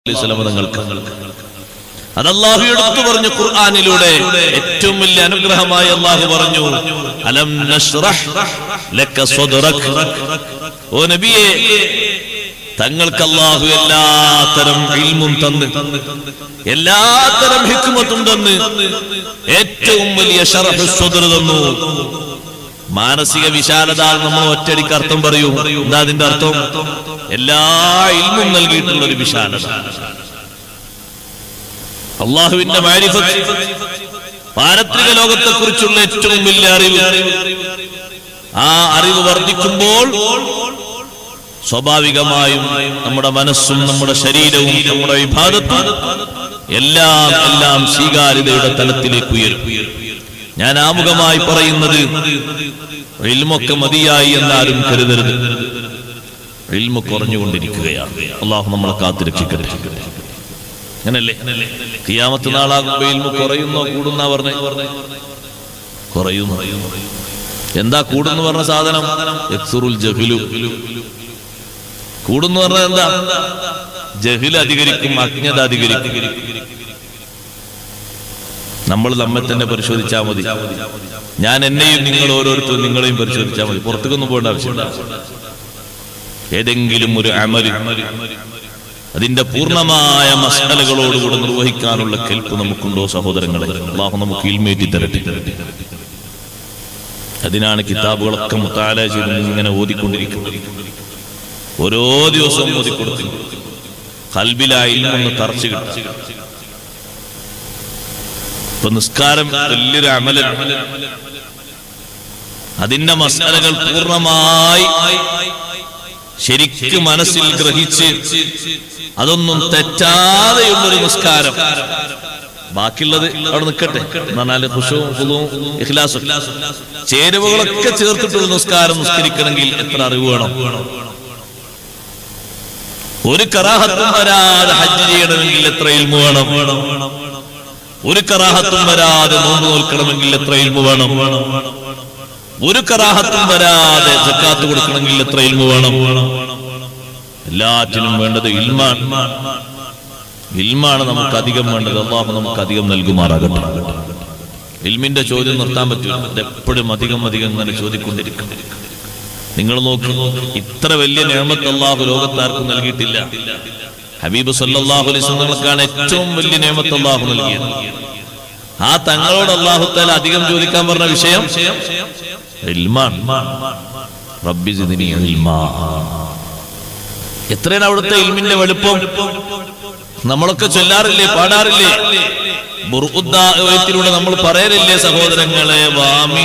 അലൈഹി വസല്ലം തങ്ങൾക്ക് അത് അള്ളാഹു എടുത്തു പറഞ്ഞു ഖുർആനിലൂടെ ഏറ്റവും വലിയ അനുഗ്രഹമായി അള്ളാഹു പറഞ്ഞു അലം നശ്റഹ് ലക സദ്റക് ഓ നബിയെ തങ്ങൾക്ക് അള്ളാഹു എല്ലാത്തരം ഇൽമും തന്ന് എല്ലാത്തരം ഹിക്മത്തും തന്ന് ഏറ്റവും വലിയ ഷറഹ് സ്വദർ തന്നു മാനസിക വിശാലത നമ്മൾ ഒറ്റടിക്ക് അർത്ഥം പറയൂ എന്താ അതിന്റെ അർത്ഥം എല്ലാ ഇൽമും നൽകിയിട്ടുള്ള ഒരു വിശാലത അള്ളാഹുവിന്റെ മാരിഫത്ത് പാരത്രിക ലോകത്തെ കുറിച്ചുള്ള ഏറ്റവും വലിയ അറിവ് ആ അറിവ് വർദ്ധിക്കുമ്പോൾ സ്വാഭാവികമായും നമ്മുടെ മനസ്സും നമ്മുടെ ശരീരവും നമ്മുടെ വിഭാഗത്തും എല്ലാം എല്ലാം സ്വീകാര്യതയുടെ തലത്തിലേക്ക് ഉയരും ഞാൻ ആമുഖമായി പറയുന്നത് ഇൽമൊക്കെ മതിയായി എന്നാരും കരുതരുത് ഇൽമ കുറഞ്ഞുകൊണ്ടിരിക്കുകയാണ് അള്ളാഹു നമ്മളെ കാത്തുരക്ഷിക്കട്ടെ അങ്ങനല്ലേ കിയാമത്ത് നാളാകുമ്പോ ഇൽമ കുറയുന്നോ കൂടുന്ന പറഞ്ഞേ കുറയുന്നു എന്താ കൂടുന്നു പറഞ്ഞ സാധനം യക്സുറുൽ ജഹ്ലു കൂടുന്നു പറഞ്ഞത് എന്താ ജഹിൽ അധികരിക്കും അജ്ഞത അധികരിക്കും നമ്മൾ നമ്മെ തന്നെ പരിശോധിച്ചാൽ മതി ഞാൻ എന്നെയും നിങ്ങൾ ഓരോരുത്തരും നിങ്ങളെയും പരിശോധിച്ചാൽ മതി പുറത്തേക്കൊന്നും പോകേണ്ട ആവശ്യമില്ല ഏതെങ്കിലും ഒരു അമല് അതിന്റെ പൂർണ്ണമായ മസാലകളോടുകൂടെ നിർവഹിക്കാനുള്ള കെൽപ്പ് നമുക്കുണ്ടോ സഹോദരങ്ങളെ അള്ളാഹു നമുക്ക് ഇൽമേറ്റി തരട്ടെ അതിനാണ് കിതാബുകളൊക്കെ മുത്താല ചെയ്ത് ഇങ്ങനെ ഓതിക്കൊണ്ടിരിക്കുന്നത് ഓരോ ദിവസവും ഓതിക്കൊടുത്തു കൽബിലായി ഒന്ന് തറച്ചു കിട്ടും ഇപ്പൊ നിസ്കാരം വലിയൊരു അമല അതിന്റെ മസാലകൾ പൂർണ്ണമായി ശരിക്ക് മനസ്സിൽ ഗ്രഹിച്ച് അതൊന്നും തെറ്റാതെയുള്ളൊരു നിസ്കാരം ബാക്കിയുള്ളത് അവിടെ നിൽക്കട്ടെ എന്ന് പറഞ്ഞാല് ഖുശൂഉം ഖുദൂഉം ഇഖ്ലാസും ചേരുവകളൊക്കെ ചേർത്തിട്ടുള്ള നിസ്കാരം നിസ്കരിക്കണമെങ്കിൽ എത്ര അറിവ് വേണം ഒരു കറാഹത്തും വരാതെ ഹജ്ജ് ചെയ്യണമെങ്കിൽ എത്ര ഇൽമു വേണം ഒരു കറാഹത്തും വരാതെ നോമ്പ് നോൽക്കണമെങ്കിൽ എത്ര ഇൽമു വേണം ഒരു കറാഹത്തും വരാതെ ജക്കാത്ത് കൊടുക്കണമെങ്കിൽ എത്ര ഇൽമു വേണം എല്ലാറ്റിനും വേണ്ടത് ഇൽമാണ് ഇൽമാണ് നമുക്ക് അധികം വേണ്ടത് അള്ളാഹു നമുക്ക് അധികം നൽകുമാറാകട്ടെ ഇൽമിന്റെ ചോദ്യം നിർത്താൻ പറ്റില്ല അത് എപ്പോഴും അധികം അധികം ഇങ്ങനെ ചോദിക്കൊണ്ടിരിക്കും നിങ്ങൾ നോക്കൂ ഇത്ര വലിയ നിയമത്ത് അള്ളാഹു ലോകത്താർക്കും നൽകിയിട്ടില്ല ഹബീബ് സല്ലാഹു അലൈസ്ക്കാണ് ഏറ്റവും വലിയ നിയമത്ത് അള്ളാഹു നൽകിയത് ആ തങ്ങളോട് അള്ളാഹു താല അധികം ചോദിക്കാൻ പറഞ്ഞ വിഷയം ഇൽമാൻ റബ്ബി സിദ്നി ഇൽമാ എത്രയാണ് അവിടുത്തെ ഇൽമിന്റെ വലുപ്പം നമ്മളൊക്കെ ചൊല്ലാറില്ലേ പാടാറില്ലേ ബുർഉദ്ദായത്തിലൂടെ നമ്മൾ പറയലില്ലേ സഹോദരങ്ങളെ വാമിൻ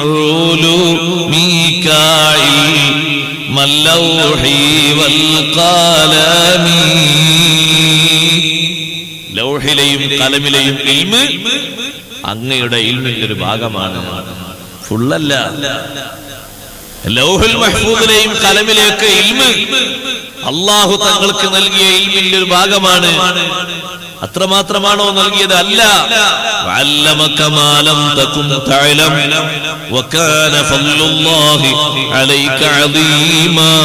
ഉലൂമികായിൽ മല്ലൗഹി വൽ ഖലമി ലൗഹിലെയും കലമിലെയും ഇൽമ് അങ്ങയുടെ ഇൽമിന്റെ ഒരു ഭാഗമാണ് ഫുള്ളല്ല ലൗഹുൽ മഹ്ഫൂദിലെയും കലമിലേക്ക് ഇൽമ് അള്ളാഹു തങ്ങൾക്ക് നൽകിയ ഇൽമിന്റെ ഒരു ഭാഗമാണ് അത്രമാത്രമാണോ നൽകിയത് അല്ല وعلمك ما لم تكن تعلم وكان فضل الله عليك عظيما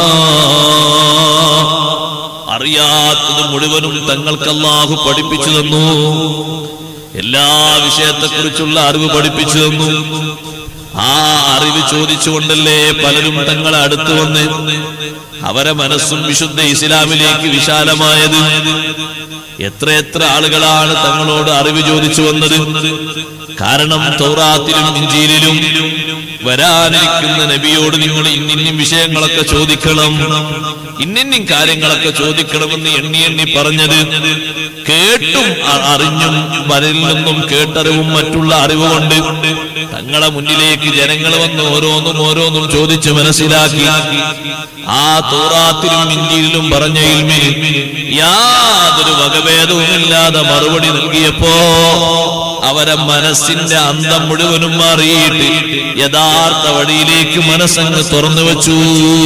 അറിയാത്തത് മുഴുവനും തങ്ങൾക്ക് അള്ളാഹു പഠിപ്പിച്ചു തന്നു എല്ലാ വിഷയത്തെക്കുറിച്ചുള്ള അറിവ് പഠിപ്പിച്ചു തന്നു ആ അറിവ് ചോദിച്ചുകൊണ്ടല്ലേ പലരും തങ്ങളെ അടുത്ത് വന്ന് അവരെ മനസ്സും വിശുദ്ധ ഇസ്ലാമിലേക്ക് വിശാലമായത് എത്ര എത്ര ആളുകളാണ് തങ്ങളോട് അറിവ് ചോദിച്ചു വന്നത് കാരണം തൗറാത്തിലും ഇഞ്ചിയിലും വരാനിരിക്കുന്ന നബിയോട് നിങ്ങൾ ഇന്നിന്നും വിഷയങ്ങളൊക്കെ ചോദിക്കണം ഇന്നിന്നും കാര്യങ്ങളൊക്കെ ചോദിക്കണമെന്ന് എണ്ണി എണ്ണി പറഞ്ഞത് കേട്ടും അ- അറിഞ്ഞും വരിൽ നിന്നും കേട്ടറിവും മറ്റുള്ള അറിവ് കൊണ്ട് തങ്ങളെ മുന്നിലേക്ക് ജനങ്ങൾ വന്ന് ഓരോന്നും ഓരോന്നും ചോദിച്ച് മനസ്സിലാക്കി ആ തോറാത്തിലും ഇഞ്ചിയിലും പറഞ്ഞ ഇൽമിന് യാതൊരു വകഭേദവുമില്ലാതെ മറുപടി നൽകിയപ്പോ അവരെ മനസ്സിന്റെ അന്തം മുഴുവനും മാറിയിട്ട് യഥാർത്ഥ വഴിയിലേക്ക് മനസ്സങ്ങ് തുറന്നു വെച്ചു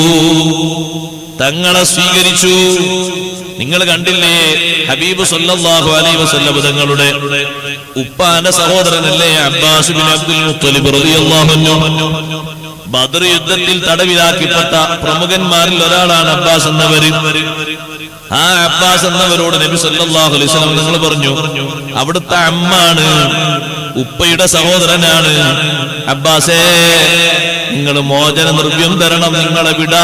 തങ്ങളെ സ്വീകരിച്ചു നിങ്ങൾ കണ്ടില്ലേ ഹബീബ് സല്ലല്ലാഹു അലൈഹി വസല്ലം തങ്ങളുടെ ഉപ്പാന്റെ സഹോദരനല്ലേ അബ്ബാസ് ബിൻ അബ്ദുൽ മുത്തലിബ് റളിയല്ലാഹു അൻഹു ബദർ യുദ്ധത്തിൽ തടവിലാക്കിപ്പെട്ട പ്രമുഖന്മാരിൽ ഒരാളാണ് അബ്ബാസ് എന്നവര് ആ അബ്ബാസ് എന്നവരോട് നബി സല്ലല്ലാഹു അലൈഹി വസല്ലം നിങ്ങൾ പറഞ്ഞു അവിടുത്തെ അമ്മാണ് ഉപ്പയുടെ സഹോദരനാണ് അബ്ബാസേ നിങ്ങൾ മോചന നിർവ്യം തരണം നിങ്ങളെ വിടാ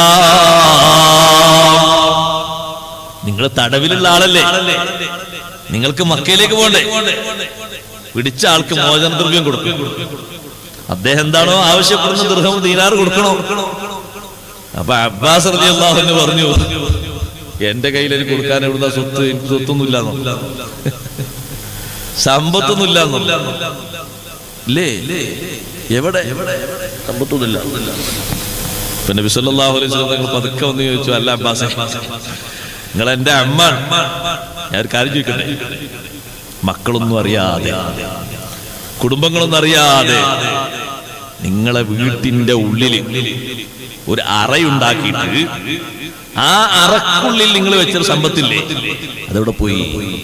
നിങ്ങൾ തടവിലുള്ള ആളല്ലേ നിങ്ങൾക്ക് മക്കയിലേക്ക് പോണ്ടേ പിടിച്ച ആൾക്ക് മോചന ദ്രവ്യം കൊടുക്കും അദ്ദേഹം എന്താണോ ആവശ്യപ്പെടുന്ന ദൃഹം ദീനാർ കൊടുക്കണോ അപ്പൊ അബ്ബാസ് റളിയല്ലാഹു അൻഹു പറഞ്ഞു എന്റെ കയ്യിൽ എനിക്ക് കൊടുക്കാൻ എവിടുന്ന സ്വത്ത് എനിക്ക് സ്വത്തൊന്നുമില്ല സമ്പത്തൊന്നുമില്ല ഇല്ലേ എവിടെ സമ്പത്തൊന്നുമില്ല പിന്നെ വിസല്ലാഹു അലൈഹി സ്വലം തങ്ങൾ പതുക്കെ വന്ന് ചോദിച്ചു അല്ല അബ്ബാസെ നിങ്ങൾ എന്റെ അമ്മ ഞാൻ ഒരു കാര്യം ചോദിക്കട്ടെ മക്കളൊന്നും അറിയാതെ കുടുംബങ്ങളൊന്നും അറിയാതെ നിങ്ങളെ വീട്ടിന്റെ ഉള്ളിൽ ഒരു അറയുണ്ടാക്കിയിട്ട് ആ അറക്കുള്ളിൽ നിങ്ങൾ വെച്ചൊരു സമ്പത്തില്ലേ അതെവിടെ പോയി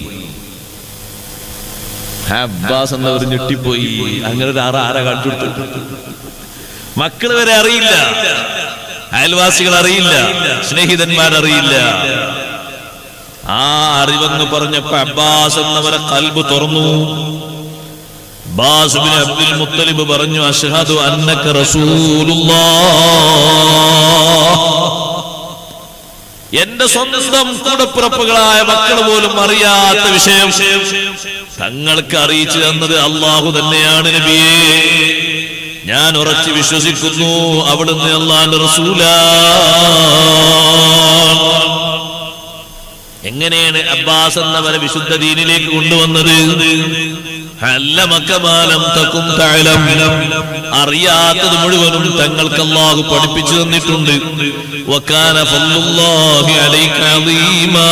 ആ അബ്ബാസ് എന്നവർ ഞെട്ടിപ്പോയി അങ്ങനെ ഒരു അറ ആര കാണിച്ചു കൊടുത്തു മക്കള് വരെ അറിയില്ല അയൽവാസികൾ അറിയില്ല സ്നേഹിതന്മാർ അറിയില്ല ആ അറിവെന്ന് പറഞ്ഞപ്പോ അബ്ബാസ് എന്നവരെ കൽബ് തുറന്നു അബ്ബാസ് ബിൻ അബ്ദുൽ മുത്തലിബ് പറഞ്ഞു അഷ്ഹദു അന്നക റസൂലുള്ളാഹ് എന്റെ സ്വന്തം കൂടപ്പിറപ്പുകളായ മക്കൾ പോലും അറിയാത്ത വിഷയം തങ്ങൾക്ക് അറിയിച്ചു തന്നത് അള്ളാഹു തന്നെയാണ് നബിയെ ഞാൻ ഉറച്ചു വിശ്വസിക്കുന്നു അവിടുന്ന് അള്ളാന്റെ റസൂല എങ്ങനെയാണ് അബ്ബാസ് എന്നവരെ വിശുദ്ധ ദീനിലേക്ക് കൊണ്ടുവന്നത് അല്ലമക്കമാലം തക്കും തഅലം. അറിയാത്തത് മുഴുവനും തങ്ങൾക്ക് അള്ളാഹു പഠിപ്പിച്ചു തന്നിട്ടുണ്ട് വക്കാന ഫضലുല്ലാഹി അലൈക അദീമാ.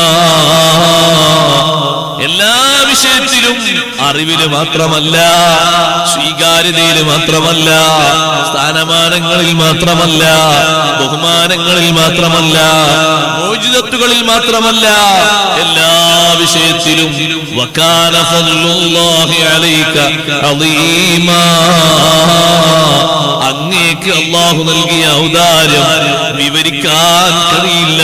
എല്ലാ വിഷയത്തിലും അറിവില് മാത്രമല്ല സ്വീകാര്യതയിൽ മാത്രമല്ല സ്ഥാനമാനങ്ങളിൽ മാത്രമല്ല ബഹുമാനങ്ങളിൽ മാത്രമല്ല മോചിതത്തുകളിൽ മാത്രമല്ല എല്ലാ വിഷയത്തിലും വക്കാന ഫضലുല്ലാഹി അലൈക അദീമാ. അങ്ങേക്ക് അള്ളാഹു നൽകിയ ഔദാര്യം വിവരിക്കാൻ കഴിയില്ല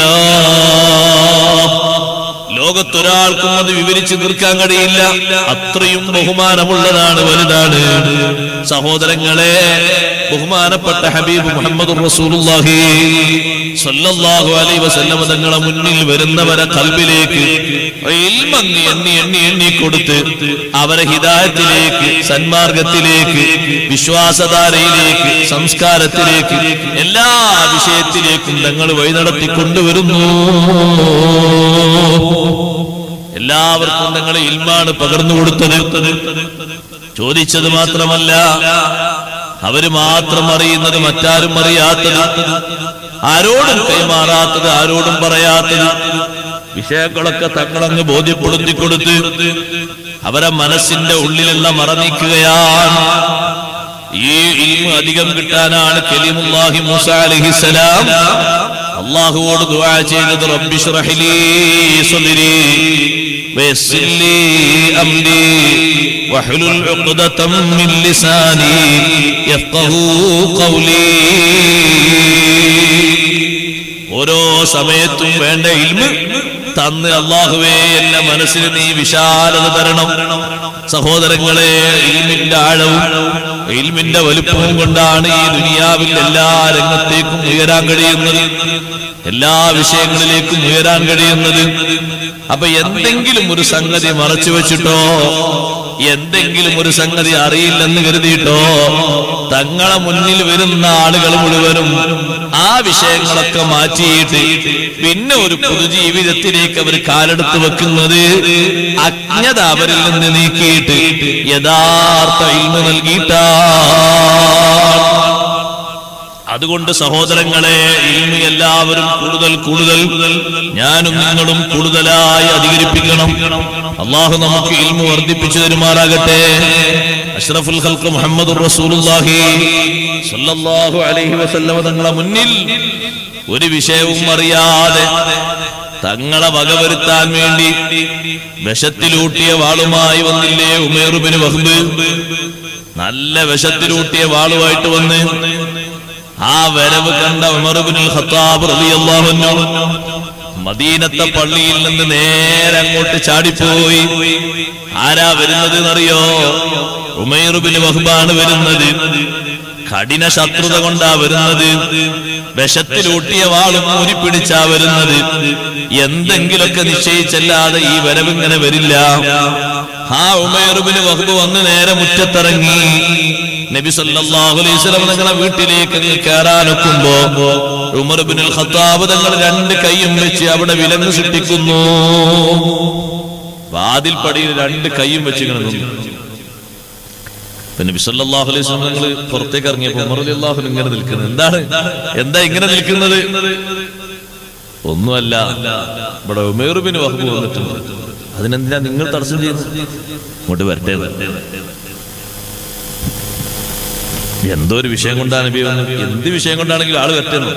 ലോകത്തൊരാൾക്കും അത് വിവരിച്ചു തീർക്കാൻ കഴിയില്ല അത്രയും ബഹുമാനമുള്ളതാണ് വലുതാണ് സഹോദരങ്ങളെ ബഹുമാനപ്പെട്ട ഹബീബ് മുഹമ്മദ് റസൂലുള്ളാഹി സ്വല്ലല്ലാഹു അലൈഹി വസല്ലമ തങ്ങളെ മുന്നിൽ വരുന്നവരെ കൽബിലേക്ക് ഇൽമങ്ങി എണ്ണി എണ്ണി എണ്ണി കൊടുത്ത് അവരെ ഹിദായത്തിലേക്ക് സന്മാർഗത്തിലേക്ക് വിശ്വാസധാരയിലേക്ക് സംസ്കാരത്തിലേക്ക് എല്ലാ വിഷയത്തിലേക്കും തങ്ങൾ വഴി നടത്തി കൊണ്ടുവരുന്നു എല്ലാവർക്കും തങ്ങളെ ഇൽമാണ് പകർന്നു കൊടുത്തത് ചോദിച്ചത് മാത്രമല്ല അവര് മാത്രം അറിയുന്നത് മറ്റാരും അറിയാത്തത് ആരോടും കൈമാറാത്തത് ആരോടും പറയാത്തത് വിഷയങ്ങളൊക്കെ തങ്ങളങ്ങ് ബോധ്യപ്പെടുത്തി കൊടുത്ത് അവരെ മനസ്സിന്റെ ഉള്ളിലുള്ള മറ നീക്കുകയാണ് ഈ ഇൽമ അധികം കിട്ടാനാണ് കലിമുല്ലാഹി മൂസ അലൈഹിസ്സലാം അള്ളാഹുവോട് ദുആ ചെയ്തത് റബ്ബി ശ്റഹ് ലീ സദ്രി വയസ്സിർ ലീ അംരി വഹ്ലുൽ ഉഖ്ദതം മിൻ ലിസാനി യഫ്ഖഹു ഖൗലി ഓരോ സമയത്തും വേണ്ട ഇൽമ് തന്ന് അള്ളാഹുവേ എന്റെ മനസ്സിന് നീ വിശാലത തരണം സഹോദരങ്ങളെ ഇൽമിന്റെ ആഴവും ഇൽമിന്റെ വലുപ്പവും കൊണ്ടാണ് ഈ ദുനിയാവിൽ എല്ലാ രംഗത്തേക്കും ഉയരാൻ കഴിയുന്നത് എല്ലാ വിഷയങ്ങളിലേക്കും ഉയരാൻ കഴിയുന്നത് അപ്പൊ എന്തെങ്കിലും ഒരു സംഗതി മറച്ചു വെച്ചിട്ടോ എന്തെങ്കിലും ഒരു സംഗതി അറിയില്ലെന്ന് കരുതിയിട്ടോ തങ്ങളെ മുന്നിൽ വരുന്ന ആളുകൾ മുഴുവനും ആ വിഷയങ്ങളൊക്കെ മാറ്റിയിട്ട് പിന്നെ ഒരു പൊതുജീവിതത്തിലേക്ക് അവർ കാലെടുത്ത് വെക്കുന്നത് അജ്ഞത അവരിൽ നിന്ന് നീക്കിയിട്ട് യഥാർത്ഥ ഇൽമ നൽകിയിട്ടാണ് അതുകൊണ്ട് സഹോദരങ്ങളെ ഇൽമി എല്ലാവരും കൂടുതൽ കൂടുതൽ ഞാനും നിങ്ങളും കൂടുതലായി അധികരിപ്പിക്കണം അള്ളാഹു നമുക്ക് ഇൽമു വർദ്ധിപ്പിച്ചു തരുമാറാകട്ടെ അഷ്റഫുൽ ഖൽഖ് മുഹമ്മദ് റസൂലുള്ളാഹി സ്വല്ലല്ലാഹു അലൈഹി വസല്ലമ തങ്ങളെ മുന്നിൽ ഒരു വിഷയവും അറിയാതെ തങ്ങളെ വകവരുത്താൻ വേണ്ടി വിഷത്തിലൂട്ടിയ വാളുമായി വന്നില്ലേ ഉമേറുബിന് വഹ്ബ് നല്ല വിഷത്തിലൂട്ടിയ വാളുമായിട്ട് വന്ന് ആ വരവ് കണ്ട ഉമർബിനുൽ ഖത്താബ് റളിയല്ലാഹു അൻഹു മദീനത്തെ പള്ളിയിൽ നിന്ന് നേരെ അങ്ങോട്ട് ചാടിപ്പോയി ആരാ വരുന്നത് എന്നറിയോ ഉമൈറുബിന് വഹ്ബാണ് വരുന്നത് കഠിന ശത്രുത കൊണ്ടാ വരുന്നത് വിഷത്തിലൂട്ടിയ വാളും ഊരിപ്പിടിച്ചാ വരുന്നത് എന്തെങ്കിലൊക്കെ നിശ്ചയിച്ചല്ലാതെ ഈ വരവിങ്ങനെ വരില്ല ആ ഉമൈറുബിന് വഹ്ബ് വന്ന് നേരെ മുറ്റത്തിറങ്ങി നബി സല്ലല്ലാഹു അലൈഹി വസല്ലം നിങ്ങളെ വീട്ടിലേക്ക് അങ്ങ് കയറാനൊക്കുമ്പോ ഉമർ ഇബ്നുൽ ഖത്താബ് തങ്ങൾ രണ്ട് കൈയും വെച്ച് അവിടെ വിലങ്ങ് സൃഷ്ടിക്കുന്നു വാതിൽ പടിയിൽ രണ്ട് കൈയും വെച്ച് ഇങ്ങനെ നിന്നു പിന്നെ നബി സല്ലല്ലാഹു അലൈഹി വസല്ലം നിങ്ങൾ പുറത്തേക്ക് ഇറങ്ങിയപ്പോൾ ഉമർ റളിയല്ലാഹു അൻഹു ഇങ്ങനെ നിൽക്കുന്നത് എന്താണ് എന്താ ഇങ്ങനെ നിൽക്കുന്നത് ഒന്നുമല്ല ഇവിടെ ഉമേറുബിന് വഹബ് വന്നിട്ടുണ്ട് അതിനെന്തിനാ നിങ്ങൾ തടസ്സം ചെയ്യുന്നത് ഇങ്ങോട്ട് വരട്ടെ എന്തോ ഒരു വിഷയം കൊണ്ടാണ് നബി വന്നത് എന്ത് വിഷയം കൊണ്ടാണെങ്കിലും ആള് വരട്ടെന്ന്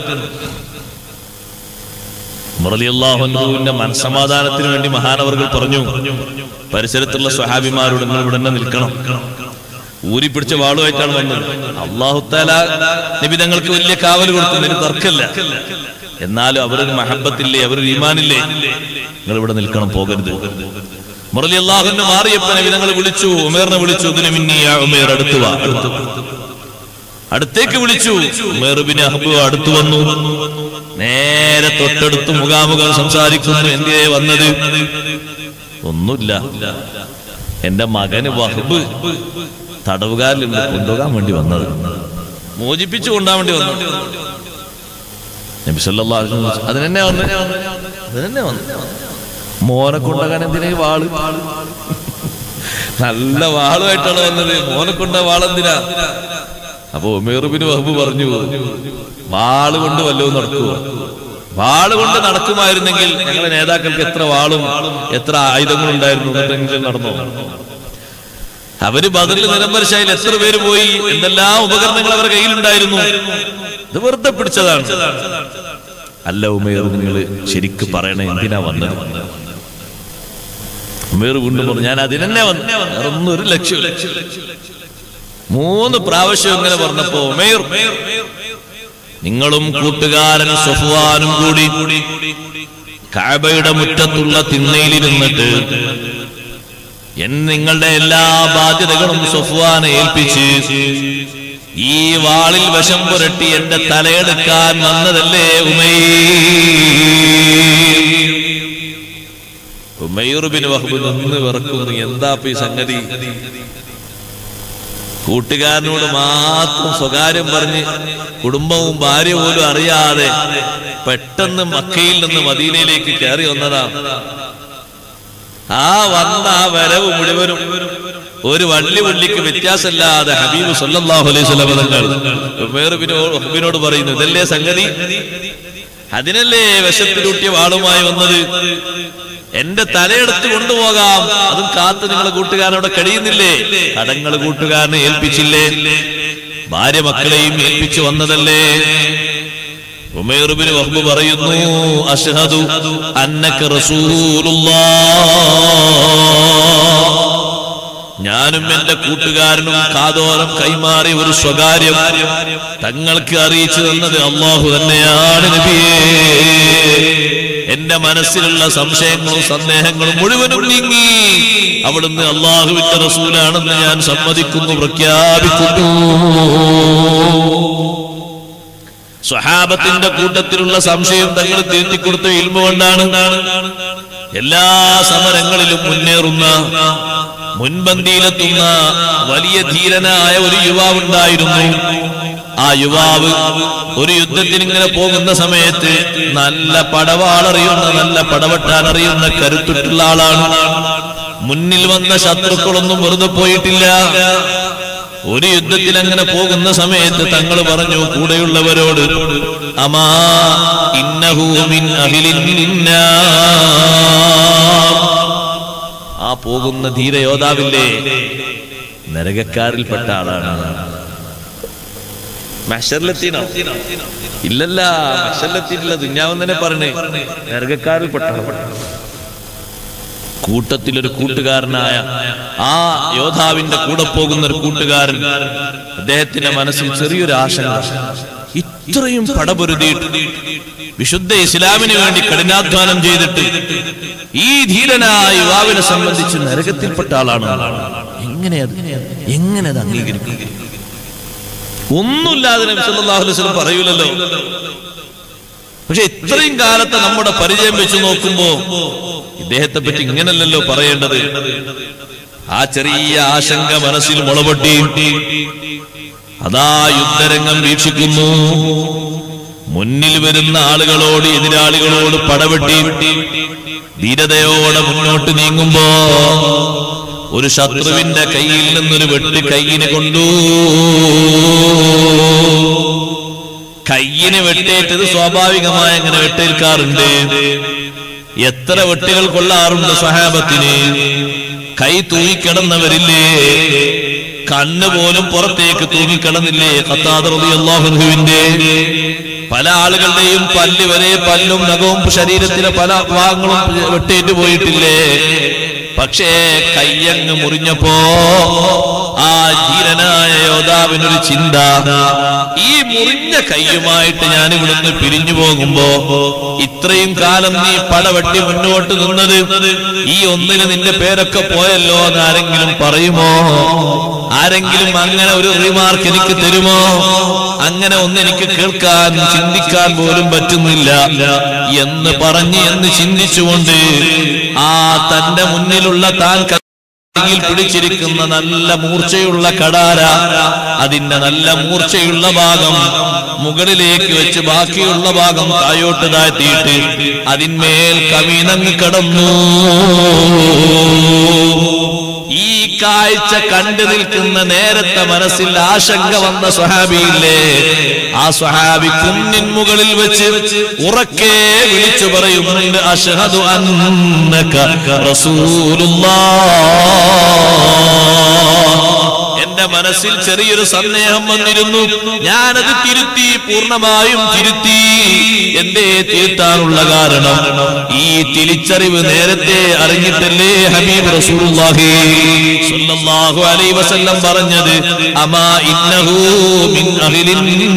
മുറലിയല്ലാഹുവിന്റെ മനസമാധാനത്തിന് വേണ്ടി മഹാനവർകൾ പറഞ്ഞു പരിസരത്തുള്ള സ്വഹാബിമാരോട് നിങ്ങൾ ഇവിടെ തന്നെ നിൽക്കണം ഊരി പിടിച്ച വാളുമായിട്ടാണ് വന്നത് അള്ളാഹുത്താല നബി തങ്ങൾക്ക് വലിയ കാവൽ കൊടുക്കുന്നതിന് തർക്കമില്ല എന്നാലും അവരൊരു മഹബത്തില്ലേ അവരൊരു ഈമാനില്ലേ നിങ്ങൾ ഇവിടെ നിൽക്കണം പോകരുത് മുറലി അള്ളാഹുവിന് മാറിയപ്പോ നബി തങ്ങൾ വിളിച്ചു ഉമേറിനെ വിളിച്ചു ഇതിന് മിന്നിയ ഉമേർ അടുത്തു വാ അടുത്തു വാ. അടുത്തേക്ക് വിളിച്ചു ഉമേറുബിന് അഹബു അടുത്തു വന്നു നേരെ തൊട്ടടുത്ത് മുഖാമുഖം സംസാരിക്കുന്നു എന്തിനെ വന്നത് ഒന്നുമില്ല എന്റെ മകന് വഹബ് തടവുകാരിലുണ്ട് കൊണ്ടുപോകാൻ വേണ്ടി വന്നത് മോചിപ്പിച്ചു കൊണ്ടാൻ വേണ്ടി വന്നു നബി സല്ലല്ലാഹു അലൈഹി വസല്ലം അതിനെന്നെ വന്നു അതിനെന്നെ വന്നു മോനെ കൊണ്ടുപോകാൻ എന്തിനാ ഈ വാള് നല്ല വാളുമായിട്ടാണ് വന്നത് മോനെ കൊണ്ട വാളെന്തിനാ അപ്പൊ ഉമേറുബിന് വഹബ് പറഞ്ഞു വാള് കൊണ്ട് വല്ലതും നടക്കുമോ വാള് കൊണ്ട് നടക്കുമായിരുന്നെങ്കിൽ ഞങ്ങളുടെ നേതാക്കൾക്ക് എത്ര വാളും എത്ര ആയുധങ്ങളും ഉണ്ടായിരുന്നു എന്നിട്ടെങ്കിലും നടന്നോ അവര് ബദറിൽ നിരമ്പരശായിൽ എത്ര പേര് പോയി എന്തെല്ലാം ഉപകരണങ്ങൾ അവരുടെ കയ്യിലുണ്ടായിരുന്നു ഇത് വെറുതെ പിടിച്ചതാണ് അല്ല ഉമേർ നിങ്ങൾ ശരിക്ക് പറയണേ എന്തിനാ വന്നത് ഉമേർ വീണ്ടും പറഞ്ഞു ഞാൻ അതിനെന്നെ വന്നു വേറെ ഒന്നും ഒരു ലക്ഷ്യമില്ല മൂന്ന് പ്രാവശ്യം ഇങ്ങനെ പറഞ്ഞപ്പോ ഉമേർ നിങ്ങളും കൂട്ടുകാരൻ സഫ്വാനും കൂടി കാബയുടെ മുറ്റത്തുള്ള തിണ്ണയിലിരുന്നിട്ട് എൻ നിങ്ങളുടെ എല്ലാ ബാധ്യതകളും സഫ്വാനെ ഏൽപ്പിച്ച് ഈ വാളിൽ വശം പുരട്ടി എന്റെ തലയെടുക്കാൻ വന്നതല്ലേ ഉമൈ ഉമൈറുബിന് വഹബ് നിന്ന് വിറക്കുന്നു എന്താ ഇപ്പൊ ഈ സംഗതി കൂട്ടുകാരനോട് മാത്രം സ്വകാര്യം പറഞ്ഞ് കുടുംബവും ഭാര്യ പോലും അറിയാതെ പെട്ടെന്ന് മക്കയിൽ നിന്ന് മദീനയിലേക്ക് കയറി വന്നതാണ് ആ വന്ന ആ വരവ് മുഴുവനും ഒരു വള്ളി വള്ളിക്ക് വ്യത്യാസമില്ലാതെ ഹബീബ് സല്ലല്ലാഹു അലൈഹി വസല്ലം തങ്ങൾ ഉമേറുബിനോട് ഹബീബിനോട് പറയുന്നു ഇതല്ലേ സംഗതി അതിനല്ലേ വിശപ്പിലൂട്ടിയ വാളുമായി വന്നത് എന്റെ തലയെടുത്ത് കൊണ്ടുപോകാം അതും കാത്ത് നിങ്ങളെ കൂട്ടുകാരനോടെ കഴിയുന്നില്ലേ കടങ്ങൾ കൂട്ടുകാരനെ ഏൽപ്പിച്ചില്ലേ ഭാര്യ മക്കളെയും ഏൽപ്പിച്ചു വന്നതല്ലേ ഉമേറുബിന് വഹ്ബ് പറയുന്നു അഷ്ഹദു അന്നക റസൂലുള്ളാഹ് ഞാനും എന്റെ കൂട്ടുകാരനും കാതോരം കൈമാറി ഒരു സ്വകാര്യം തങ്ങൾക്ക് അറിയിച്ചു തന്നത് അള്ളാഹു തന്നെയാണ് നബിയേ എന്റെ മനസ്സിലുള്ള സംശയങ്ങളും സന്ദേഹങ്ങളും മുഴുവനും നീങ്ങി അവിടുന്ന് അള്ളാഹുവിന്റെ റസൂലാണെന്ന് ഞാൻ സമ്മതിക്കുന്നു പ്രഖ്യാപിക്കുന്നു സ്വഹാബത്തിന്റെ കൂട്ടത്തിലുള്ള സംശയം തങ്ങൾ തീർത്തിക്കൊടുത്ത ഇൽമ കൊണ്ടാണ് എല്ലാ സമരങ്ങളിലും മുന്നേറുന്ന മുൻപന്തിയിലെത്തുന്ന വലിയ ധീരനായ ഒരു യുവാവുണ്ടായിരുന്നു ആ യുവാവ് ഒരു യുദ്ധത്തിന് ഇങ്ങനെ പോകുന്ന സമയത്ത് നല്ല പടവാളറിയുന്ന നല്ല പടവെട്ടാൻ അറിയുന്ന കരുത്തുറ്റുള്ള ആളാണ് മുന്നിൽ വന്ന ശത്രുക്കളൊന്നും വെറുതെ പോയിട്ടില്ല ഒരു യുദ്ധത്തിൽ അങ്ങനെ പോകുന്ന സമയത്ത് തങ്ങൾ പറഞ്ഞു കൂടെയുള്ളവരോട് അമാ ഇന്നഹു മിൻ അഹ്ലിൻ നാർ. ആ പോകുന്ന ധീരയോദ്ധാവില്ലേ നരകക്കാരിൽപ്പെട്ട ആളാണ് മഷറിലെത്തിനോ ഇല്ലല്ല മഷറിലെത്തിയിട്ടില്ല ദുഞ്ഞാവൻ തന്നെ പറഞ്ഞേ നരകക്കാരിൽപ്പെട്ട ആളാണ് കൂട്ടത്തിലൊരു കൂട്ടുകാരനായ ആ യോദ്ധാവിന്റെ കൂടെ പോകുന്ന ഒരു കൂട്ടുകാരൻ അദ്ദേഹത്തിന്റെ മനസ്സിൽ ചെറിയൊരു ആശങ്ക ഇത്രയും പടപൊരുതിയിട്ട് വിശുദ്ധ ഇസ്ലാമിന് വേണ്ടി കഠിനാധ്വാനം ചെയ്തിട്ട് ഈ ധീരനായ യുവാവിനെ സംബന്ധിച്ച് നരകത്തിൽപ്പെട്ട ആളാണ് എങ്ങനെ അത് എങ്ങനെ അത് അംഗീകരിക്കും ഒന്നുമില്ലാതെ നബി സല്ലല്ലാഹു അലൈഹി വസല്ലം പറയൂലല്ലോ പക്ഷെ ഇത്രയും കാലത്തെ നമ്മുടെ പരിചയം വെച്ച് നോക്കുമ്പോ ഇദ്ദേഹത്തെ പറ്റി ഇങ്ങനല്ലല്ലോ പറയേണ്ടത് ആ ചെറിയ ആശങ്ക മനസ്സിൽ മുളപൊട്ടി അതാ യുദ്ധരംഗം വീക്ഷിക്കുന്നു മുന്നിൽ വരുന്ന ആളുകളോട് എതിരാളികളോട് പടവെട്ടി ധീരതയോടെ മുന്നോട്ട് നീങ്ങുമ്പോ ഒരു ശത്രുവിന്റെ കയ്യിൽ നിന്നൊരു വെട്ട് കയ്യിന് കൊണ്ടു കയ്യിന് വെട്ടേറ്റത് സ്വാഭാവികമായി അങ്ങനെ വെട്ടേൽക്കാറുണ്ട് എത്ര വെട്ടുകൾ കൊള്ളാറുണ്ട് സഹാബത്തിന് കൈ തൂങ്ങിക്കിടന്നവരില്ലേ കണ്ണ് പോലും പുറത്തേക്ക് തൂങ്ങിക്കിടന്നില്ലേ ഖത്താദുവിന്റെ പല ആളുകളുടെയും പല്ല് വരെ പല്ലും നഖവും ശരീരത്തിലെ പല ഭാഗങ്ങളും വെട്ടേറ്റ് പോയിട്ടില്ലേ പക്ഷേ കയ്യങ്ങ് മുറിഞ്ഞപ്പോ ആ ധീരനായ യോദ്ധാവിനൊരു ചിന്ത ഈ മുറിഞ്ഞ കയ്യുമായിട്ട് ഞാൻ ഇവിടുന്ന് പിരിഞ്ഞു പോകുമ്പോ ഇത്രയും കാലം നീ പടവെട്ടി മുന്നോട്ട് നിന്നത് ഈ ഒന്നിന് നിന്റെ പേരൊക്കെ പോയല്ലോ എന്ന് ആരെങ്കിലും പറയുമോ ആരെങ്കിലും അങ്ങനെ ഒരു റിമാർക്ക് എനിക്ക് തരുമോ അങ്ങനെ ഒന്ന് എനിക്ക് കേൾക്കാൻ ചിന്തിക്കാൻ പോലും പറ്റുന്നില്ല എന്ന് പറഞ്ഞ് എന്ന് ചിന്തിച്ചുകൊണ്ട് ആ തന്റെ മുന്നിലുള്ള താൻ കയ്യിൽ പിടിച്ചിരിക്കുന്ന നല്ല മൂർച്ചയുള്ള കടാര അതിന്റെ നല്ല മൂർച്ചയുള്ള ഭാഗം മുകളിലേക്ക് വെച്ച് ബാക്കിയുള്ള ഭാഗം തായോട്ട് താഴ്ത്തിയിട്ട് അതിന്മേൽ കമീനങ്ങ് കടന്നു ഈ കാഴ്ച കണ്ടു നിൽക്കുന്ന നേരത്തെ മനസ്സിൽ ആശങ്ക വന്ന സ്വഹാബിയില്ലേ ആ സ്വഹാബി കുന്നിൻ മുകളിൽ വെച്ച് ഉറക്കെ വിളിച്ചു പറയുന്നുണ്ട് അഷ്ഹദു അന്നക റസൂലുള്ളാഹ് എന്റെ മനസ്സിൽ ചെറിയൊരു സന്ദേഹം വന്നിരുന്നു ഞാനത് തിരുത്തി പൂർണ്ണമായും തിരുത്തി എന്തേ തിരുത്താനുള്ള കാരണം ഈ തിരിച്ചറിവ് നേരത്തെ അറിഞ്ഞിട്ടല്ലേ ഹബീബ് റസൂലുള്ളാഹി സ്വല്ലല്ലാഹു അലൈഹി വസല്ലം പറഞ്ഞത് അമാ ഇന്നഹു മിൻ അഹ്ലിൻ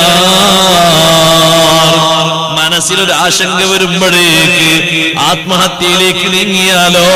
നാർ മനസ്സിലൊരു ആശങ്ക വരുമ്പോഴേക്ക് ആത്മഹത്യയിലേക്ക് നീങ്ങിയാലോ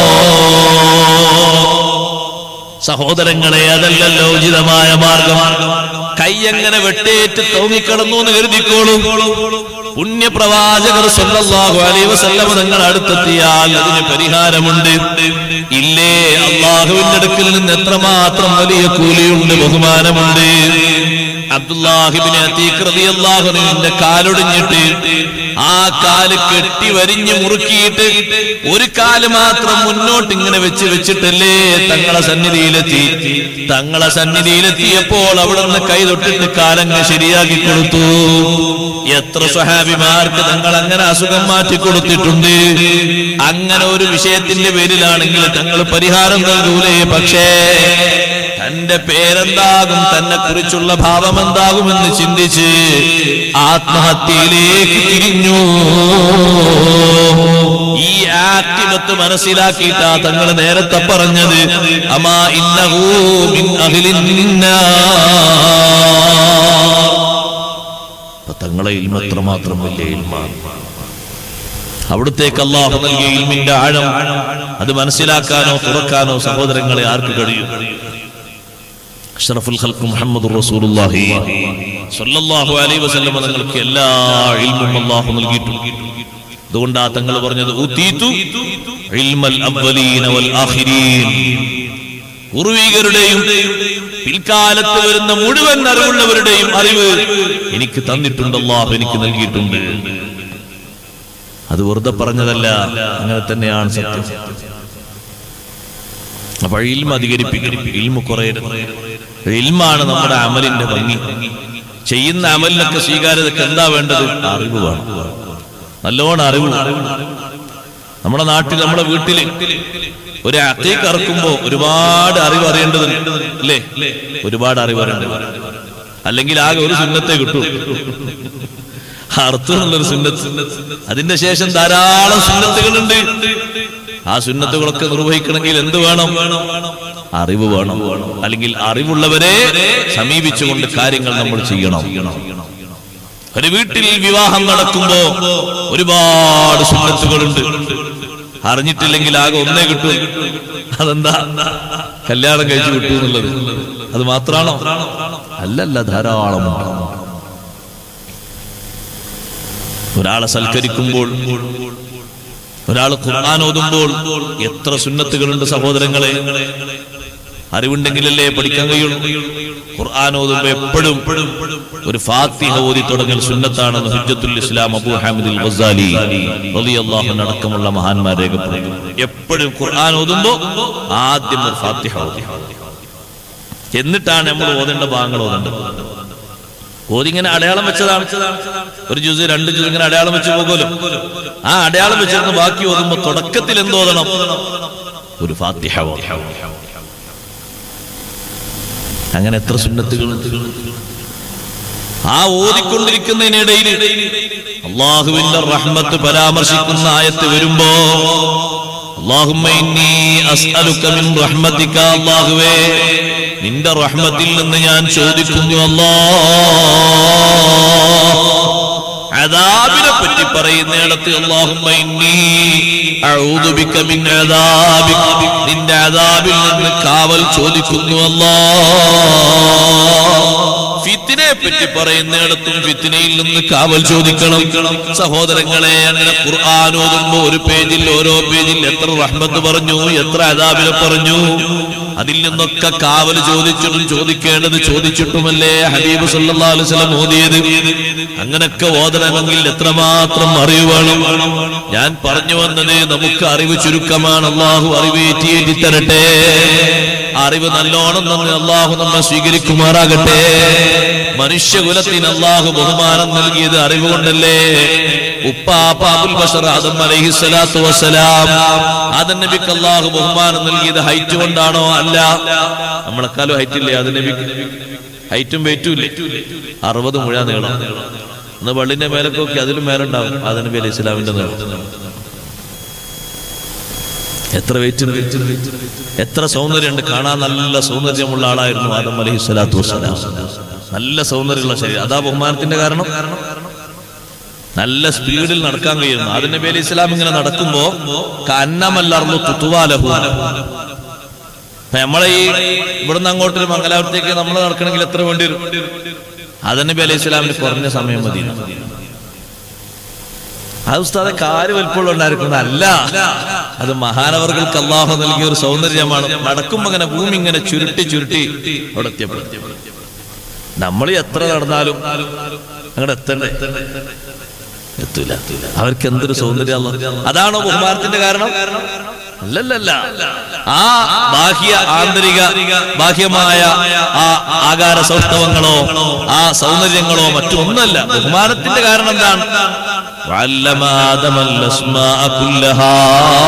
സഹോദരങ്ങളെ അതല്ലല്ലോ ഉചിതമായ മാർഗം കൈയെങ്ങനെ വെട്ടേറ്റ് തോങ്ങിക്കിടന്നു എന്ന് കരുതിക്കോളും പുണ്യപ്രവാചകർ സല്ലല്ലാഹു അലൈഹി വസല്ലമ നിങ്ങൾ അടുത്തെത്തിയാൽ അതിന് പരിഹാരമുണ്ട് ഇല്ലേ അള്ളാഹുവിന്റെ അടുക്കിൽ നിന്ന് എത്രമാത്രം വലിയ കൂലിയുണ്ട് ബഹുമാനമുണ്ട് അബ്ദുല്ലാഹിബിനെ അള്ളാഹുവിന്റെ കാലൊടിഞ്ഞിട്ട് ആ കാല് കെട്ടി വരിഞ്ഞ് മുറുക്കിയിട്ട് ഒരു കാല് മാത്രം മുന്നോട്ട് ഇങ്ങനെ വെച്ച് വെച്ചിട്ടല്ലേ തങ്ങളെ സന്നിധിയിലെത്തി തങ്ങളെ സന്നിധിയിലെത്തിയപ്പോൾ അവിടെ നിന്ന് കൈ തൊട്ടിട്ട് കാലങ്ങ് ശരിയാക്കി കൊടുത്തു എത്ര സ്വഹാബിമാർക്ക് തങ്ങൾ അങ്ങനെ അസുഖം മാറ്റി കൊടുത്തിട്ടുണ്ട് അങ്ങനെ ഒരു വിഷയത്തിന്റെ പേരിലാണെങ്കിൽ തങ്ങൾ പരിഹാരം നൽകൂലേ പക്ഷേ തന്റെ പേരെന്താകും തന്നെ കുറിച്ചുള്ള ഭാവം എന്താകുമെന്ന് ചിന്തിച്ച് ആത്മഹത്യയിലേക്ക് തിരിഞ്ഞു ഈ ആക്ടിവത്ത് മനസ്സിലാക്കിയിട്ടാ തങ്ങൾ നേരത്തെ പറഞ്ഞത് അമാ ഇന്നഹൂ മിൻ അഹ്ലിൻ നാർ. അപ്പൊ തങ്ങളെ ഇൽമത്ര മാത്രം വലിയ ഇൽമാണ് അവിടുത്തേക്ക് അള്ളാഹു നൽകിയ ഇൽമിന്റെ ആഴം അത് മനസ്സിലാക്കാനോ തുറക്കാനോ സഹോദരങ്ങളെ ആർക്ക് കഴിയും അഷ്റഫുൽ ഖൽഖ് മുഹമ്മദ് റസൂലുള്ളാഹി സ്വല്ലല്ലാഹു അലൈഹി വസല്ലം തങ്ങൾക്ക് എല്ലാ ഇൽമും അല്ലാഹു നൽകിയിട്ടുണ്ട് അതുകൊണ്ട് ആ തങ്ങൾ പറഞ്ഞത് ഊതീതു ഇൽമൽ അവ്വലീന വൽ ആഖിരീൻ പൂർവികരുടെയും പിൽക്കാലത്ത് വരുന്ന മുഴുവൻ അറിവുള്ളവരുടെയും അറിവ് എനിക്ക് തന്നിട്ടുണ്ട് അല്ലാഹു എനിക്ക് നൽകിയിട്ടുണ്ട് അത് വെറുതെ പറഞ്ഞതല്ല അങ്ങനെ തന്നെയാണ് സത്യം അപ്പൊ ഇൽമ അധികരിപ്പിക്കണം ഇൽമ കുറയരുത് ഇൽമാണ് നമ്മുടെ അമലിന്റെ ഭംഗി ചെയ്യുന്ന അമലിനൊക്കെ സ്വീകാര്യതക്ക് എന്താ വേണ്ടത് അറിവ് വേണം നല്ലോണം അറിവ് നമ്മുടെ നാട്ടിൽ നമ്മുടെ വീട്ടില് ഒരു അത്തേക്ക് അറക്കുമ്പോ ഒരുപാട് അറിവ് അറിയേണ്ടതുണ്ട് അല്ലേ ഒരുപാട് അറിവ് അറിയേണ്ടത് അല്ലെങ്കിൽ ആകെ ഒരു സുന്നത്തെ കിട്ടൂ അർത്ഥമുള്ളൊരു സുന്നത്ത് അതിന്റെ ശേഷം ധാരാളം സുന്നത്തുകളുണ്ട് ആ സുന്നത്തുകളൊക്കെ നിർവഹിക്കണമെങ്കിൽ എന്ത് വേണം അറിവ് വേണം അല്ലെങ്കിൽ അറിവുള്ളവരെ സമീപിച്ചുകൊണ്ട് കാര്യങ്ങൾ നമ്മൾ ചെയ്യണം ഒരു വീട്ടിൽ വിവാഹം നടക്കുമ്പോ ഒരുപാട് സുന്നത്തുകളുണ്ട് അറിഞ്ഞിട്ടില്ലെങ്കിൽ ആകെ ഒന്നേ കിട്ടൂ അതെന്താ കല്യാണം കഴിച്ചു കിട്ടൂ എന്നുള്ളത് അത് മാത്രാണോ അല്ലല്ല ധാരാളം ഒരാളെ സൽക്കരിക്കുമ്പോൾ ഒരാൾ ഖുർആൻ ഓതുമ്പോൾ എത്ര സുന്നത്തുകളുണ്ട് സഹോദരങ്ങളെ അറിവുണ്ടെങ്കിലല്ലേ പഠിക്കാൻ കഴിയുള്ളൂ ഖുർആൻ ഓതുമ്പോ എപ്പോഴും ഒരു ഫാത്തിഹ ഓതി തുടങ്ങൽ സുന്നത്താണെന്ന് ഹുജ്ജത്തുൽ ഇസ്ലാം അബൂ ഹാമിദുൽ ഗസാലി റളിയല്ലാഹു അൻഹു അടക്കമുള്ള മഹാന്മാർ രേഖപ്പെടുത്തുന്നു എപ്പോഴും ഖുർആൻ ഓതുമ്പോ ആദ്യം ഒരു ഫാത്തിഹ ഓതി എന്നിട്ടാണ് നമ്മൾ ഓതേണ്ട ഭാഗങ്ങൾ ഓതേണ്ടത് ഓതിങ്ങനെ അടയാളം വെച്ചതാണ് ഒരു ജ്യൂസ് രണ്ട് ജ്യൂസ് ഇങ്ങനെ അടയാളം വെച്ച് പോകുമല്ലോ ആ അടയാളം വെച്ചിരുന്ന് ബാക്കി ഓതുമ്പോ തുടക്കത്തിൽ എന്തോതണം ഒരു ഫാത്തിഹ ഓതണം അങ്ങനെ എത്ര സുന്നത്തുകൾ ആ ഓതിക്കൊണ്ടിരിക്കുന്നതിനിടയിൽ അള്ളാഹുവിന്റെ റഹ്മത്ത് പരാമർശിക്കുന്ന ആയത്ത് വരുമ്പോ അല്ലാഹുമ്മ ഇന്നി അസ്അലുക മിൻ റഹ്മതിക അല്ലാഹുവേ നിന്റെ റഹ്മത്തിൽ നിന്ന് ഞാൻ ചോദിക്കുന്നു അല്ലാ അദാബിനെ പറ്റി പറയുന്നിടത്ത് അല്ലാഹുമ്മ ഇന്നി അഊദു ബിക മിൻ അദാബിക നിന്റെ അദാബിൽ നിന്ന് കാവൽ ചോദിക്കുന്നു അല്ലാ ഫിത്തിനെ പറ്റി പറയുന്നിടത്തും ഫിത്തിനയിൽ നിന്ന് കാവൽ ചോദിക്കണം സഹോദരങ്ങളെ അങ്ങനെ ഖുർആൻ ഓതുമ്പോ ഒരു പേജിൽ ഓരോ പേജിൽ എത്ര റഹ്മത്ത് പറഞ്ഞു എത്ര അദാബിനെ പറഞ്ഞു അതിൽ നിന്നൊക്കെ കാവൽ ചോദിച്ചിട്ടും ചോദിക്കേണ്ടത് ചോദിച്ചിട്ടുമല്ലേ ഹബീബ് സല്ലല്ലാഹു അലൈഹി വസല്ലം ഓതിയത് അങ്ങനൊക്കെ ഓതണമെങ്കിൽ എത്രമാത്രം അറിവ് വേണം ഞാൻ പറഞ്ഞു വന്നത് നമുക്ക് അറിവ് ചുരുക്കമാണ് അള്ളാഹു അറിവ് ഏറ്റിയേറ്റി തരട്ടെ അറിവ് നല്ലോണം നമ്മെ അള്ളാഹു നമ്മെ സ്വീകരിക്കുമാറാകട്ടെ മനുഷ്യകുലത്തിന് അള്ളാഹു ബഹുമാനം നൽകിയത് അറിവ് കൊണ്ടല്ലേ ഉപ്പാപ്പാബുൽ ബഷർ ആദം അലൈഹി സ്വലാത്തു വസ്സലാം ആദം നബിക്ക് അള്ളാഹു ബഹുമാനം നൽകിയത് ഹൈറ്റ് കൊണ്ടാണോ അല്ല നമ്മളെക്കാളും ഹൈറ്റ് ഇല്ലേ ആദം നബിക്ക് ഹൈറ്റും വെയിറ്റും ഇല്ലേ അറുപത് മുഴ നീളം ഇന്ന് പള്ളിന്റെ മേലൊക്കെ നോക്കി അതിലും മേലുണ്ടാവും ആദം നബി അലൈഹി ഇസ്ലാമിന്റെ നീളം എത്ര വെയിറ്റ് എത്ര സൗന്ദര്യമുണ്ട് കാണാൻ നല്ല സൗന്ദര്യമുള്ള ആളായിരുന്നു ആദം അലൈഹി സ്വലാത്തു വസ്സലാം നല്ല സൗന്ദര്യമുള്ള ശരീരം അതാ ബഹുമാനത്തിന്റെ കാരണം നല്ല സ്പീഡിൽ നടക്കാൻ കഴിയുന്നു ആദം നബി അലൈഹി ഇസ്ലാം ഇങ്ങനെ നടക്കുമ്പോ കന്നമല്ലർന്നു തുത്തുവാലഹു അപ്പൊ നമ്മളെ ഈ ഇവിടുന്ന് അങ്ങോട്ടൊരു മംഗലാപുരത്തേക്ക് നമ്മൾ നടക്കണമെങ്കിൽ എത്ര വേണ്ടി വരും ആദം നബി അലൈഹി ഇസ്ലാമിന് കുറഞ്ഞ സമയം മതി അത് ഉസ്താദെ കാല് വലിപ്പമുള്ള ഉണ്ടായിരിക്കുന്നതല്ല അത് മഹാനവർകൾക്ക് അള്ളാഹു നൽകിയ ഒരു സൗന്ദര്യമാണ് നടക്കുമ്പോ അങ്ങനെ ഭൂമി ഇങ്ങനെ ചുരുട്ടി ചുരുട്ടി അവിടെ എത്തിയപ്പോൾ നമ്മൾ എത്ര നടന്നാലും അങ്ങോട്ട് എത്തണ്ടേ എത്തൂല അവർക്ക് എന്തൊരു സൗന്ദര്യം അതാണോ ബഹുമാനത്തിന്റെ കാരണം അല്ലല്ലല്ല ആ ബാഹ്യ ആന്തരിക ബാഹ്യമായ ആ ആകാര സൗഷ്ഠവങ്ങളോ ആ സൗന്ദര്യങ്ങളോ മറ്റൊന്നല്ല ബഹുമാനത്തിന്റെ കാരണം എന്താണ് وعلم آدم الأسماء كلها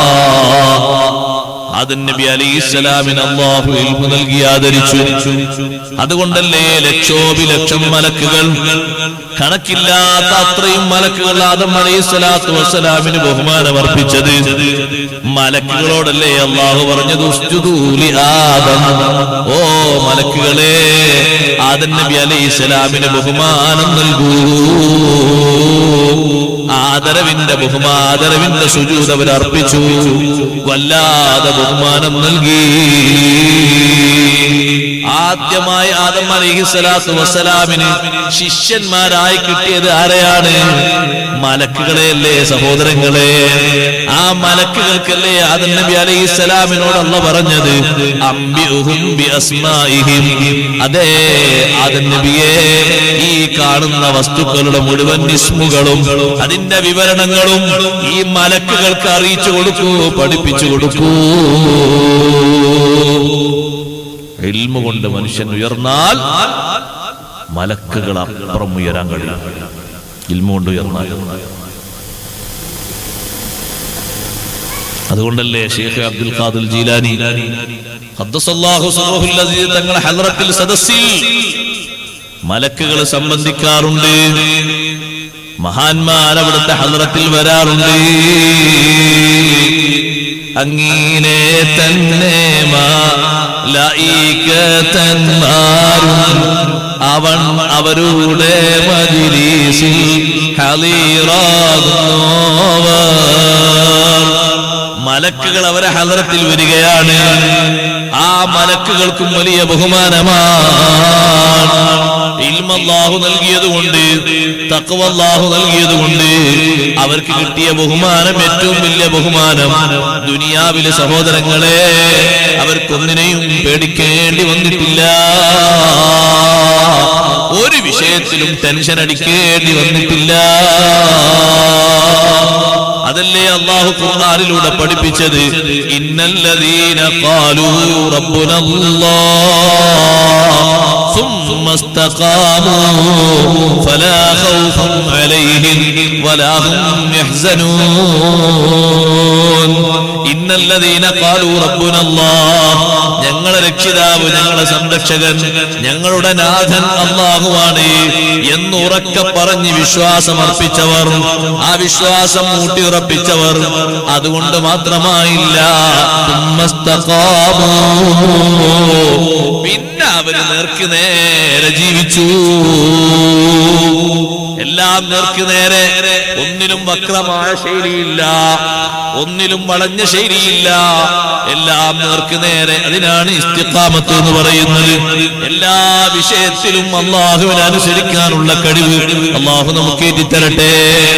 ആദം നബി അലൈഹി സ്വലാമിന് അള്ളാഹു ഇൽമു നൽകി ആദരിച്ചു അതുകൊണ്ടല്ലേ ലക്ഷോപിലക്ഷം മലക്കുകൾ കണക്കില്ലാത്ത അത്രയും മലക്കുകൾ ആദം അലൈഹി സ്വലാത്തു വസ്സലാമിന് ബഹുമാനം അർപ്പിച്ചത് മലക്കുകളോടല്ലേ അള്ളാഹു പറഞ്ഞത് ഉസ്ജുദൂലി ആദം ഓ മലക്കുകളെ ആദം നബി അലൈഹി സ്വലാമിന് ബഹുമാനം നൽകൂ ആദരവിന്റെ ബഹുമാദരവിന്റെ സുജൂത് അവർ അർപ്പിച്ചു വല്ലാതെ ബഹുമാനം നൽകി ആദ്യമായി ആദം അലൈഹി സ്വലാത്തു വസ്സലാമിന് ശിഷ്യന്മാരായി കിട്ടിയത് ആരെയാണ് മലക്കുകളെയല്ലേ സഹോദരങ്ങളെ ആ മലക്കുകൾക്കല്ലേ ആദം നബി അലൈഹി സ്വലാമിനോട് അല്ല പറഞ്ഞത് അംബിഉഹും ബിഅസ്മാഇഹിം അതെ ആദം നബിയെ ഈ കാണുന്ന വസ്തുക്കളുടെ മുഴുവൻ ഇസ്മുകളും അതിന്റെ വിവരണങ്ങളും ഈ മലക്കുകൾക്ക് അറിയിച്ചു കൊടുക്കൂ പഠിപ്പിച്ചു കൊടുക്കൂ ഇൽമ കൊണ്ട് മനുഷ്യൻ ഉയർന്നാൽ മലക്കുകൾ അപ്പുറം ഉയരാൻ കഴിയും ഇൽമ കൊണ്ട് ഉയർന്നാൽ അതുകൊണ്ടല്ലേ ഷെയ്ഖ് അബ്ദുൽ ഖാദിൽ ജീലാനി ഖദ്ദസല്ലാഹു സിർറഹുൽ അസീസ് തങ്ങളുടെ ഹദ്റത്തിൽ സദസ്സിൽ മലക്കുകൾ സംബന്ധിക്കാറുണ്ട് മഹാന്മാർ അവിടുത്തെ ഹദ്റത്തിൽ വരാറുണ്ട് അങ്ങനെ തന്നെ മാരും അവൻ അവരുടെ മജിലീസിൽ ഹലീറാകുന്നവർ മലക്കുകൾ അവരെ ഹലറത്തിൽ വരികയാണ് ആ മലക്കുകൾക്കും വലിയ ബഹുമാനമാണ് ഇൽമല്ലാഹു നൽകിയതുകൊണ്ട് തക്കവല്ലാഹു നൽകിയതുകൊണ്ട് അവർക്ക് കിട്ടിയ ബഹുമാനം ഏറ്റവും വലിയ ബഹുമാനം ദുനിയാവിലെ സഹോദരങ്ങളെ അവർക്കൊന്നിനെയും പേടിക്കേണ്ടി വന്നിട്ടില്ല ഒരു വിഷയത്തിലും ടെൻഷൻ അടിക്കേണ്ടി വന്നിട്ടില്ല അതല്ലേ അള്ളാഹു ഖുർആനിലൂടെ പഠിപ്പിച്ചത് ഇന്നല്ലദീന ഖാലൂ റബ്ബുനല്ലാഹ് ثم استقاموا فلا خوف عليهم ولا هم يحزنون إن الذين قالوا ربنا الله ഞങ്ങളെ രക്ഷിതാവ് ഞങ്ങളെ സംരക്ഷകൻ ഞങ്ങളുടെ നാഥൻ അള്ളാഹുവാണ് എന്നുറക്കെ പറഞ്ഞ് വിശ്വാസം അർപ്പിച്ചവർ ആ വിശ്വാസം ഊട്ടിയുറപ്പിച്ചവർ അതുകൊണ്ട് മാത്രമായില്ല തുമ്മസ്തഖാമൂ. പിന്നെ അവര് നേർക്ക് നേരെ ജീവിച്ചു എല്ലാം നേർക്ക് നേരെ ഒന്നിലും വക്രമായ ശൈലിയില്ല ഒന്നിലും വളഞ്ഞ ശൈലിയില്ല എല്ലാം നേർക്ക് നേരെ അതിനാണ് ഇസ്തിഖാമത്ത് എന്ന് പറയുന്നത് എല്ലാ വിഷയത്തിലും അള്ളാഹുവിനെ അനുസരിക്കാനുള്ള കഴിവ് അള്ളാഹു നമുക്ക് ഏറ്റിത്തരട്ടെ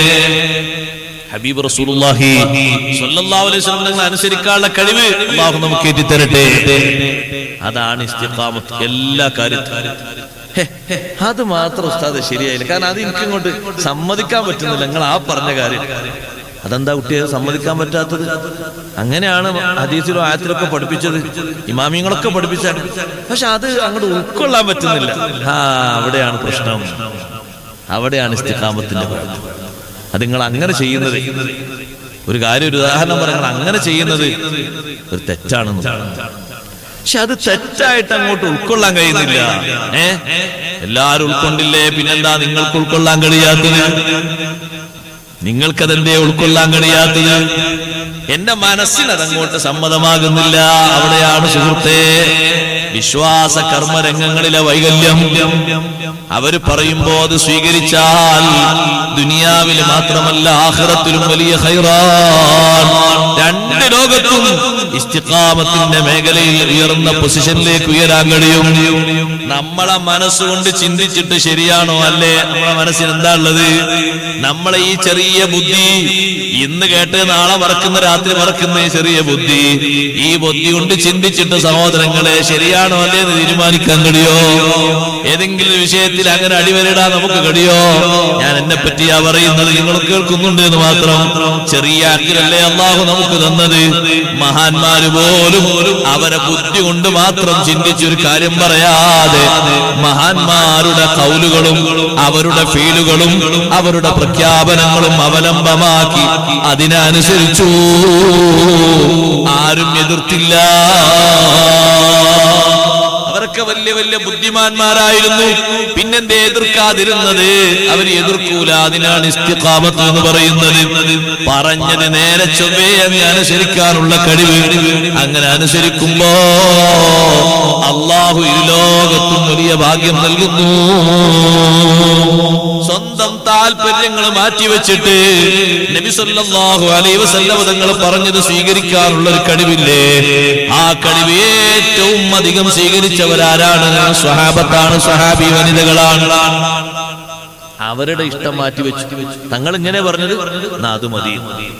ഹബീബ് റസൂലുള്ളാഹി സ്വല്ലല്ലാഹു അലൈഹി വസല്ലം നിങ്ങൾ അനുസരിക്കാനുള്ള കഴിവ് അള്ളാഹു നമുക്ക് ഏറ്റിത്തരട്ടെ അതാണ് ഇസ്തിഖാമത്ത് എല്ലാ കാര്യത്തിലും ഹെ, ഹെ, അത് മാത്രം ഉസ്താദ് ശരിയായില്ല കാരണം അത് എനിക്ക് ഇങ്ങോട്ട് സമ്മതിക്കാൻ പറ്റുന്നില്ല നിങ്ങൾ ആ പറഞ്ഞ കാര്യം അതെന്താ കുട്ടിയെ സമ്മതിക്കാൻ പറ്റാത്തത് അങ്ങനെയാണ് ഹദീസിലും ആയത്തിലൊക്കെ പഠിപ്പിച്ചത് ഇമാമിങ്ങളൊക്കെ പഠിപ്പിച്ചാണ് പക്ഷെ അത് അങ്ങോട്ട് ഉൾക്കൊള്ളാൻ പറ്റുന്നില്ല ആ അവിടെയാണ് പ്രശ്നം അവിടെയാണ് ഇസ്തിഖാമത്തിന്റെ കുഴപ്പം അത് നിങ്ങൾ അങ്ങനെ ചെയ്യുന്നത് ഒരു കാര്യം ഒരു ഉദാഹരണം പറയുന്നത് അങ്ങനെ ചെയ്യുന്നത് ഒരു തെറ്റാണെന്ന് പക്ഷെ അത് തെറ്റായിട്ട് അങ്ങോട്ട് ഉൾക്കൊള്ളാൻ കഴിയുന്നില്ല ഏ എല്ലാരും ഉൾക്കൊണ്ടില്ലേ പിന്നെന്താ നിങ്ങൾക്ക് ഉൾക്കൊള്ളാൻ കഴിയാത്തത് നിങ്ങൾക്കതെന്തേ ഉൾക്കൊള്ളാൻ കഴിയാത്തത് എന്റെ മനസ്സിന് അതങ്ങോട്ട് സമ്മതമാകുന്നില്ല അവിടെയാണ് സുഹൃത്തെ വിശ്വാസ കർമ്മരംഗങ്ങളിലെ വൈകല്യം അവര് പറയുമ്പോ അത് സ്വീകരിച്ചാൽ ദുനിയാവിൽ മാത്രമല്ല ആഹ്റത്തിലും വലിയ ഹൈറാൻ രണ്ട് ലോകത്തും ഇസ്തിഖാമത്തിന്റെ മേഖലയിൽ ഉയർന്ന പൊസിഷനിലേക്ക് ഉയരാൻ കഴിയും നമ്മളെ മനസ്സുകൊണ്ട് ചിന്തിച്ചിട്ട് ശരിയാണോ അല്ലേ നമ്മളെ മനസ്സിന് എന്താ ഉള്ളത് നമ്മളെ ഈ ചെറിയ ബുദ്ധി ഇന്ന് കേട്ട് നാളെ മറക്കുന്ന രാത്രി മറക്കുന്ന ഈ ചെറിയ ബുദ്ധി ഈ ബുദ്ധി കൊണ്ട് ചിന്തിച്ചിട്ട് സഹോദരങ്ങളെ ശരിയാണോ അല്ലേ എന്ന് തീരുമാനിക്കാൻ കഴിയോ ഏതെങ്കിലും ഒരു വിഷയത്തിൽ അങ്ങനെ അടിവരിടാൻ നമുക്ക് കഴിയോ ഞാൻ എന്നെ പറ്റിയാ പറയുന്നത് നിങ്ങൾ കേൾക്കുന്നുണ്ട് എന്ന് മാത്രം ചെറിയ അക്കിലല്ലേ അള്ളാഹു നമുക്ക് തന്നത് മഹാന്മാര് പോലും അവരെ ബുദ്ധി കൊണ്ട് മാത്രം ചിന്തിച്ചൊരു കാര്യം പറയാതെ മഹാന്മാരുടെ കൗലുകളും അവരുടെ ഫീലുകളും അവരുടെ പ്രഖ്യാപനങ്ങളും അവലംബമാക്കി അതിനനുസരിച്ചു ആരും എതിർത്തില്ല അവരൊക്കെ വലിയ വലിയ ബുദ്ധിമാന്മാരായിരുന്നു പിന്നെന്തേ എതിർക്കാതിരുന്നത് അവർ എതിർക്കൂല അതിനാണ് ഇസ്തിഖാമത്ത് എന്ന് പറയുന്നത് പറഞ്ഞത് നേരെ ചൊവ്വേ അങ്ങ് അനുസരിക്കാനുള്ള കഴിവ് അങ്ങനെ അനുസരിക്കുമ്പോ അള്ളാഹു ഇരുലോകത്തും വലിയ ഭാഗ്യം നൽകുന്നു സ്വന്തം താല്പര്യങ്ങൾ മാറ്റിവെച്ചിട്ട് നബി സല്ലല്ലാഹു അലൈഹി വസല്ലം തങ്ങൾ പറഞ്ഞത് സ്വീകരിക്കാനുള്ള ഒരു കഴിവില്ലേ ആ കഴിവ് ഏറ്റവും അധികം സ്വീകരിച്ചവരാരാണ് സ്വഹാബത്താണ് സ്വഹാബി വനിതകളാണ് അവരുടെ ഇഷ്ടം മാറ്റിവെച്ചു തങ്ങൾ ഇങ്ങനെ പറഞ്ഞത് "എന്നാ അത് മതി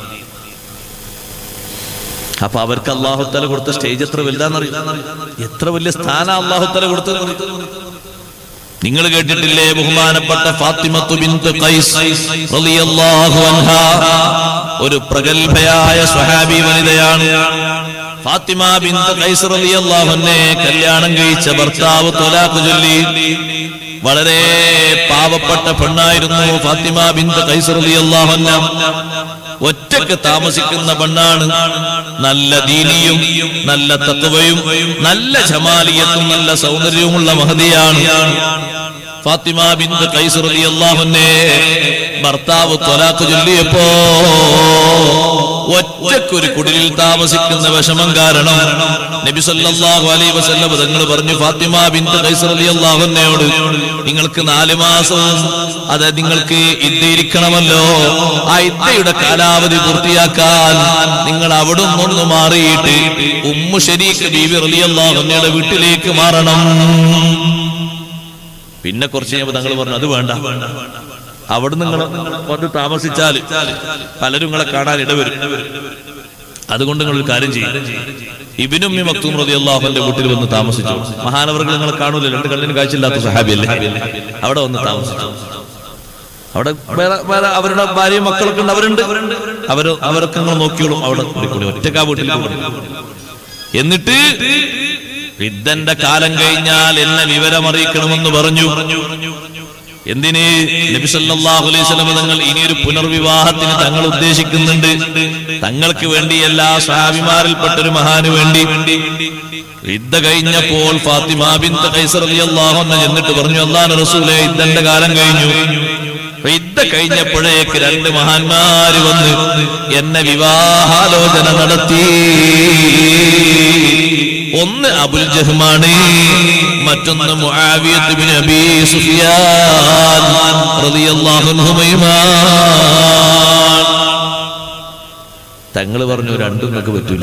അപ്പൊ അവർക്ക് അള്ളാഹുത്തല കൊടുത്ത സ്റ്റേജ് എത്ര വലുതാന്നറിയാം എത്ര വലിയ സ്ഥാനം അള്ളാഹുത്തല കൊടുത്തത് നിങ്ങൾ കേട്ടിട്ടില്ലേ ബഹുമാനപ്പെട്ട ഫാത്തിമത്തു ബിന്ത് ഖൈസ് റളിയല്ലാഹു അൻഹാ ഒരു പ്രഗത്ഭയായ സ്വഹാബി വനിതയാണ് ഫാത്തിമ ബിന്ത് ഖൈസ് റളിയല്ലാഹു അൻഹയെ കല്യാണം കഴിച്ച ഭർത്താവ് തൊലാഖ് ചൊല്ലി വളരെ പാവപ്പെട്ട പെണ്ണായിരുന്നു ഫാത്തിമ ബിന്ത് ഖൈസ് റളിയല്ലാഹു അൻഹ ഒറ്റക്ക് താമസിക്കുന്ന പെണ്ണാണ് നല്ല ദീനിയും നല്ല തത്വയും നല്ല ജമാലിയത്തും നല്ല സൗന്ദര്യവുമുള്ള മഹതിയാണ് ഫാത്തിമ ബിന്ദു കൈസ് റളിയല്ലാഹുവിനെ ഭർത്താവ് ത്വലാഖ് ചൊല്ലിയപ്പോ ഒറ്റക്കൊരു കുടിലിൽ താമസിക്കുന്ന വിഷമം കാരണം നബി സല്ലല്ലാഹു അലൈഹി വസല്ലം തങ്ങൾ പറഞ്ഞു ഫാത്തിമ ബിന്ദു കൈസ് റളിയല്ലാഹുവിനോട് നിങ്ങൾക്ക് നാല് മാസവും അത് നിങ്ങൾക്ക് ഇദ്ദയിരിക്കണമല്ലോ ആ ഇദ്ദയുടെ കാലാവധി പൂർത്തിയാക്കാൻ നിങ്ങൾ അവിടെ നിന്ന് മാറിയിട്ട് ഉമ്മു ശരീക്ക് ബീവി റളിയല്ലാഹുവിനയുടെ വീട്ടിലേക്ക് മാറണം പിന്നെ കുറച്ച് കഴിയുമ്പോൾ തങ്ങൾ പറഞ്ഞു അത് വേണ്ട അവിടെ നിങ്ങൾ വന്ന് താമസിച്ചാൽ പലരും നിങ്ങളെ കാണാൻ ഇടവരും അതുകൊണ്ട് നിങ്ങൾ ഒരു കാര്യം ചെയ്യും ഇബിനും ഈ മക്തൂം റതി അള്ളാഹുന്റെ വീട്ടിൽ വന്ന് താമസിച്ചു മഹാനവർകൾ നിങ്ങളെ കാണൂല രണ്ട് കണ്ണിന് കാഴ്ചയില്ലാത്ത സഹാബിയല്ലേ അവിടെ വന്ന് താമസിച്ചു അവിടെ വേറെ വേറെ അവരുടെ ഭാര്യയും മക്കളൊക്കെ ഉണ്ട് അവരുണ്ട് അവര് അവരൊക്കെ നിങ്ങൾ നോക്കിയോളും അവിടെ കൂടി ഒറ്റക്കാ വീട്ടിൽ കൂടി. എന്നിട്ട് വിദ്ദന്റെ കാലം കഴിഞ്ഞാൽ എന്നെ വിവരം അറിയിക്കണമെന്ന് പറഞ്ഞു എന്തിന് നബി സല്ലല്ലാഹു അലൈഹി വസല്ലം തങ്ങൾ ഇനിയൊരു പുനർവിവാഹത്തിന് തങ്ങൾ ഉദ്ദേശിക്കുന്നുണ്ട് തങ്ങൾക്ക് വേണ്ടി എല്ലാ സ്വഹാബിമാരിൽപ്പെട്ട ഒരു മഹാന് വേണ്ടി യുദ്ധ കഴിഞ്ഞപ്പോൾ ഫാത്തിമ ബിന്ത് ഖൈസർ റളിയല്ലാഹു അൻഹ എന്നിട്ട് പറഞ്ഞു അല്ലാഹു റസൂലേ യുദ്ധന്റെ കാലം കഴിഞ്ഞു യുദ്ധ കഴിഞ്ഞപ്പോഴേക്ക് രണ്ട് മഹാന്മാര് വന്ന് എന്നെ വിവാഹാലോചന നടത്തി ഒന്ന് അബുൽ ജഹ്മാണ് മറ്റൊന്ന് മുആവിയത്ത് ബിൻ അബീ സുഫിയാൻ റളിയല്ലാഹു അൻഹുമയുമാണ് തങ്ങൾ പറഞ്ഞു രണ്ടും നിങ്ങൾക്ക് പറ്റൂല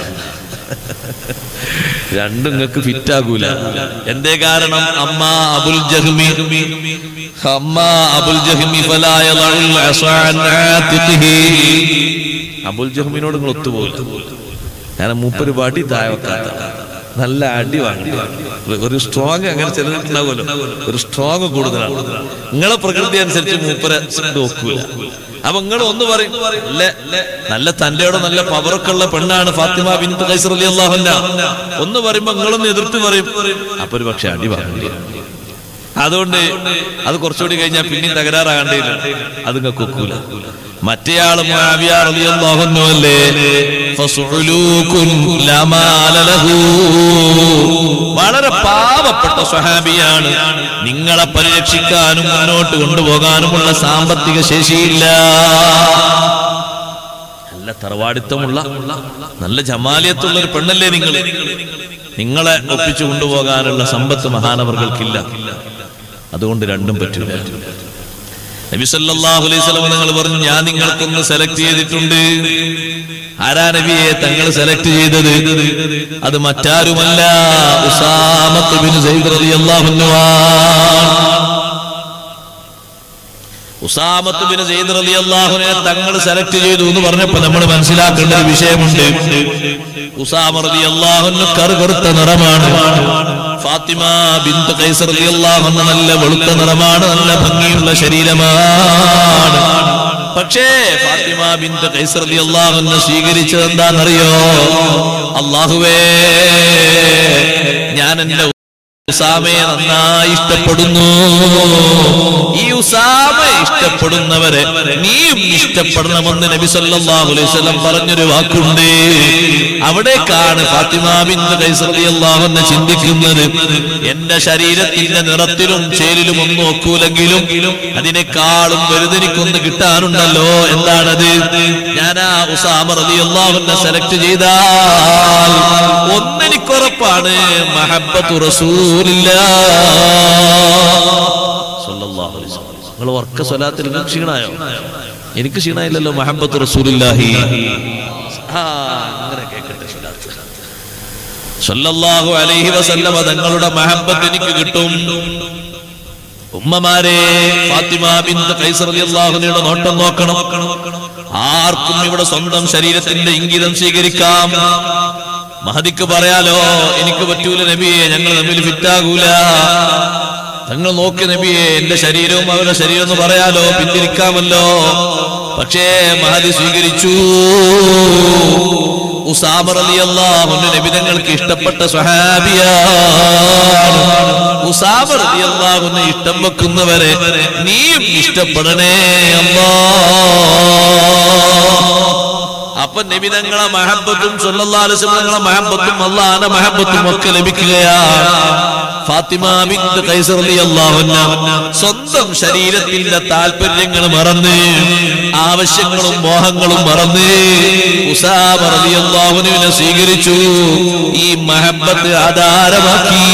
രണ്ടും നിങ്ങൾക്ക് ഫിറ്റ് ആകൂല എന്തേ കാരണം അമ്മ അബുൽ ജഹ്മി അമ്മ അബുൽ ജഹ്മി ഫലാ യളഉൽ അസാ അൻ ആതിഖിഹി അബുൽ ജഹ്മിനോട് നിങ്ങൾ ഒത്തുപോകില്ല കാരണം മൂപ്പര് വടി താഴെ വെക്കാത്ത നല്ല അടി വാങ്ങി ഒരു സ്ട്രോങ് അങ്ങനെ ചിലരുണ്ടാവുമല്ലോ ഒരു സ്ട്രോങ് കൂടുതലാണ് നിങ്ങളെ പ്രകൃതി അനുസരിച്ച് മൂപ്പരെ നോക്കൂല അപ്പൊ നിങ്ങൾ ഒന്ന് പറയും അല്ലേ നല്ല തന്റെയോടെ നല്ല പവറൊക്കെ ഉള്ള പെണ്ണാണ് ഫാത്തിമ ബിൻ ഖൈസർ അലി അള്ളാഹുല്ല ഒന്ന് പറയുമ്പോ നിങ്ങളൊന്ന് എതിർത്ത് പറയും അപ്പൊ ഒരു പക്ഷെ അടി വാങ്ങേണ്ടി വരും. അതുകൊണ്ട് അത് കുറച്ചുകൂടി കഴിഞ്ഞാൽ പിന്നെയും തകരാറാകേണ്ടിയില്ല അത് നിങ്ങൾക്ക് ഒക്കൂല മറ്റേയാള് മുആവിയ റളിയല്ലാഹു അൻഹു അല്ലേ ഫസുലൂകുൻ ലമാല ലഹു വളരെ പാവപ്പെട്ട സ്വഹാബിയാണ് നിങ്ങളെ പരിരക്ഷിക്കാനും മുന്നോട്ട് കൊണ്ടുപോകാനുമുള്ള സാമ്പത്തിക ശേഷിയില്ല നല്ല തറവാടിത്തമുള്ള നല്ല ജമാലിയത്തുള്ള ഒരു പെണ്ണല്ലേ നിങ്ങൾ നിങ്ങളെ ഒപ്പിച്ചു കൊണ്ടുപോകാനുള്ള സമ്പത്ത് മഹാനവർകൾക്കില്ല അതുകൊണ്ട് രണ്ടും പറ്റില്ല നബി സല്ലല്ലാഹു അലൈഹി വസല്ലം നിങ്ങൾ പറഞ്ഞു ഞാൻ നിങ്ങൾക്കൊന്ന് സെലക്ട് ചെയ്തിട്ടുണ്ട് ആരാ നബിയെ തങ്ങൾ സെലക്ട് ചെയ്തത് അത് മറ്റാരുമല്ല ഉസാമത്ത് ബിൻ സൈദ് റളിയല്ലാഹു അൻഹുവാണ് ഉസാമത്ത് ബിൻ സൈദ് റളിയല്ലാഹുവിനെ തങ്ങൾ സെലക്ട് ചെയ്തു എന്ന് പറഞ്ഞപ്പോ നമ്മൾ മനസ്സിലാക്കേണ്ട ഒരു വിഷയമുണ്ട് ഉസാമ റളിയല്ലാഹു അൻഹു കറുകറുത്ത നിറമാണ് ഫാത്തിമ ബിന്ത് ഖൈസർ റളിയല്ലാഹു അൻഹ നല്ല വെളുത്ത നിറമാണ് നല്ല ഭംഗിയുള്ള ശരീരമാണ് പക്ഷേ ഫാത്തിമ ബിന്ത് ഖൈസർ റളിയല്ലാഹു അൻഹ സ്വീകരിച്ചത് എന്താണെന്നറിയോ അള്ളാഹുവേ ഞാൻ എന്റെ ഉസാമയെ നന്നായി ഇഷ്ടപ്പെടുന്നു ഈ ഉസാമ ഇഷ്ടപ്പെടുന്നവരെ നീയും ഇഷ്ടപ്പെടണമെന്ന് നബി സല്ലല്ലാഹു അലൈഹി വസല്ലം പറഞ്ഞൊരു വാക്കുണ്ട് അവിടേക്കാണ് ഫാത്തിമ ബിന്ത് ഖൈസ് റളിയല്ലാഹു അൻഹ ചിന്തിക്കുന്നത് എന്റെ ശരീരത്തിന്റെ നിറത്തിലും ചേലിലും ഒന്നും ഒക്കൂലെങ്കിലും അതിനേക്കാളും വലുതെനിക്കൊന്ന് കിട്ടാനുണ്ടല്ലോ എന്താണത് ഞാൻ ആ ഉസാമ റളിയല്ലാഹു അൻഹ സെലക്ട് ചെയ്താൽ ഒന്നെനിക്കുറപ്പാണ് മഹബ്ബത്തു റസൂലില്ലാ സല്ലല്ലാഹു അലൈഹി വസല്ലം നിങ്ങൾ ഉറക്ക സ്വലാത്തിൽ നിങ്ങൾക്ക് ക്ഷീണായോ എനിക്ക് ക്ഷീണായില്ലല്ലോ മഹബത്ത് റസൂലില്ലാഹി ആ അങ്ങനെ കേൾക്കട്ടെ സ്വലാത്ത് സല്ലല്ലാഹു അലൈഹി വസല്ലമ തങ്ങളുടെ മഹബത്ത് എനിക്ക് കിട്ടും ഉമ്മമാരെ ഫാത്തിമ ബിന്ത് ഖൈസർ റളിയല്ലാഹുവിന്റെ നോട്ടം നോക്കണം ആർക്കും ഇവിടെ സ്വന്തം ശരീരത്തിന്റെ ഇംഗിതം സ്വീകരിക്കാം മഹദിക്ക് പറയാലോ എനിക്ക് പറ്റൂല നബിയെ ഞങ്ങൾ തമ്മിൽ ഫിറ്റാകൂല തങ്ങൾ നോക്കി നബിയെ എന്റെ ശരീരവും അവരുടെ ശരീരം എന്ന് പറയാലോ പിന്തിരിക്കാമല്ലോ പക്ഷേ മഹദി സ്വീകരിച്ചു ഉസാമർ അലി അള്ളാഹു നബി തങ്ങൾക്ക് ഇഷ്ടപ്പെട്ട സ്വഹാബിയാണ് ഉസാമർ അലി അള്ളാഹുന്ന് ഇഷ്ടം വെക്കുന്നവരെ നീയും ഇഷ്ടപ്പെടണേ അല്ലാ അപ്പൊ നബിതങ്ങളെ മഹബത്തും സല്ലല്ലാഹുലങ്ങളെ മഹബത്തും അള്ളാന്റെ മഹബത്തും ഒക്കെ ലഭിക്കുകയാണ് ഫാത്തിമ ബിന്ത് ഖൈസർ റളിയല്ലാഹു അൻഹ സ്വന്തം ശരീരത്തിന്റെ താല്പര്യങ്ങൾ മറന്ന് ആവശ്യങ്ങളും മോഹങ്ങളും മറന്ന് ഉസാമ റളിയല്ലാഹുവിനെ സ്വീകരിച്ചു ഈ മഹബത്ത് ആധാരമാക്കി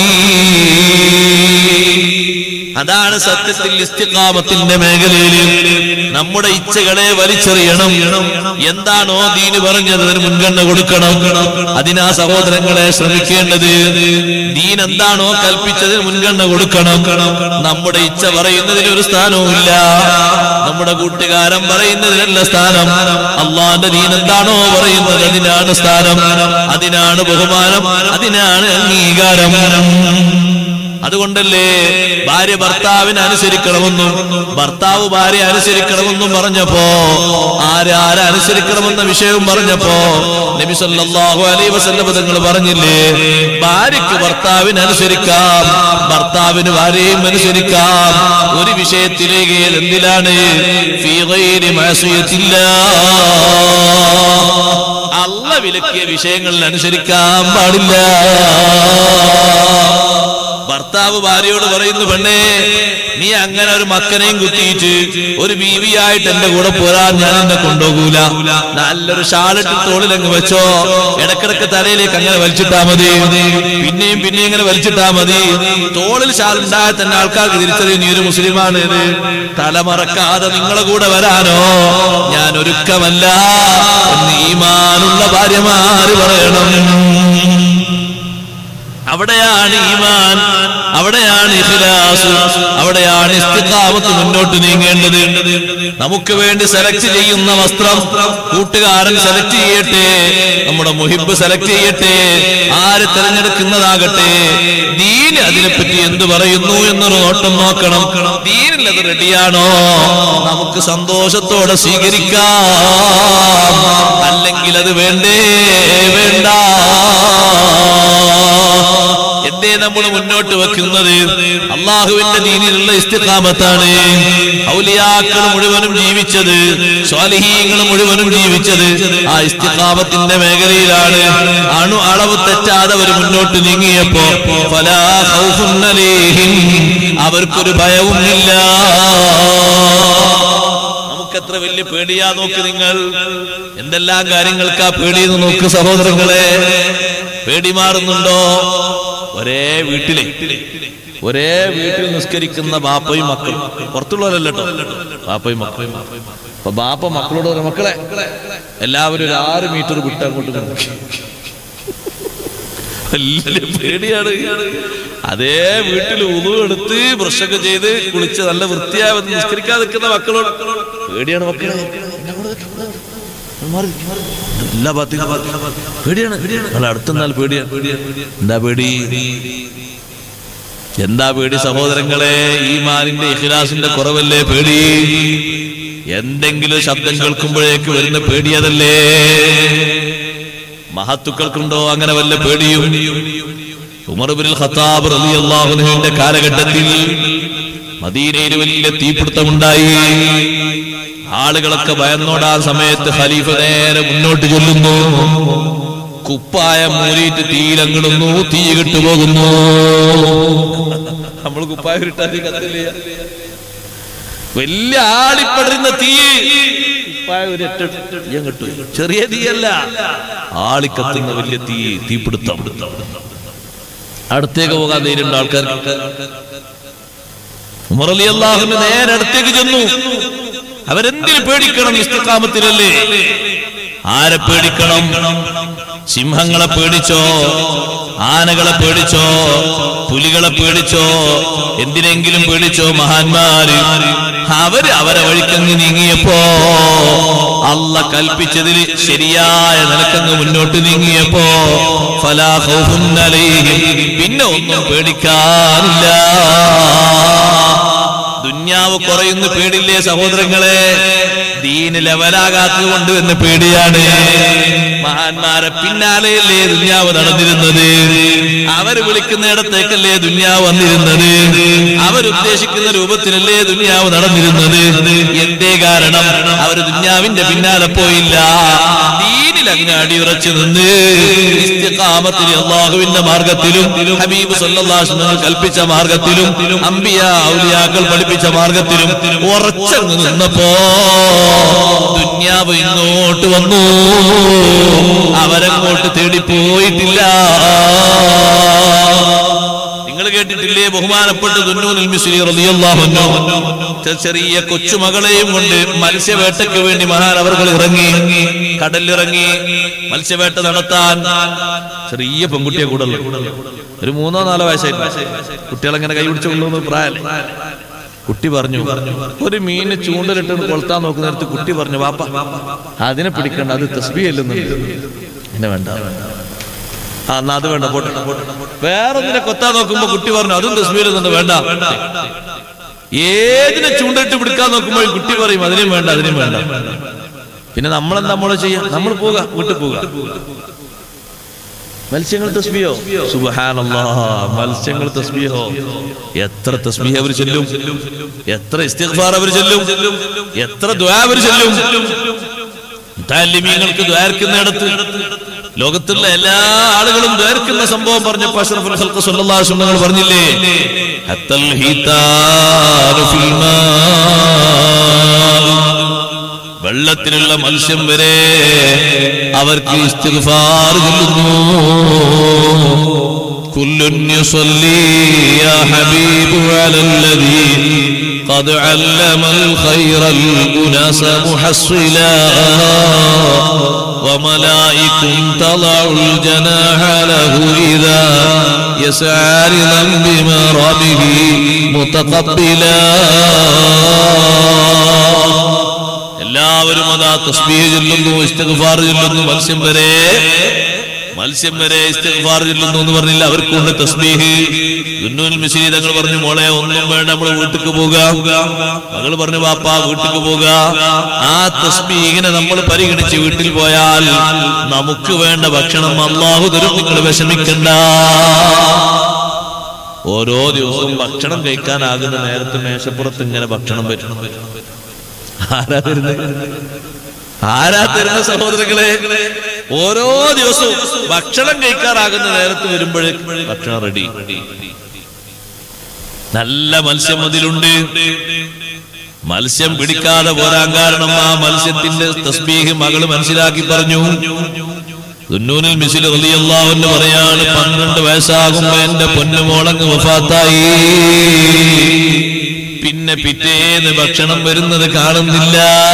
അതാണ് സത്യത്തിൽ ഇസ്തിഖാമത്തിന്റെ മേഖലയിൽ നമ്മുടെ ഇച്ഛകളെ വലിച്ചെറിയണം എന്താണോ ദീന് പറഞ്ഞത് അതിന് മുൻഗണന കൊടുക്കണം അതിനാ സഹോദരങ്ങളെ ശ്രമിക്കേണ്ടത് ദീൻ എന്താണോ കൽപ്പിച്ചതിന് മുൻഗണന കൊടുക്കണം നമ്മുടെ ഇച്ഛ പറയുന്നതിന് ഒരു സ്ഥാനവുമില്ല നമ്മുടെ കൂട്ടുകാരൻ പറയുന്നതിനല്ല സ്ഥാനം അള്ളാന്റെ ദീൻ എന്താണോ പറയുന്നത് അതിനാണ് സ്ഥാനം അതിനാണ് ബഹുമാനം അതിനാണ് അംഗീകാരം അതുകൊണ്ടല്ലേ ഭാര്യ ഭർത്താവിനെ അനുസരിക്കണമെന്നും ഭർത്താവ് ഭാര്യ അനുസരിക്കണമെന്നും പറഞ്ഞപ്പോ ആരാരെ അനുസരിക്കണമെന്ന വിഷയവും പറഞ്ഞപ്പോ നബി സല്ലല്ലാഹു അലൈഹി വസല്ലം തങ്ങൾ പറഞ്ഞില്ലേ ഭാര്യയ്ക്ക് ഭർത്താവിനെ അനുസരിക്കാം ഭർത്താവിന് ഭാര്യയും അനുസരിക്കാം ഒരു വിഷയത്തിലേക്ക് എന്തിലാണ് ഫീ ഗൈരി മഅസിയത്തില്ലാ അല്ല വിലക്കിയ വിഷയങ്ങളിൽ അനുസരിക്കാൻ പാടില്ല ഭർത്താവ് ഭാര്യയോട് പറയുന്നു പെണ്ണേ നീ അങ്ങനെ ഒരു മക്കനെയും കുത്തിയിട്ട് ഒരു ബീവിയായിട്ട് എന്റെ കൂടെ പോരാൻ ഞാൻ എന്നെ കൊണ്ടുപോകൂല നല്ലൊരു ഷാളിട്ട് തോളിലങ്ങ് വെച്ചോ ഇടക്കിടക്ക് തലയിലേക്ക് അങ്ങനെ വലിച്ചിട്ടാ മതി പിന്നെയും പിന്നെയും ഇങ്ങനെ വലിച്ചിട്ടാ മതി തോളിൽ ഷാൾ ഉണ്ടായാൽ തന്നെ ആൾക്കാർക്ക് തിരിച്ചറിയും നീ ഒരു മുസ്ലിമാണ് ഇത് തലമറക്കാതെ നിങ്ങളെ കൂടെ വരാനോ ഞാൻ ഒരുക്കമല്ല എന്ന് ഈമാനുള്ള ഭാര്യമാര് പറയണം അവിടെയാണ് ഈമാൻ അവിടെയാണ് ഇഖ്ലാസ് അവിടെയാണ് ഇസ്തിഖാമത്ത് മുന്നോട്ട് നീങ്ങേണ്ടത് നമുക്ക് വേണ്ടി സെലക്ട് ചെയ്യുന്ന വസ്ത്രം കൂട്ടുകാരൻ സെലക്ട് ചെയ്യട്ടെ നമ്മുടെ മുഹിബ് സെലക്ട് ചെയ്യട്ടെ ആര് തിരഞ്ഞെടുക്കുന്നതാകട്ടെ ദീൻ അതിനെപ്പറ്റി എന്ത് പറയുന്നു എന്നൊരു നോട്ടം നോക്കണം ദീനിൽ അത് റെഡിയാണോ നമുക്ക് സന്തോഷത്തോടെ സ്വീകരിക്കാം അല്ലെങ്കിൽ അത് വേണ്ടേ വേണ്ട എന്തേ നമ്മൾ മുന്നോട്ട് വെക്കുന്നത് അള്ളാഹുവിന്റെ ദീനിലുള്ള ഇസ്തിഖാമത്താണ് ഔലിയാക്കൾ മുഴുവനും ജീവിച്ചത് സ്വാലിഹീങ്ങൾ മുഴുവനും ജീവിച്ചത് ആ ഇസ്തിഖാമത്തിന്റെ മേഖലയിലാണ് അണു അളവ് തെറ്റാതെ അവർ മുന്നോട്ട് നീങ്ങിയപ്പോ ഫലാ ഖൗഫുൻ അലൈഹിം അവർക്കൊരു ഭയവും ഇല്ല നമുക്കെത്ര വലിയ പേടിയാ നോക്ക് നിങ്ങൾ എന്തെല്ലാം കാര്യങ്ങൾക്കാ പേടിയെന്ന് നോക്ക് സഹോദരങ്ങളെ പേടി മാറുന്നുണ്ടോ ഒരേ വീട്ടിലെ ഒരേ വീട്ടിൽ നിസ്കരിക്കുന്ന ബാപ്പയും മക്കളും പുറത്തുള്ളവരല്ലോ ബാപ്പയും മക്കളും അപ്പൊ ബാപ്പ മക്കളോട് പറഞ്ഞു മക്കളെ എല്ലാവരും ഒരു ആറ് മീറ്റർ വിട്ട് അങ്ങോട്ട് കിടക്കും വലിയ പേടിയാണ് അതേ വീട്ടിൽ ഉതു എടുത്ത് ബ്രഷൊക്കെ ചെയ്ത് കുളിച്ച് നല്ല വൃത്തിയായി വന്ന് നിസ്കരിക്കാതെ നിൽക്കുന്ന മക്കളോട് പേടിയാണ് മക്കളെ മാറി, മാറി. എല്ലാ ഭാഗത്തേക്കും പേടിയാണ് നല്ല അടുത്തെന്നാൽ പേടിയാണ് എന്താ പേടി എന്താ പേടി സഹോദരങ്ങളെ ഈ മാനിന്റെ ഇഖ്ലാസിന്റെ കുറവല്ലേ പേടി എന്തെങ്കിലും ശബ്ദം കേൾക്കുമ്പോഴേക്ക് വരുന്ന പേടിയതല്ലേ മഹത്തുക്കൾക്കുണ്ടോ അങ്ങനെ വല്ല പേടിയും ഉമർബിൻ ഖത്താബ് റളിയല്ലാഹുവിന്റെ കാലഘട്ടത്തിൽ മദീനയിൽ വലിയ തീപിടുത്തമുണ്ടായി ആളുകളൊക്കെ ഭയന്നോടാൻ സമയത്ത് ഖലീഫ നേരെ മുന്നോട്ട് ചൊല്ലുന്നു കുപ്പായം മൂരിയിട്ട് തീയിലങ്ങിടുന്നു തീ കിട്ടുപോകുന്നു നമ്മൾ കുപ്പായം ഇട്ടാൽ കത്തില്ല വലിയ ആളിപ്പടരുന്ന തീ കുപ്പായം ഒരു ഒറ്റ തീയം കിട്ടും ചെറിയ തീയല്ല ആളിക്കത്തുന്ന വലിയ തീ തീപിടുത്തം അടുത്തേക്ക് പോകാൻ ധൈര്യമുണ്ട് ആൾക്കാർക്ക് ഉമർ അലി അള്ളാഹുവിന് നേരെ അടുത്തേക്ക് ചെന്നു അവരെന്തിനു പേടിക്കണം ഇസ്തക്കാമത്തിലല്ലേ ആരെ പേടിക്കണം സിംഹങ്ങളെ പേടിച്ചോ ആനകളെ പേടിച്ചോ പുലികളെ പേടിച്ചോ എന്തിനെങ്കിലും പേടിച്ചോ മഹാന്മാര് അവര് അവരെ വഴിക്കങ്ങ് നീങ്ങിയപ്പോ അല്ല കൽപ്പിച്ചതിൽ ശരിയായ നിലക്കങ്ങ് മുന്നോട്ട് നീങ്ങിയപ്പോ ഫലാ ഖൗഫുൻ അലൈഹിം പിന്നെ ഒന്നും പേടിക്കാനില്ല ദുന്യാവ് കുറയുന്ന പേടില്ലേ സഹോദരങ്ങളെ ദീന് ലെവലാകാത്തത് കൊണ്ട് എന്ന് പേടിയാണ് മഹാന്മാരെ പിന്നാലെയല്ലേ ദുന്യാവ് നടന്നിരുന്നത് അവര് വിളിക്കുന്നിടത്തേക്കല്ലേ ദുന്യാവ് വന്നിരുന്നത് അവരുദ്ദേശിക്കുന്ന രൂപത്തിലല്ലേ ദുന്യാവ് നടന്നിരുന്നത് എന്തേ കാരണം അവര് ദുന്യാവിന്റെ പിന്നാലെ പോയില്ല ദീനിൽ അങ്ങ് അടിയുറച്ചു നിന്ന് ഇസ്തിഖാമത്തിൽ അള്ളാഹുവിന്റെ മാർഗത്തിലും ഹബീബ് സല്ലല്ലാഹു അലൈഹി വസല്ലം കൽപ്പിച്ച മാർഗത്തിലും അമ്പിയ ഔലിയാക്കൾ പഠിപ്പിച്ച മാർഗത്തിലും ഉറച്ചങ്ങ് നിന്നപ്പോ ദുന്യാവ് ഇങ്ങോട്ട് വന്നു അവരങ്ങോട്ട് തേടി പോയിട്ടില്ല നിങ്ങൾ കേട്ടിട്ടില്ലേ ബഹുമാനപ്പെട്ട ദുന്നൂനുൽ മിസ്രി റളിയല്ലാഹു അൻഹു ചെ- ചെറിയ കൊച്ചുമകളെയും കൊണ്ട് മത്സ്യവേട്ടയ്ക്ക് വേണ്ടി മഹാൻ അവർകൾ ഇറങ്ങി കടലിലിറങ്ങി മത്സ്യവേട്ട നടത്താൻ ചെറിയ പെൺകുട്ടിയെ കൂടെ ഒരു മൂന്നോ നാലോ വയസ്സായി കുട്ടികളെങ്ങനെ കൈ പിടിച്ചു കൊള്ളുന്ന പ്രായമല്ലേ കുട്ടി പറഞ്ഞു ഒരു മീന് ചൂണ്ടലിട്ട് കൊളുത്താൻ നോക്കുന്നിടത്ത് കുട്ടി പറഞ്ഞു വാപ്പ അതിനെ പിടിക്കണ്ട അത് തസ്ബി അല്ലെന്നുണ്ട് എന്നെ വേണ്ട ആ എന്നാ അത് വേണ്ട പോട്ടെ വേറൊന്നിനെ കൊത്താൻ നോക്കുമ്പോ കുട്ടി പറഞ്ഞു അതും തസ്ബീലൊന്നും വേണ്ട ഏതിനെ ചൂണ്ടിട്ട് പിടിക്കാൻ നോക്കുമ്പോൾ കുട്ടി പറയും അതിനും വേണ്ട അതിനും വേണ്ട പിന്നെ നമ്മളെന്താ നമ്മളെ ചെയ്യാം നമ്മൾ പോക വീട്ടിൽ പോക മത്സ്യങ്ങൾ തസ്ബിയോ സുബഹാനല്ലാ മത്സ്യങ്ങൾ തസ്ബിയോ എത്ര തസ്ബീഹ് അവർ ചെല്ലും എത്ര ഇസ്തിഗ്ഫാർ അവർ ചെല്ലും എത്ര ദുആ അവർ ചെല്ലും മുത്താലിമീങ്ങൾക്ക് ദ്വാർക്കുന്നിടത്ത് ലോകത്തുള്ള എല്ലാ ആളുകളും ദ്വാർക്കുന്ന സംഭവം പറഞ്ഞപ്പോ അഷ്റഫുൽ ഖൽഖ് സ്വല്ലല്ലാഹു അലൈഹി വസല്ലം പറഞ്ഞില്ലേ ഹത്തൽ ഹീതാനു ഫിൽ മാ വെള്ളത്തിലുള്ള മത്സ്യം വരെ അവർക്ക് ഇസ്തിഗ്ഫാർ ചൊല്ലുന്നു കുല്ലുൻ യുസല്ലി യാ ഹബീബു അലല്ലദീ قد علم الخير الأناس محصلا وملائك تضع الجناح له إذا يسعى رضا بمرامه متقبلا എല്ലാവരും അതാ തസ്ബീഹ് ചൊല്ലുന്നു ഇസ്തിഗ്ഫാർ ചൊല്ലുന്നു മത്സ്യം വരെ മത്സ്യം വരെ ഇസ്തിഗ്ഫാർ ചൊല്ലുന്നു എന്ന് പറഞ്ഞില്ല അവർക്കുണ്ട് തസ്ബീഹ് ദുന്നൂൽ മിസ്രി തങ്ങൾ പറഞ്ഞു മോളെ ഒന്നും വേണ്ട നമ്മൾ വീട്ടിക്ക് പോക മകൾ പറഞ്ഞു വാപ്പാ വീട്ടിക്ക് പോക ആ തസ്ബീഹിനെ നമ്മൾ പരിഗണിച്ച് വീട്ടിൽ പോയാൽ നമുക്ക് വേണ്ട ഭക്ഷണം അള്ളാഹു തരും നിങ്ങൾ വിഷമിക്കണ്ട ഓരോ ദിവസവും ഭക്ഷണം കഴിക്കാനാകുന്ന നേരത്തെ മേശപ്പുറത്ത് ഇങ്ങനെ ഭക്ഷണം പറ്റണം ആരാ തരുന്നത് ആരാ തരുന്ന സഹോദരങ്ങളെ ഓരോ ദിവസവും ഭക്ഷണം കഴിക്കാറാകുന്ന നേരത്ത് വരുമ്പോഴേ ഭക്ഷണം റെഡി നല്ല മത്സ്യം അതിലുണ്ട് മത്സ്യം പിടിക്കാതെ പോരാൻ കാരണം ആ മത്സ്യത്തിന്റെ തസ്ബീഹ് മകള് മനസ്സിലാക്കി പറഞ്ഞു ദുന്നൂനിൽ മിസിൽ റളിയല്ലാഹു അൻഹു പറയാണ് പന്ത്രണ്ട് വയസ്സാകുമ്പോ എന്റെ പൊന്നുമോളങ്ങ് വഫാത്തായി പിന്നെ പിറ്റേന്ന് ഭക്ഷണം വരുന്നത് കാണുന്നില്ല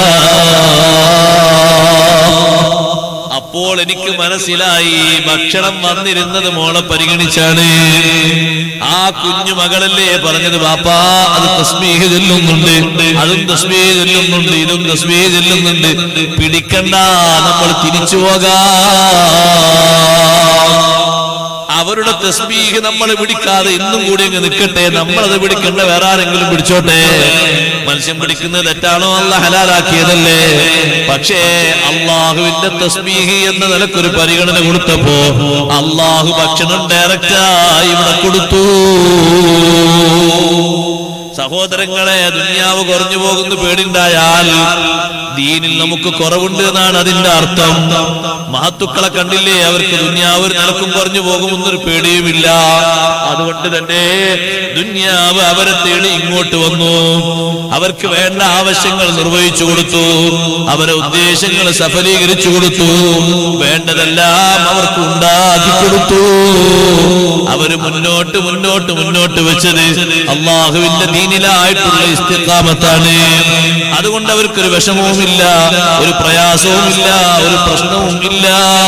അപ്പോൾ എനിക്ക് മനസ്സിലായി ഭക്ഷണം വന്നിരുന്നത് മോളെ പരിഗണിച്ചാണ് ആ കുഞ്ഞു മകളല്ലേ പറഞ്ഞത് ബാപ്പാ അത് തസ്മീഹ് ചെല്ലുന്നുണ്ട് അതും തസ്മീഹ് ചെല്ലുന്നുണ്ട് ഇതും തസ്മീഹ് ചെല്ലുന്നുണ്ട് പിടിക്കണ്ട നമ്മൾ തിരിച്ചു പോകാം അവരുടെ തസ്ബീഹ് നമ്മൾ പിടിക്കാതെ ഇന്നും കൂടി അങ്ങ് നിൽക്കട്ടെ നമ്മളത് പിടിക്കണ്ട വേറെ ആരെങ്കിലും പിടിച്ചോട്ടെ മത്സ്യം പിടിക്കുന്നത് തെറ്റാണോ അല്ല ഹലാലാക്കിയതല്ലേ പക്ഷേ അള്ളാഹുവിന്റെ തസ്ബീഹ് എന്ന നിലക്കൊരു പരിഗണന കൊടുത്തപ്പോ അള്ളാഹു ഭക്ഷണം ഡയറക്റ്റായി ഇവിടെ കൊടുത്തു സഹോദരങ്ങളെ ദുന്യാവ് കുറഞ്ഞു പോകുന്ന പേടിണ്ടായാൽ ദീനിൽ നമുക്ക് കുറവുണ്ട് എന്നാണ് അതിന്റെ അർത്ഥം മഹത്തുക്കളെ കണ്ടില്ലേ അവർക്ക് ദുന്യാവ് ഒരു നിലക്കും കുറഞ്ഞു പോകുമെന്നൊരു പേടിയുമില്ല അതുകൊണ്ട് തന്നെ ദുന്യാവ് അവരെ തേടി ഇങ്ങോട്ട് വന്നു അവർക്ക് വേണ്ട ആവശ്യങ്ങൾ നിർവഹിച്ചു കൊടുത്തു അവരെ ഉദ്ദേശങ്ങൾ സഫലീകരിച്ചു കൊടുത്തു വേണ്ടതെല്ലാം അവർക്ക് ഉണ്ടാക്കി കൊടുത്തു അവര് മുന്നോട്ട് മുന്നോട്ട് മുന്നോട്ട് വെച്ചത് അള്ളാഹുവിന്റെ ദീനിലായിട്ടുള്ള ഇസ്തിഖാമത്താണ് അതുകൊണ്ട് അവർക്കൊരു വിഷമവുമില്ല ഒരു പ്രയാസവുമില്ല ഒരു പ്രശ്നവും ഇല്ല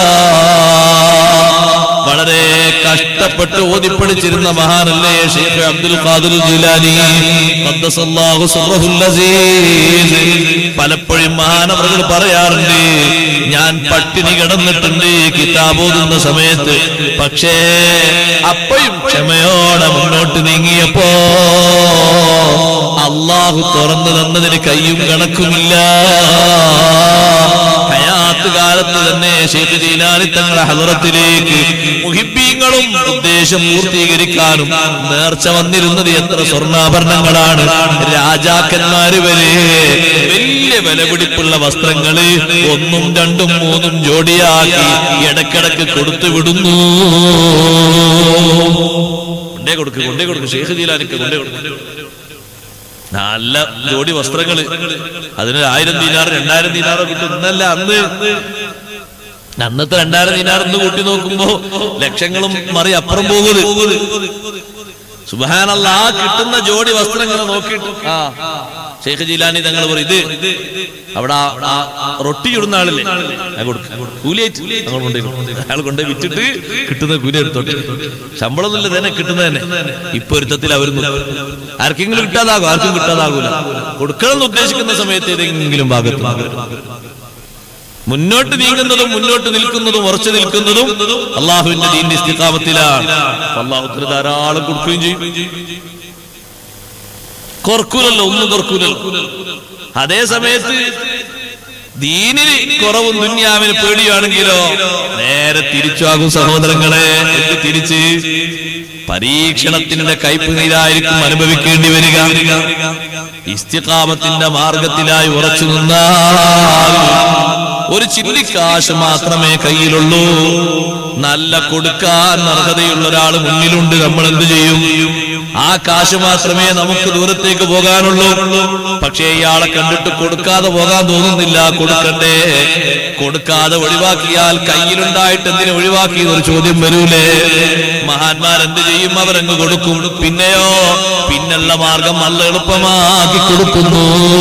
വളരെ കഷ്ടപ്പെട്ട് ഓതിപ്പടിച്ചിരുന്ന മഹാനല്ലേ ഷെയ്ഖ് അബ്ദുൽ ഖാദിർ ജിലാനി ഖദ്ദസല്ലാഹു സിർറഹുൽ അസീസ് പലപ്പോഴും മഹാനവറുകൾ പറയാറുണ്ട് ഞാൻ പട്ടിണി കിടന്നിട്ടുണ്ട് കിതാബ് ഓതുന്ന സമയത്ത് പക്ഷേ അപ്പോഴും ക്ഷമയോടെ മുന്നോട്ട് നീങ്ങിയപ്പോ അള്ളാഹു തുറന്നു തന്നതിന് കയ്യും കണക്കുമില്ല ഹയാത്ത് കാലത്ത് തന്നെ ഷെയ്ഖ് ജീലാനി തങ്ങളുടെ ഹലറത്തിലേക്ക് മുഹിബീങ്ങളും ഉദ്ദേശം പൂർത്തീകരിക്കാനും നേർച്ച വന്നിരുന്നത് എത്ര സ്വർണ്ണാഭരണങ്ങളാണ് രാജാക്കന്മാര് വരെ വലിയ വിലപിടിപ്പുള്ള വസ്ത്രങ്ങള് ഒന്നും രണ്ടും മൂന്നും ജോഡിയാക്കി ഇടക്കിടക്ക് കൊടുത്തു വിടുന്നു കൊണ്ടേ കൊടുക്ക് കൊണ്ടേ കൊടുക്ക് ഷെയ്ഖ് ജീലാനിക്ക് കൊണ്ടേ കൊടുക്ക് നല്ല ജോഡി വസ്ത്രങ്ങള് അതിന് ആയിരം ദീനാറ് രണ്ടായിരം ദീനാറോ കിട്ടും ഇന്നല്ല അന്ന് അന്നത്തെ രണ്ടായിരം ദീനാർ ഇന്ന് കൂട്ടി നോക്കുമ്പോ ലക്ഷങ്ങളും മറി അപ്പുറം പോകുന്നത് സുബഹാനല്ല ആ കിട്ടുന്ന ജോഡി വസ്ത്രങ്ങൾ നോക്കിയിട്ട് ആ ഷെയ്ഖ് ജീലാനി തങ്ങൾ പറയും ഇത് അവിടെ ആ- ആ റൊട്ടി ചുടുന്ന ആളില്ലേ അയാൾ കൊടുക്ക കൂലിയായിട്ട് ഞങ്ങൾ കൊണ്ടേ കൊടുക്കും. അയാൾ കൊണ്ടേ വിറ്റിട്ട് കിട്ടുന്ന കൂലി എടുത്തോട്ടെ ശമ്പളമൊന്നുമില്ല തന്നെ കിട്ടുന്നത് തന്നെ ഇപ്പൊ ഒരുത്തത്തിൽ അവരും ആർക്കെങ്കിലും കിട്ടാതാകും ആർക്കും കിട്ടാതാകൂല കൊടുക്കണം എന്ന് ഉദ്ദേശിക്കുന്ന സമയത്ത് ഏതെങ്കിലും ഭാഗത്ത് മുന്നോട്ട് നീങ്ങുന്നതും മുന്നോട്ട് നിൽക്കുന്നതും ഉറച്ചു നിൽക്കുന്നതും അള്ളാഹുവിന്റെ ദീന്റെ ഇസ്തിഖാമത്തിലാണ് അള്ളാഹുത്തിന് ധാരാളം കൊടുക്കുകയും ചെയ്യും കൊർക്കൂലല്ലോ ഒന്നും കൊർക്കൂലല്ലോ അതേ സമയത്ത് ദീനിന് കുറവും ദുന്യാവിന് പേടിയാണെങ്കിലോ നേരെ തിരിച്ചാകും സഹോദരങ്ങളെ എന്ത് തിരിച്ച് പരീക്ഷണത്തിന്റെ കയ്പ് നീരായിരിക്കും അനുഭവിക്കേണ്ടി വരിക ഇസ്തിഖാമത്തിന്റെ മാർഗത്തിലായി ഉറച്ചു നിന്നാൽ ഒരു ചില്ലിക്കാശ് മാത്രമേ കയ്യിലുള്ളൂ നല്ല കൊടുക്കാൻ അർഹതയുള്ള ഒരാൾ മുന്നിലുണ്ട് നമ്മൾ എന്ത് ചെയ്യും ആ കാശ് മാത്രമേ നമുക്ക് ദൂരത്തേക്ക് പോകാനുള്ളൂ പക്ഷേ ഇയാളെ കണ്ടിട്ട് കൊടുക്കാതെ പോകാൻ തോന്നുന്നില്ല കൊടുക്കണ്ടേ കൊടുക്കാതെ ഒഴിവാക്കിയാൽ കയ്യിലുണ്ടായിട്ട് എന്തിനു ഒഴിവാക്കി ഒരു ചോദ്യം വരൂലേ മഹാന്മാർ എന്ത് ചെയ്യും അവരങ്ങ് കൊടുക്കും പിന്നെയോ പിന്നുള്ള മാർഗം നല്ല എളുപ്പമാക്കി കൊടുക്കുന്നു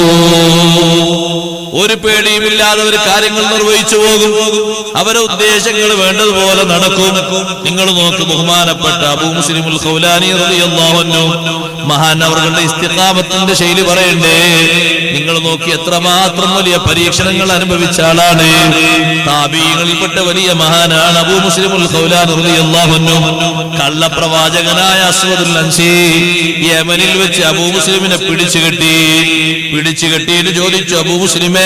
ഒരു പേടിയുമില്ലാതെ അവർ കാര്യങ്ങൾ നിർവഹിച്ചു പോകും അവരെ ഉദ്ദേശങ്ങൾ വേണ്ടതുപോലെ നടക്കും നിങ്ങൾ നോക്ക് ബഹുമാനപ്പെട്ട അബൂ മുസ്ലിമുൽ ഖൗലാനി റളിയല്ലാഹു അൻഹു മഹാൻ അവരുടെ ഇസ്തിഖാമത്തിന്റെ ശൈലി പറയണ്ടേ നിങ്ങൾ നോക്കി എത്രമാത്രം വലിയ പരീക്ഷണങ്ങൾ അനുഭവിച്ച ആളാണ് താബീങ്ങളിൽപ്പെട്ട വലിയ മഹാനാണ് അബൂ മുസ്ലിമുൽ ഖൗലാനി റളിയല്ലാഹു അൻഹു കള്ളപ്രവാചകനായ അസ്വദുൽ അൻസി യമനിൽ വെച്ച് അബൂ മുസ്ലിമിനെ പിടിച്ചു കെട്ടി പിടിച്ചു കെട്ടിയിട്ട് ചോദിച്ചു അബൂ മുസ്ലിമേ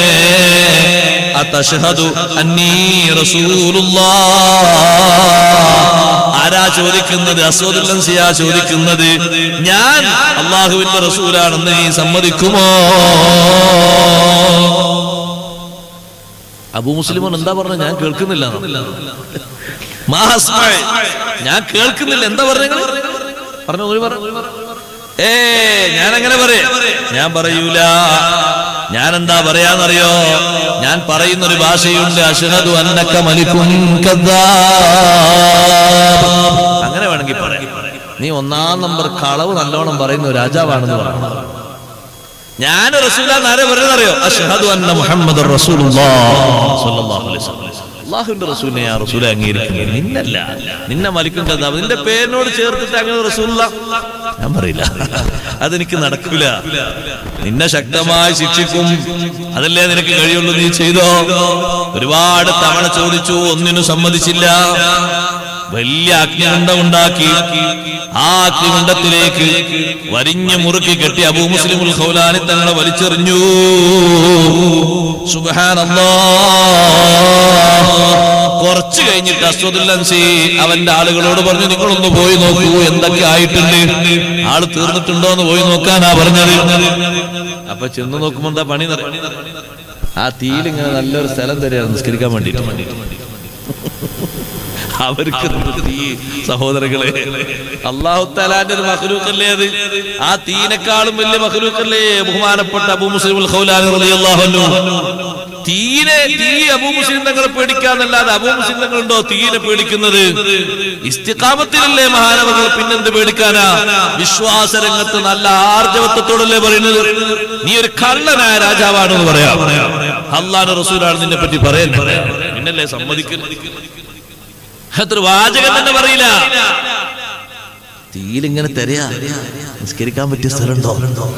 അതഷ്ഹദു അന്നീ റസൂലുള്ളാഹ് ആരാ ചോദിക്കുന്നത് അസ്വദുൽ അൻസിയാ ചോദിക്കുന്നത് ഞാൻ അള്ളാഹുവിന്റെ റസൂലാണെന്ന് നീ സമ്മതിക്കുമോ അബൂ മുസ്ലിമോൻ എന്താ പറഞ്ഞത് ഞാൻ കേൾക്കുന്നില്ല മാഹസ്മഴ് ഞാൻ കേൾക്കുന്നില്ല എന്താ പറഞ്ഞത് പറഞ്ഞു ഒരു പറഞ്ഞു ഏ ഞാൻ അങ്ങനെ പറയാ ഞാൻ പറയൂല ഞാൻ എന്താ പറയാന്നറിയോ ഞാൻ പറയുന്ന ഒരു ഭാഷയുണ്ട് അഷ്ഹദു അന്നക മലിക്കും കദ്ദാബ്. അങ്ങനെ വേണമെങ്കിൽ പറയാം നീ ഒന്നാം നമ്പർ കളവ് നല്ലോണം പറയുന്ന ഒരു രാജാവാണെന്ന് പറഞ്ഞു ഞാൻ റസൂലാന്ന് ആരെ പറയുന്നറിയോ അഷ്ഹദു അന്ന മുഹമ്മദ് അള്ളാഹുവിന്റെ റസൂലിനെ ആ റസൂലെ അംഗീകരിക്കുന്നത് നിന്നല്ല നിന്നെ മലിക്കും കഥാ നിന്റെ പേരിനോട് ചേർത്തിട്ട് അങ്ങനെ റസൂല ഞാൻ പറയില്ല അതെനിക്ക് നടക്കൂല നിന്നെ ശക്തമായി ശിക്ഷിക്കും അതല്ലേ നിനക്ക് കഴിയുള്ളൂ നീ ചെയ്തോ ഒരുപാട് തവണ ചോദിച്ചു ഒന്നിനും സമ്മതിച്ചില്ല വലിയ അഗ്നികുണ്ഡം ഉണ്ടാക്കി ആ അഗ്നികുണ്ഡത്തിലേക്ക് വരിഞ്ഞു മുറുക്കി കെട്ടി അബൂ മുസ്ലിമുൽ ഖൗലാനി തങ്ങളെ വലിച്ചെറിഞ്ഞു സുബ്ഹാനല്ലാ കുറച്ച് കഴിഞ്ഞിട്ട് അസ്വദുൽ അൻസി അവന്റെ ആളുകളോട് പറഞ്ഞു നിങ്ങളൊന്ന് പോയി നോക്കൂ എന്തൊക്കെ ആയിട്ടുണ്ട് ആള് തീർന്നിട്ടുണ്ടോ എന്ന് പോയി നോക്കാനാ പറഞ്ഞത് അപ്പൊ ചെന്ന് നോക്കുമ്പോ എന്താ പണി എന്നറിയോ? ആ തീയിലിങ്ങനെ നല്ലൊരു സ്ഥലം തരികയാണ് നിസ്കരിക്കാൻ വേണ്ടിട്ട് അവർക്ക് തീ സഹോദരങ്ങളെ അള്ളാഹു തലാന്റെ ഒരു മഹലൂക്കല്ലേ അത് ആ തീനേക്കാളും വലിയ മഹലൂക്കല്ലേ ബഹുമാനപ്പെട്ട അബൂ മുസ്ലിം ഖൗലാനി റളിയല്ലാഹു അൻഹു തീനെ തീ അബൂ മുസ്ലിം തങ്ങളെ പേടിക്കാന്നല്ലാതെ അബൂ മുസ്ലിം തങ്ങളുണ്ടോ തീനെ പേടിക്കുന്നത് ഇസ്തിഖാമത്തിലല്ലേ മഹാനവകൾ പിന്നെന്ത് പേടിക്കാനാ വിശ്വാസ രംഗത്ത് നല്ല ആർജവത്വത്തോടല്ലേ പറയുന്നത് നീ ഒരു കള്ളനായ രാജാവാണെന്ന് പറയാം അള്ളാഹ് റസൂലാണ് നിന്നെ പറ്റി പറയുന്നത് പിന്നല്ലേ സമ്മതിക്കുന്നത് അത്ര വാചകം തന്നെ പറയില്ല തീയിലിങ്ങനെ തെരയാ നിസ്കരിക്കാൻ പറ്റിയ സ്ഥലമുണ്ടോ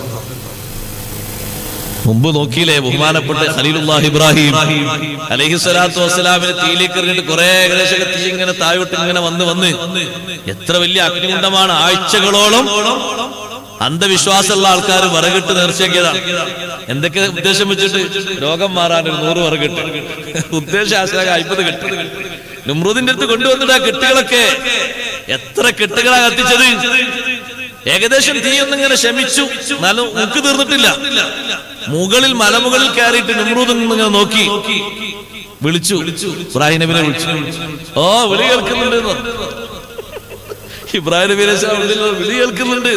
മുമ്പ് നോക്കിയില്ലേ ബഹുമാനപ്പെട്ട ഖലീലുല്ലാഹ് ഇബ്രാഹിം അലൈഹി സ്വലാത്തു വസ്സലാമിനെ തീയിലേക്ക് എറിഞ്ഞിട്ട് കുറെ ഏകദേശം തീ ഇങ്ങനെ താഴോട്ട് ഇങ്ങനെ വന്ന് വന്ന് എത്ര വലിയ അഗ്നികുണ്ഡമാണ് ആഴ്ചകളോളം അന്ധവിശ്വാസമുള്ള ആൾക്കാർ വിറകിട്ട് നേർച്ചയാക്കിയതാണ് എന്തൊക്കെ ഉദ്ദേശം വെച്ചിട്ട് രോഗം മാറാൻ ഒരു നൂറ് വിറകിട്ട് ഉദ്ദേശം ആശാക അയ്പത് കെട്ട് നുമ്രൂദിന്റെ അടുത്ത് കൊണ്ടുവന്നിട്ട് ആ കെട്ടുകളൊക്കെ എത്ര കെട്ടുകളാ കത്തിച്ചത് ഏകദേശം തീയൊന്നും ഇങ്ങനെ ശമിച്ചു എന്നാലും മുക്ക് തീർന്നിട്ടില്ല മുകളിൽ മലമുകളിൽ കയറിയിട്ട് നുമ്രൂദ് ഇങ്ങനെ നോക്കി വിളിച്ചു ഇബ്രാഹിം നബിനെ വിളിച്ചു ഓ വിളി കേൾക്കുന്നുണ്ട് എന്ന് പറഞ്ഞു. ഇബ്രാഹിം നബി അലൈഹി സ്വലാം ഉള്ളിൽ നിന്ന് വിളി കേൾക്കുന്നുണ്ട്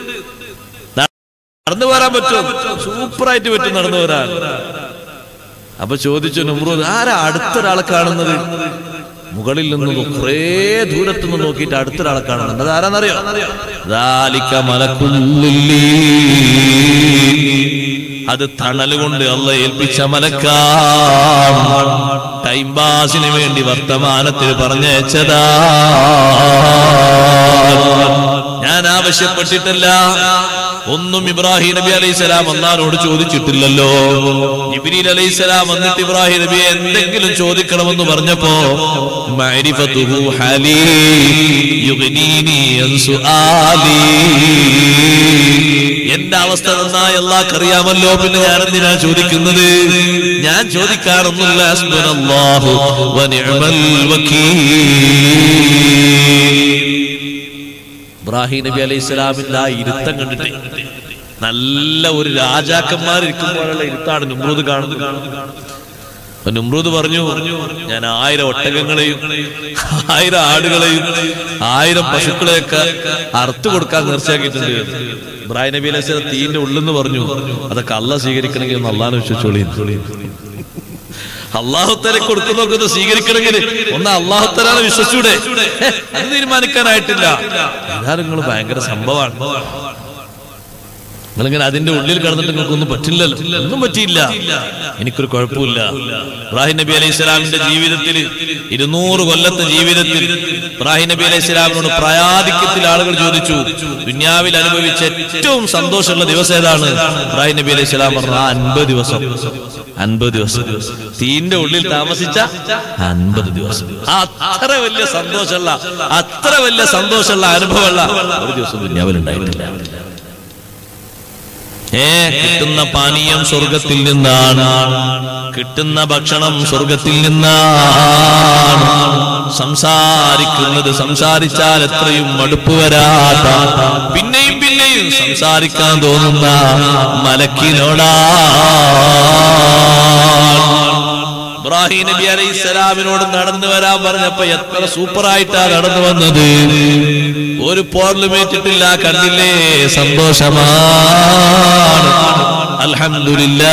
നടന്നു വരാൻ പറ്റുമോ സൂപ്പറായിട്ട് പറ്റും നടന്നു വരാൻ അപ്പൊ ചോദിച്ചു നുമ്രൂദ് ആരാ അടുത്തൊരാളെ കാണുന്നത് മുകളിൽ നിന്ന് കുറേ ദൂരത്ത് നിന്ന് നോക്കിയിട്ട് അടുത്തൊരാളെ കാണുന്നുണ്ട് അത് ആരാന്നറിയോ ദാലിക മലക്കുള്ളില്ലീ. അത് തണല് കൊണ്ട് അല്ല ഏൽപ്പിച്ച മലക്കാം ടൈം പാസിന് വേണ്ടി വർത്തമാനത്തിൽ പറഞ്ഞയച്ചതാ ഞാൻ ആവശ്യപ്പെട്ടിട്ടല്ല ഒന്നും ഇബ്രാഹിം നബി അലൈഹി സ്വലാം അന്നാരോട് ചോദിച്ചിട്ടില്ലല്ലോ ജിബ്രീൽ അലൈഹി സ്വലാം വന്നിട്ട് ഇബ്രാഹിം നബിയെ എന്തെങ്കിലും ചോദിക്കണമെന്ന് പറഞ്ഞപ്പോ മഅരിഫതുഹു ഹാലി യുഗ്നീനി അൻ സുആലി എന്റെ അവസ്ഥ നന്നായി അല്ലാഹ്ക്കറിയാമല്ലോ പിന്നെ ഞാൻ എന്തിനാ ചോദിക്കുന്നത് ഞാൻ ചോദിക്കാറൊന്നുമില്ല ഹസ്ബുനല്ലാഹു വ നിഅമൽ വക്കീൽ ഇബ്രാഹിം നബി അലൈഹി സ്വലാമിന്റെ ആ ഇരുത്തം കണ്ടിട്ട് നല്ല ഒരു രാജാക്കന്മാർ ഇരിക്കുമ്പോഴുള്ള ഇരുത്താണ് നുമ്രൂദ് കാണുന്നത് അപ്പൊ നുമ്രൂദ് പറഞ്ഞു ഞാൻ ആയിരം ഒട്ടകങ്ങളെയും ആയിരം ആടുകളെയും ആയിരം പശുക്കളെയൊക്കെ അറുത്തു കൊടുക്കാൻ നേർച്ചയാക്കിയിട്ടുണ്ട് ഇബ്രാഹിം നബി അലൈഹി സ്വലാം തീന്റെ ഉള്ളെന്ന് പറഞ്ഞു അതൊക്കെ അല്ല സ്വീകരിക്കണമെങ്കിൽ ഒന്ന് അള്ളാന്ന് വിശ്വസിച്ചോളി അള്ളാഹുത്തരെ കൊടുക്കുന്നതൊക്കെ ഒന്ന് സ്വീകരിക്കണമെങ്കിൽ ഒന്ന് അള്ളാഹുത്തരാണ് വിശ്വസിച്ചൂടെ ഹെ, അത് തീരുമാനിക്കാനായിട്ടില്ല ഏതായാലും നിങ്ങൾ ഭയങ്കര സംഭവമാണ് നിങ്ങളിങ്ങനെ അതിന്റെ ഉള്ളിൽ കിടന്നിട്ട് നിങ്ങൾക്ക് ഒന്നും പറ്റില്ലല്ലോ ഒന്നും പറ്റിയില്ല എനിക്കൊരു കുഴപ്പമില്ല ഇബ്രാഹിം നബി അലൈഹി സ്വലാമിന്റെ ജീവിതത്തിൽ ഇരുന്നൂറ് കൊല്ലത്തെ ജീവിതത്തിൽ ഇബ്രാഹിം നബി അലൈഹി സ്വലാമിനോട് പ്രായാധിക്യത്തിൽ ആളുകൾ ചോദിച്ചു ദുന്യാവിൽ അനുഭവിച്ച ഏറ്റവും സന്തോഷമുള്ള ദിവസം ഏതാണ് ഇബ്രാഹിം നബി അലൈഹി സ്വലാം പറഞ്ഞ ആ അൻപത് ദിവസം അൻപത് ദിവസം തീന്റെ ഉള്ളിൽ താമസിച്ച അൻപത് ദിവസം ആ അത്ര വലിയ സന്തോഷമുള്ള അത്ര വലിയ സന്തോഷമുള്ള അനുഭവമുള്ള ഒരു ദിവസം ദുന്യാവിൽ ഉണ്ടായിട്ടില്ല ഏ കിട്ടുന്ന പാനീയം സ്വർഗത്തിൽ നിന്നാണ് കിട്ടുന്ന ഭക്ഷണം സ്വർഗത്തിൽ നിന്നാണ് സംസാരിക്കുന്നത് സംസാരിച്ചാൽ എത്രയും മടുപ്പ് വരാത്ത പിന്നെയും പിന്നെയും സംസാരിക്കാൻ തോന്നുന്ന മലക്കിനോടാ ഇബ്രാഹിം നബി അലൈഹി സ്വലാമിനോട് നടന്നു വരാൻ പറഞ്ഞപ്പോ എത്ര സൂപ്പറായിട്ടാ നടന്നു വന്നത് ഒരു പോർലുമേറ്റിട്ടില്ല കണ്ടില്ലേ സന്തോഷമാണ് അൽഹംദുലില്ലാ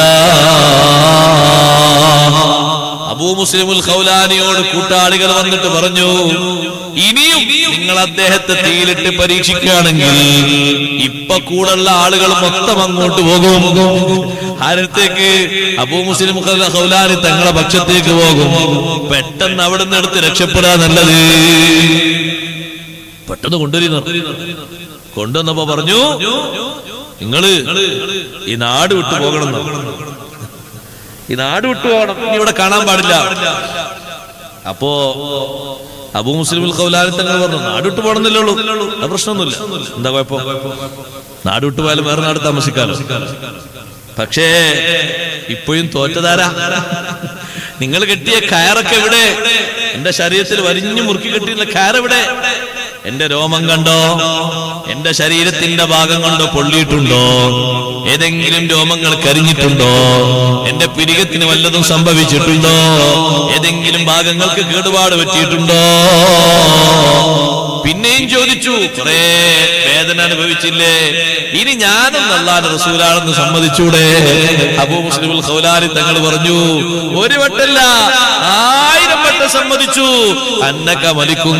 അബൂ മുസ്ലിമുൽ ഖൗലാനിയോട് കൂട്ടാളികൾ വന്നിട്ട് പറഞ്ഞു ഇനിയും നിങ്ങൾ അദ്ദേഹത്തെ തീയിലിട്ട് പരീക്ഷിക്കുകയാണെങ്കിൽ ഇപ്പൊ കൂടുള്ള ആളുകൾ മൊത്തം അങ്ങോട്ട് പോകും ആരത്തേക്ക് അബൂ മുസ്ലിം ഖൗല- ഖൗലാനി തങ്ങളെ പക്ഷത്തേക്ക് പോകും പെട്ടെന്ന് അവിടെ നിന്ന് എടുത്ത് രക്ഷപ്പെടാ നല്ലത് പെട്ടെന്ന് കൊണ്ടുവരുന്നു കൊണ്ടുവന്നപ്പോ പറഞ്ഞു നിങ്ങള് ഈ നാട് വിട്ടു പോകണം എന്ന്. ഈ നാട് വിട്ടു പോകണം ഇനി ഇവിടെ കാണാൻ പാടില്ല അപ്പോ അബൂ മുസ്ലിം കൗലാരി തങ്ങൾ പറഞ്ഞു നാട് വിട്ടു പോകണമെന്നല്ലേ ഉള്ളൂ അത് പ്രശ്നമൊന്നുമില്ല എന്താ കുഴപ്പം നാട് വിട്ടു പോയാലും വേറെ നാട് താമസിക്കാലോ പക്ഷേ ഇപ്പോഴും തോറ്റതാരാ നിങ്ങൾ കെട്ടിയ കയറൊക്കെ എവിടെ എന്റെ ശരീരത്തിൽ വരിഞ്ഞു മുറുക്കി കെട്ടിയുള്ള കയറെവിടെ എന്റെ രോമം കണ്ടോ എന്റെ ശരീരത്തിന്റെ ഭാഗം കൊണ്ടോ പൊള്ളിയിട്ടുണ്ടോ ഏതെങ്കിലും രോമങ്ങൾ കരിഞ്ഞിട്ടുണ്ടോ എന്റെ പിരികത്തിന് വല്ലതും സംഭവിച്ചിട്ടുണ്ടോ ഏതെങ്കിലും ഭാഗങ്ങൾക്ക് കേടുപാട് പറ്റിയിട്ടുണ്ടോ പിന്നെയും ചോദിച്ചു കുറെ വേദന അനുഭവിച്ചില്ലേ ഇനി ഞാനും അള്ളാന്റെ റസൂലാണെന്ന് സമ്മതിച്ചൂടെ അബൂ മുസ്ലിമുൽ ഖൗലാരി തങ്ങൾ പറഞ്ഞു ഒരു വട്ടല്ല ആയിരം വട്ടം സമ്മതിച്ചു അന്നക മലിക്കും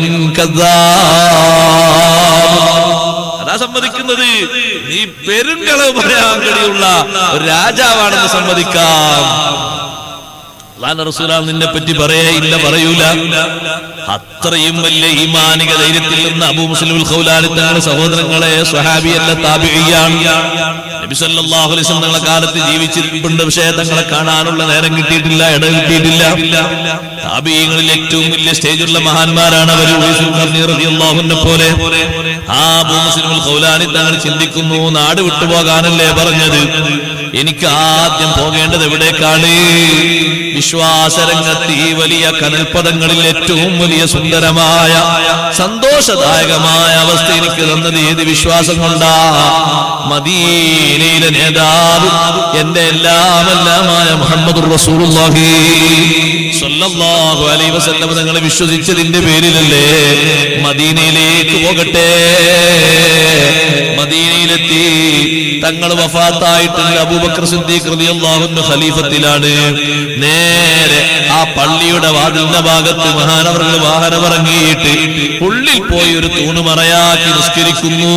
അതാ സമ്മതിക്കുന്നത് നീ പെരുങ്കളവ് പറയാൻ കഴിയുള്ള ഒരു രാജാവാണെന്ന് സമ്മതിക്കാം അള്ളാന്റെ റസൂലാൽ നിന്നെ പറ്റി പറയേ ഇല്ല പറയൂല അത്രയും വലിയ ഈമാനിക ധൈര്യത്തിൽ നിന്ന് അബൂ മുസ്ലിം ഖൗലാനി തങ്ങളുടെ സഹോദരങ്ങളെ സ്വഹാബിയല്ല താബിയാണ് നബി സല്ലല്ലാഹു അലൈഹി വസല്ലം തങ്ങളെ കാലത്ത് ജീവിച്ചിരിപ്പുണ്ട് പക്ഷേ തങ്ങളെ കാണാനുള്ള നേരം കിട്ടിയിട്ടില്ല ഇട കിട്ടിയിട്ടില്ല താബീങ്ങളിൽ ഏറ്റവും വലിയ സ്റ്റേജുള്ള മഹാന്മാരാണ് അവർ റളിയല്ലാഹുവിനെ പോലെ ആ അബൂ മുസ്ലിമുൽ ഖൗലാനി തങ്ങൾ ചിന്തിക്കുന്നു നാട് വിട്ടുപോകാനല്ലേ പറഞ്ഞത് എനിക്ക് ആദ്യം പോകേണ്ടത് എവിടേക്കാണ് വിശ്വാസരംഗത്ത് ഈ വലിയ കനൽപദങ്ങളിൽ ഏറ്റവും വലിയ സുന്ദരമായ സന്തോഷദായകമായ അവസ്ഥ എനിക്ക് തന്നത് ഏത് വിശ്വാസം കൊണ്ടാ മദീനയിലെ നേതാവ് എന്റെ എല്ലാം എല്ലാമായ മുഹമ്മദ് റസൂലുള്ളാഹി സ്വല്ലല്ലാഹു അലൈഹി വസല്ലം നിങ്ങളെ വിശ്വസിച്ചതിന്റെ പേരിലല്ലേ മദീനയിലേക്ക് പോകട്ടെ മദീനയിലെത്തി തങ്ങൾ വഫാത്തായിട്ടുള്ള അബൂബക്കർ സിദ്ദീഖ് റളിയല്ലാഹു അൻഹു ഖലീഫത്തിലാണ് നേരെ ആ പള്ളിയുടെ വാതിലിന്റെ ഭാഗത്ത് മഹാനവറുകൾ വാഹനം ഇറങ്ങിയിട്ട് ഉള്ളിൽ പോയി ഒരു തൂണ് മറയാക്കി നിസ്കരിക്കുന്നു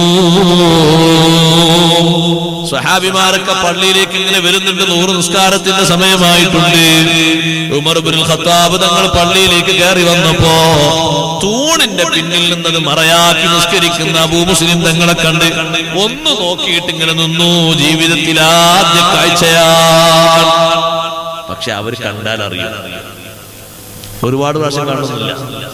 സ്വഹാബിമാരൊക്കെ പള്ളിയിലേക്ക് ഇങ്ങനെ വരുന്നുണ്ട് നൂറ് നിസ്കാരത്തിന്റെ സമയമായിട്ടുണ്ട് ഉമർ ഇബ്നുൽ ഖത്താബ് തങ്ങൾ പള്ളിയിലേക്ക് കയറി വന്നപ്പോ തൂണിന്റെ പിന്നിൽ നിന്നത് മറയാക്കി നിസ്കരിക്കുന്ന അബൂ മുസ്ലിം തങ്ങളെ കണ്ട് ഒന്ന് നോക്കിയിട്ട് ഇങ്ങനെ നിന്നു ജീവിതത്തിൽ ആദ്യ കാഴ്ചയാണ് പക്ഷെ അവർ കണ്ടാൽ അറിയും ഒരുപാട് പ്രാവശ്യം കാണുന്നില്ല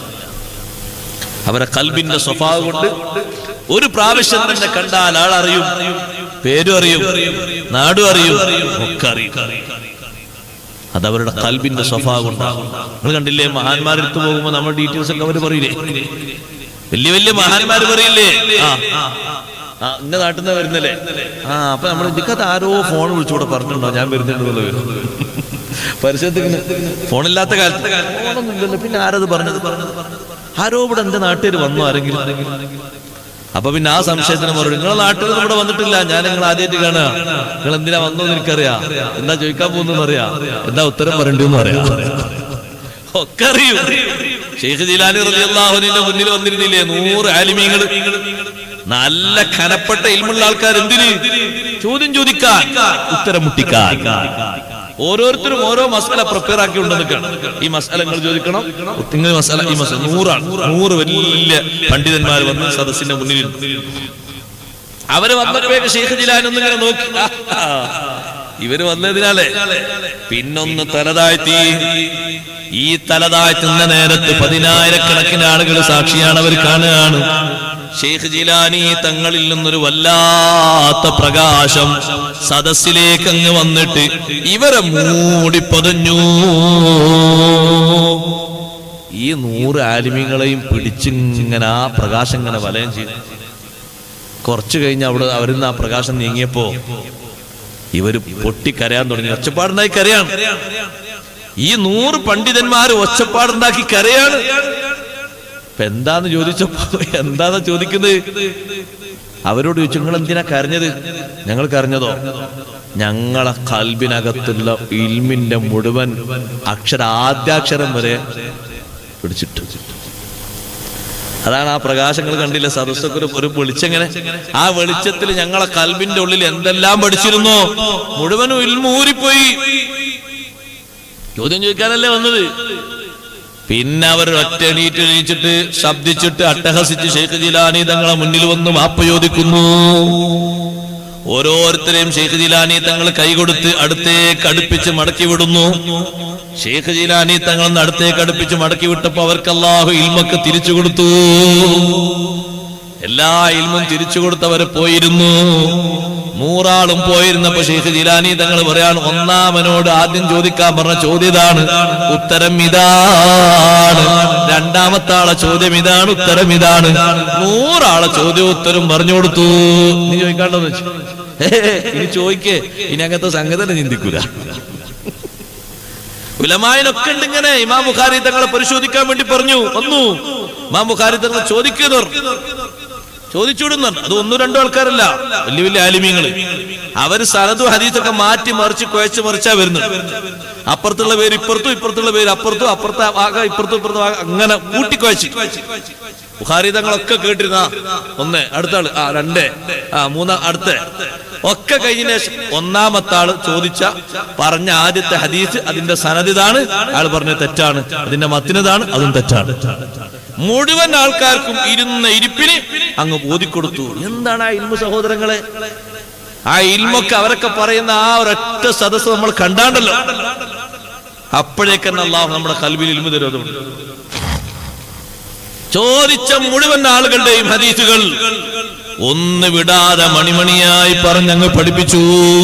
അവരെ കൽബിന്റെ സ്വഭാവം കൊണ്ട് ഒരു പ്രാവശ്യം തന്നെ കണ്ടാൽ ആളറിയും പേരും അറിയും നാടും അറിയും ഒക്കെ അറിയും അതവരുടെ കൽബിന്റെ സ്വഭാവം കൊണ്ടാകും നിങ്ങൾ കണ്ടില്ലേ മഹാന്മാരെടുത്ത് പോകുമ്പോ നമ്മൾ ഡീറ്റെയിൽസ് ഒക്കെ അവർ പറയില്ലേ വലിയ വലിയ മഹാന്മാര് പറയില്ലേ ആ ആ ഇന്ന നാട്ടിൽ നിന്ന് വരുന്നല്ലേ ആ അപ്പൊ നമ്മൾ ഇതിക്കകത്ത് ആരോ ഫോൺ വിളിച്ചുകൂടെ പറഞ്ഞിട്ടുണ്ടോ ഞാൻ വരുന്നുണ്ടെന്നുള്ള വരും പരിസരത്ത് ഫോണില്ലാത്ത കാലത്ത് ഫോണൊന്നും ഇല്ലല്ലോ പിന്നെ ആരത് പറഞ്ഞത് ആരോ ഇവിടെ എന്റെ നാട്ടുകാർ വന്നു ആരെങ്കിലും അപ്പൊ പിന്നെ ആ സംശയത്തിന് മറുപടി നിങ്ങളെ നാട്ടിൽ നിന്ന് ഇവിടെ വന്നിട്ടില്ല ഞാൻ നിങ്ങൾ ആദ്യമായിട്ട് കാണുക നിങ്ങൾ എന്തിനാ വന്നു എനിക്കറിയാം എന്താ ചോദിക്കാൻ പോകുന്നു അറിയാം എന്താ ഉത്തരം പറയണ്ടെന്ന് അറിയാം ഒക്കെ അറിയും ഷെയ്ഖ് ജിലാനി റളിയല്ലാഹുവിന്റെ മുന്നിൽ വന്നിരുന്നില്ലേ നൂറ് ആലിമീങ്ങൾ നല്ല ഖനപ്പെട്ട ഇൽമുള്ള ആൾക്കാർ എന്തിന് ചോദ്യം ചോദിക്കാൻ ഉത്തരം മുട്ടിക്കാൻ ഓരോരുത്തരും ഓരോ മസാല പ്രിപ്പയർ ആക്കി ഉണ്ടെന്ന് ഈ മസാല നിങ്ങൾ ചോദിക്കണം നിങ്ങൾ മസാല ഈ മസാല നൂറാണ് നൂറ് വലിയ പണ്ഡിതന്മാർ വന്ന് സദസ്സിന്റെ മുന്നിൽ അവര് വന്നപ്പോഴേക്ക് ഷെയ്ഖ് ജിലാനൊന്നും ഇങ്ങനെ നോക്കി ഇവര് വന്നതിനാലേ പിന്നൊന്ന് തലതാഴ്ത്തി ഈ തലതാഴ്ത്തുന്ന നേരത്ത് പതിനായിരക്കണക്കിന് ആളുകൾ സാക്ഷിയാണ് അവർ കാണുകയാണ് ഷെയ്ഖ് ജിലാനി തങ്ങളിൽ നിന്നൊരു വല്ലാത്ത പ്രകാശം സദസ്സിലേക്ക് അങ്ങ് വന്നിട്ട് ഇവരെ മൂടിപ്പതഞ്ഞു ഈ നൂറ് ആലിമ്യങ്ങളെയും പിടിച്ചിങ്ങനെ ആ പ്രകാശം ഇങ്ങനെ വലയം ചെയ്തു കുറച്ചു കഴിഞ്ഞ് അവിടെ അവരിന്ന് ആ പ്രകാശം നീങ്ങിയപ്പോ ഇവര് പൊട്ടിക്കരയാൻ തുടങ്ങി ഒച്ചപ്പാടുണ്ടായി കരയാണ് ഈ നൂറ് പണ്ഡിതന്മാര് ഒച്ചപ്പാടുണ്ടാക്കി കരയാണ് ഇപ്പൊ എന്താന്ന് ചോദിച്ചപ്പോ എന്താന്ന് ചോദിക്കുന്നത് അവരോട് ചോദിച്ചു നിങ്ങൾ എന്തിനാ കരഞ്ഞത് ഞങ്ങൾ കരഞ്ഞതോ ഞങ്ങളെ കൽബിനകത്തുള്ള ഇൽമിന്റെ മുഴുവൻ അക്ഷര ആദ്യാക്ഷരം വരെ പിടിച്ചിട്ടു അതാണ് ആ പ്രകാശങ്ങൾ കണ്ടില്ല സദസ്സൊക്കെ ഒരു ഒരു വെളിച്ചെങ്ങനെ ആ വെളിച്ചത്തിൽ ഞങ്ങളെ കൽബിന്റെ ഉള്ളിൽ എന്തെല്ലാം പഠിച്ചിരുന്നോ മുഴുവനും ഇൽമൂരിപ്പോയി ചോദ്യം ചോദിക്കാനല്ലേ വന്നത് പിന്നെ അവർ ഒറ്റ എണീറ്റ് എണീച്ചിട്ട് ശബ്ദിച്ചിട്ട് അട്ടഹസിച്ച് ഷെയ്ഖ് ജിലാനി തങ്ങളെ മുന്നിൽ വന്ന് മാപ്പ് ചോദിക്കുന്നു ഓരോരുത്തരെയും ഷെയ്ഖ് ജിലാനി തങ്ങൾ കൈകൊടുത്ത് അടുത്തേക്ക് അടുപ്പിച്ച് മടക്കി വിടുന്നു ഷെയ്ഖ് ജിലാനി തങ്ങൾ അടുത്തേക്ക് അടുപ്പിച്ച് മടക്കി വിട്ടപ്പോ അവർക്ക് അള്ളാഹു ഇൽമക്ക് തിരിച്ചു കൊടുത്തു എല്ലാ ഇൽമും തിരിച്ചു കൊടുത്തവര് പോയിരുന്നു നൂറാളും പോയിരുന്നപ്പോ ഷെയ്ഖ് ജിലാനി തങ്ങൾ പറയാൻ ഒന്നാമനോട് ആദ്യം ചോദിക്കാൻ പറഞ്ഞ ചോദ്യം ഇതാണ് ഉത്തരം ഇതാണ് രണ്ടാമത്തെ ആളെ ചോദ്യം ഇതാണ് ഉത്തരം ഇതാണ് നൂറാളെ ചോദ്യം ഉത്തരം പറഞ്ഞു കൊടുത്തു നീ ചോദിക്കാണ്ടോന്ന് വെച്ചു ഇനി ചോദിക്കേ ഇനി അങ്ങനത്തെ സംഗതി ചിന്തിക്കൂല ഉലമായനൊക്കെ ഉണ്ട് ഇങ്ങനെ ഇമാം ബുഖാരി തങ്ങളെ പരിശോധിക്കാൻ വേണ്ടി പറഞ്ഞു വന്നു ഇമാം ബുഖാരി തങ്ങൾ ചോദിക്കുന്നവർ ചോദിച്ചുവിടുന്നു അത് ഒന്നും രണ്ടോ ആൾക്കാരല്ല വലിയ വലിയ ആലിമ്യങ്ങള് അവര് സനദും ഹദീസൊക്കെ മാറ്റി മറിച്ച് കുഴച്ച് മറിച്ചാ വരുന്നത് അപ്പുറത്തുള്ള പേര് ഇപ്പുറത്തും ഇപ്പുറത്തുള്ള പേര് അപ്പുറത്തും അപ്പുറത്തെ ആകെ ഇപ്പുറത്തും ഇപ്പുറത്തും ആകെ അങ്ങനെ കൂട്ടിക്കുഴച്ച് ബുഖാരി തങ്ങളൊക്കെ കേട്ടിരുന്ന ഒന്ന് അടുത്ത ആള് ആ രണ്ട് ആ മൂന്നാം അടുത്ത ഒക്കെ കഴിഞ്ഞ ശേഷം ഒന്നാമത്തെ ആള് ചോദിച്ച പറഞ്ഞ ആദ്യത്തെ ഹദീസ് അതിന്റെ സനദിതാണ് ആള് പറഞ്ഞ തെറ്റാണ് അതിന്റെ മത്തിനതാണ് അതും തെറ്റാണ് മുഴുവൻ ആൾക്കാർക്കും ഇരുന്ന ഇരിപ്പിന് അങ്ങ് ബോധിക്കൊടുത്തു എന്താണ് ആ ഇൽമു സഹോദരങ്ങളെ ആ ഇൽമൊക്കെ അവരൊക്കെ പറയുന്ന ആ ഒരൊറ്റ സദസ്സ് നമ്മൾ കണ്ടാണ്ടല്ലോ അപ്പോഴേക്കന്നെ അള്ളാഹു നമ്മുടെ കൽവിൽ ഇൽമു തരുന്നുണ്ട് ചോദിച്ച മുഴുവൻ ആളുകളുടെയും ഹദീസുകൾ ഒന്ന് വിടാതെ മണിമണിയായി പറഞ്ഞങ്ങ് പഠിപ്പിച്ചു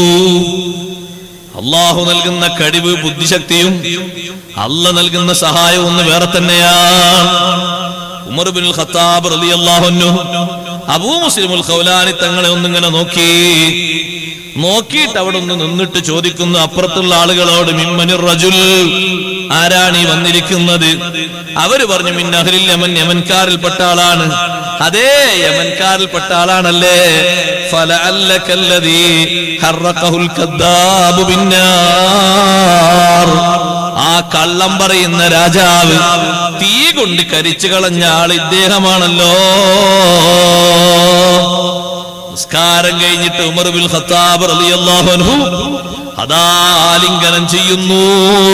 അള്ളാഹു നൽകുന്ന കഴിവ് ബുദ്ധിശക്തിയും അല്ല നൽകുന്ന സഹായവും ഒന്ന് വേറെ തന്നെയാണ് ഉമർ ബിൻ ഖത്താബ് റളിയല്ലാഹു അൻഹു അബൂ മുസ്ലിമുൽ ഖൗലാനി തങ്ങളെ ഒന്നിങ്ങനെ നോക്കി നോക്കിയിട്ട് അവിടെ ഒന്ന് നിന്നിട്ട് ചോദിക്കുന്നു അപ്പുറത്തുള്ള ആളുകളോട് മിമ്മനിർ റജുൽ ആരാണ് ഈ വന്നിരിക്കുന്നത് അവര് പറഞ്ഞു മിന്നഹലിൽ യമൻ യമൻകാരിൽപ്പെട്ട ആളാണ് അതേ യമൻകാരിൽപ്പെട്ട ആളാണല്ലേ ഫലഅല്ലകല്ലദീ ഹറഖഹുൽ കദ്ദാബു ബിന്നാർ ആ കള്ളം പറയുന്ന രാജാവ് തീ കൊണ്ട് കരിച്ചു കളഞ്ഞ ആൾ ഇദ്ദേഹമാണല്ലോ നിസ്കാരം കഴിഞ്ഞിട്ട് ഉമർ ബിൻ ഖത്താബ് റളിയല്ലാഹു അൻഹു അതാ ആലിംഗനം ചെയ്യുന്നു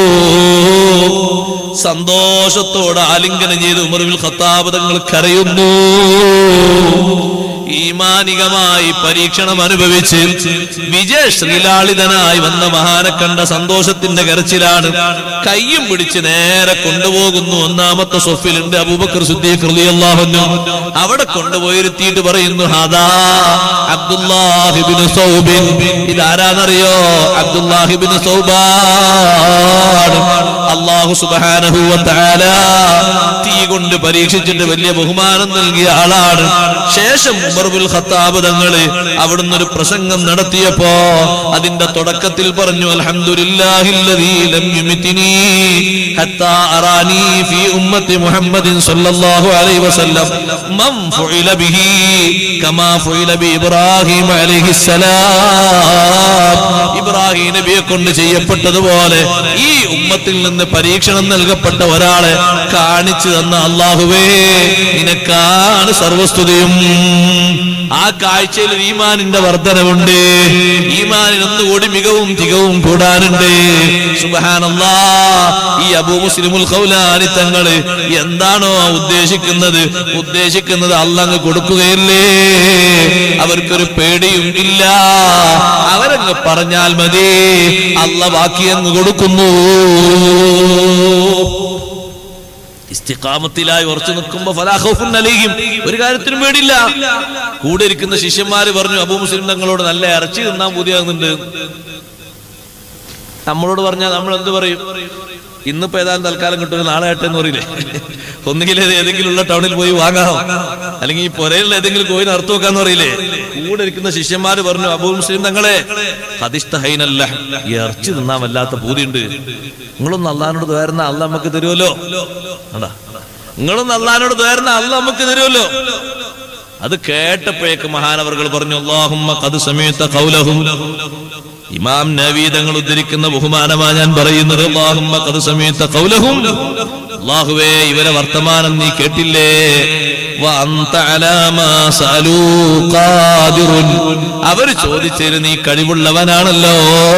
സന്തോഷത്തോടെ ആലിംഗനം ചെയ്ത് ഉമർ ബിൻ ഖത്താബ് തങ്ങൾ കരയുന്നു ഈമാനികമായി പരീക്ഷണം അനുഭവിച്ച് വിജയ ശ്രീലാളിതനായി വന്ന മഹാനെ കണ്ട സന്തോഷത്തിന്റെ കരച്ചിലാണ് കയ്യും പിടിച്ച് നേരെ കൊണ്ടുപോകുന്നു ഒന്നാമത്തെ സൊഫിലുണ്ട് അബൂബക്കർ സുദ്ദീഖ് റളിയല്ലാഹു അൻഹു അവിടെ കൊണ്ടുപോയിരുത്തിയിട്ട് പറയുന്നു ഹാദാ അബ്ദുല്ലാഹിബിന് സൗബിൻ ഇതാരാന്നറിയോ അബ്ദുല്ലാഹിബിന് സൗബാൻ അള്ളാഹു സുബ്ഹാനഹു വ തആല തീ കൊണ്ട് പരീക്ഷിച്ചിട്ട് വലിയ ബഹുമാനം നൽകിയ ആളാണ് ശേഷം ഉമർബുൽ ഖത്താബ് തങ്ങള് അവിടുന്ന് ഒരു പ്രസംഗം നടത്തിയപ്പോ അതിന്റെ തുടക്കത്തിൽ പറഞ്ഞു അൽഹംദുലില്ലാഹില്ലദീ ലം യുമിതിനി ഹത്താ അറാനി ഫീ ഉമ്മത്തി മുഹമ്മദിൻ സ്വല്ലല്ലാഹു അലൈഹി വസല്ലം മൻ ഫുഇല ബിഹി കമാ ഫുഇല ബി ഇബ്രാഹിം അലൈഹിസ്സലാം ഇബ്രാഹിം നബിയെ കൊണ്ട് ചെയ്യപ്പെട്ടതുപോലെ ഈ ഉമ്മത്തിൽ നിന്ന് പരീക്ഷണം നൽകപ്പെട്ട ഒരാളെ കാണിച്ചു തന്ന അള്ളാഹുവേ നിനക്കാണ് സർവസ്തുതിയും ആ കാഴ്ചയിൽ ഈമാനിന്റെ വർധനവുണ്ട് ഈമാനിൽ ഒന്നുകൂടി മികവും തികവും കൂടാനുണ്ട് സുബഹാനല്ലാ ഈ അബൂ മുസ്ലിമുൽ ഖൗലാനി തങ്ങള് എന്താണോ ഉദ്ദേശിക്കുന്നത് ഉദ്ദേശിക്കുന്നത് അള്ളങ്ങ് കൊടുക്കുകയില്ലേ അവർക്കൊരു പേടിയും ഇല്ല അവരങ്ങ് പറഞ്ഞാൽ മതി അല്ല ബാക്കി അങ്ങ് കൊടുക്കുന്നു ഇസ്തിഖാമത്തിലായി ഉറച്ചു നിൽക്കുമ്പോ ഫലാഹുഫുൻ അലൈഹിം ഒരു കാര്യത്തിനും പേടില്ല കൂടെ ഇരിക്കുന്ന ശിഷ്യന്മാര് പറഞ്ഞു അബൂ മുസ്ലിം തങ്ങളോട് നല്ല ഇറച്ചി തിന്നാൻ പൂതിയാകുന്നുണ്ട് നമ്മളോട് പറഞ്ഞാൽ നമ്മൾ എന്ത് പറയും ഇന്നിപ്പോ ഏതാനും തൽക്കാലം കിട്ടും നാളെ ആട്ടെ എന്ന് പറയില്ലേ ഒന്നുകിൽ ഇത് ഏതെങ്കിലും ഉള്ള ടൗണിൽ പോയി വാങ്ങാം അല്ലെങ്കിൽ ഈ പുരയിലുള്ള ഏതെങ്കിലും കോയിന് അർത്ഥം വെക്കാന്ന് പറയില്ലേ കൂടെ ഇരിക്കുന്ന ശിഷ്യന്മാര് പറഞ്ഞു അബൂ മുസ്ലിം തങ്ങളെ ഹദിസ്തഹൈനല്ല ഈ ഇറച്ചി തിന്നാൻ വല്ലാത്ത പൂതിയുണ്ട് നിങ്ങളൊന്ന് അള്ളഹാനോട് ദ്വാരുന്ന അല്ല നമുക്ക് തരുമല്ലോ അതാ നിങ്ങളൊന്ന് അള്ളഹാനോട് ദ്വാരുന്ന അല്ല നമുക്ക് തരുമല്ലോ അത് കേട്ടപ്പോഴേക്ക് മഹാനവർകൾ പറഞ്ഞു അള്ളാഹുമ്മ കത് സമയത്ത കൗലഹും ഇമാം നവീതങ്ങൾ ഉദ്ധരിക്കുന്ന ബഹുമാനമാ ഞാൻ പറയുന്നത് അള്ളാഹുമ്മ കത് സമയത്ത കൗലഹും അള്ളാഹുവേ ഇവരെ വർത്തമാനം നീ കേട്ടില്ലേ വഅന്ത അലാ മാ സഅലൂ ഖാദിറുൻ. അവര് ചോദിച്ചതിന് നീ കഴിവുള്ളവനാണല്ലോ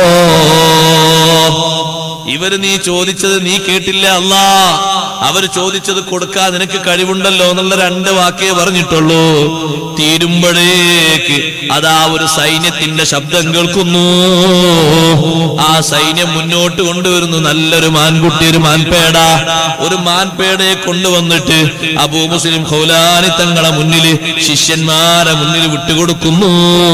ഇവര് നീ ചോദിച്ചത് നീ കേട്ടില്ല അല്ലാ അവര് ചോദിച്ചത് കൊടുക്കാൻ നിനക്ക് കഴിവുണ്ടല്ലോ എന്നുള്ള രണ്ട് വാക്കേ പറഞ്ഞിട്ടുള്ളൂ തീരുമ്പോഴേക്ക് അതാ ഒരു സൈന്യത്തിന്റെ ശബ്ദം കേൾക്കുന്നു ആ സൈന്യം മുന്നോട്ട് കൊണ്ടുവരുന്നു നല്ലൊരു മാൻകുട്ടി ഒരു മാൻപേട ഒരു മാൻപേടയെ കൊണ്ടുവന്നിട്ട് അബൂ മുസ്ലിം ഖൗലാനി തങ്ങളെ മുന്നില് ശിഷ്യന്മാരെ മുന്നിൽ വിട്ടുകൊടുക്കുന്നു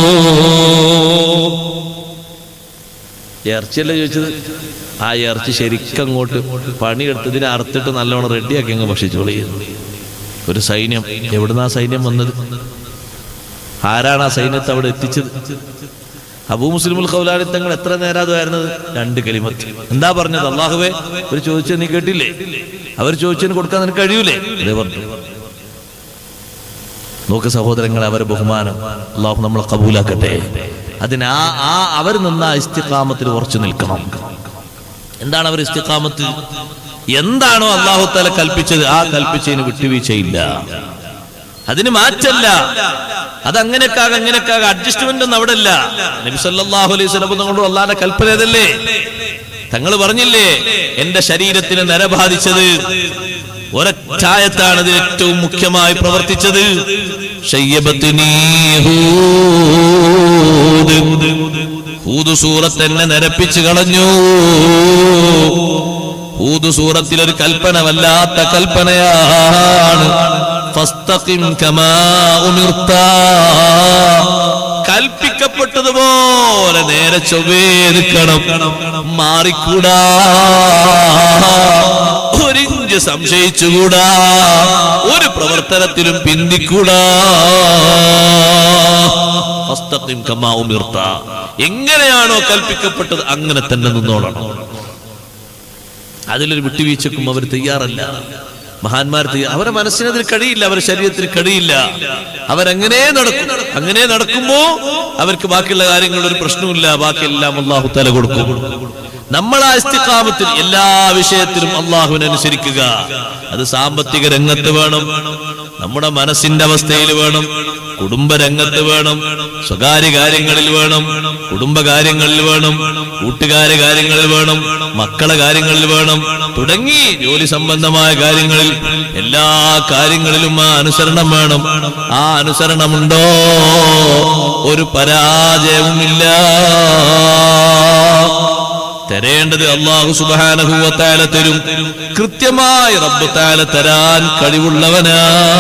ഇറച്ചിയല്ലേ ചോദിച്ചത് ആ ഇറച്ചി ശരിക്കും അങ്ങോട്ട് പണിയെടുത്ത് ഇതിനെ അറുത്തിട്ട് നല്ലോണം റെഡിയാക്കി അങ്ങ് ഭക്ഷിച്ചോളി ഒരു സൈന്യം എവിടുന്നാ സൈന്യം വന്നത് ആരാണ് ആ സൈന്യത്തെ അവിടെ എത്തിച്ചത് അബൂ മുസ്ലിമുൽ ഖൗലാനി തങ്ങൾ എത്ര നേരാതായിരുന്നത് രണ്ട് കലിമത്ത് എന്താ പറഞ്ഞത് അള്ളാഹുവേ ഒരു ചോദിച്ചത് നീ കേട്ടില്ലേ അവർ ചോദിച്ചതിന് കൊടുക്കാൻ നിനക്ക് കഴിയൂലേ അതേ പറഞ്ഞു നോക്ക് സഹോദരങ്ങളെ അവരെ ബഹുമാനം അള്ളാഹു നമ്മളെ കബൂലാക്കട്ടെ അതിന് ആ ആ അവർ നിന്ന ആ ഇസ്തിഖാമത്തിൽ ഉറച്ചു നിൽക്കണം എന്താണ് അവർ ഇസ്തിഖാമത്ത് എന്താണോ അള്ളാഹു തല കൽപ്പിച്ചത് ആ കൽപ്പിച്ചതിന് വിട്ടുവീഴ്ചയില്ല അതിന് മാറ്റല്ല അതങ്ങനെക്കാക അങ്ങനെക്കാക അഡ്ജസ്റ്റ്മെന്റ് ഒന്നും അവിടെ ഇല്ല നബി സല്ലല്ലാഹു അലൈഹി വസല്ലം കൊണ്ട് അള്ളാഹിന്റെ കൽപ്പന ഏതല്ലേ തങ്ങൾ പറഞ്ഞില്ലേ എന്റെ ശരീരത്തിന് നര ബാധിച്ചത് ഒരൊറ്റായത്താണ് ഇതിൽ ഏറ്റവും മുഖ്യമായി പ്രവർത്തിച്ചത് ഷയ്യബത്തിനീ ഹൂദ്. ഹൂദ് സൂറത്ത് എന്നെ നിരപ്പിച്ചു കളഞ്ഞു ഹൂദ് സൂറത്തിൽ ഒരു കൽപ്പന വല്ലാത്ത കൽപ്പനയാണ് ഫസ്തഖിം കമാ ഉമിർത്ത. കൽപ്പിക്കപ്പെട്ടതുപോലെ നേരെ ചൊവ്വേ നിൽക്കണം മാറിക്കൂടാ ഒരിഞ്ച് സംശയിച്ചുകൂടാ ഒരു പ്രവർത്തനത്തിലും പിന്തിക്കൂടാ ഫസ്തഖിം കമാ ഉമിർത്ത. എങ്ങനെയാണോ കൽപ്പിക്കപ്പെട്ടത് അങ്ങനെ തന്നെ നിന്നോളണം അതിലൊരു വിട്ടുവീഴ്ചക്കും അവർ തയ്യാറല്ല മഹാന്മാർ തയ്യാ- അവരെ മനസ്സിനതിൽ കഴിയില്ല അവരുടെ ശരീരത്തിൽ കഴിയില്ല അവരങ്ങനെ നടക്കും അങ്ങനെ നടക്കുമ്പോ അവർക്ക് ബാക്കിയുള്ള കാര്യങ്ങളിൽ ഒരു പ്രശ്നമില്ല ബാക്കിയെല്ലാം അള്ളാഹു തല കൊടുക്കും നമ്മൾ ആ ഇസ്തിഖാമത്തിൽ എല്ലാ വിഷയത്തിലും അള്ളാഹുവിനനുസരിക്കുക അത് സാമ്പത്തിക രംഗത്ത് വേണം നമ്മുടെ മനസ്സിന്റെ അവസ്ഥയിൽ വേണം കുടുംബ രംഗത്ത് വേണം സ്വകാര്യ കാര്യങ്ങളിൽ വേണം കുടുംബ കാര്യങ്ങളിൽ വേണം കൂട്ടുകാരെ കാര്യങ്ങളിൽ വേണം മക്കളെ കാര്യങ്ങളിൽ വേണം തുടങ്ങി ജോലി സംബന്ധമായ കാര്യങ്ങളിൽ എല്ലാ കാര്യങ്ങളിലും ആ അനുസരണം വേണം ആ അനുസരണമുണ്ടോ ഒരു പരാജയവുമില്ല തരേണ്ടത് അള്ളാഹു സുബാനഹുവത്താല തരും കൃത്യമായി റബ്ബ് താല തരാൻ കഴിവുള്ളവനാ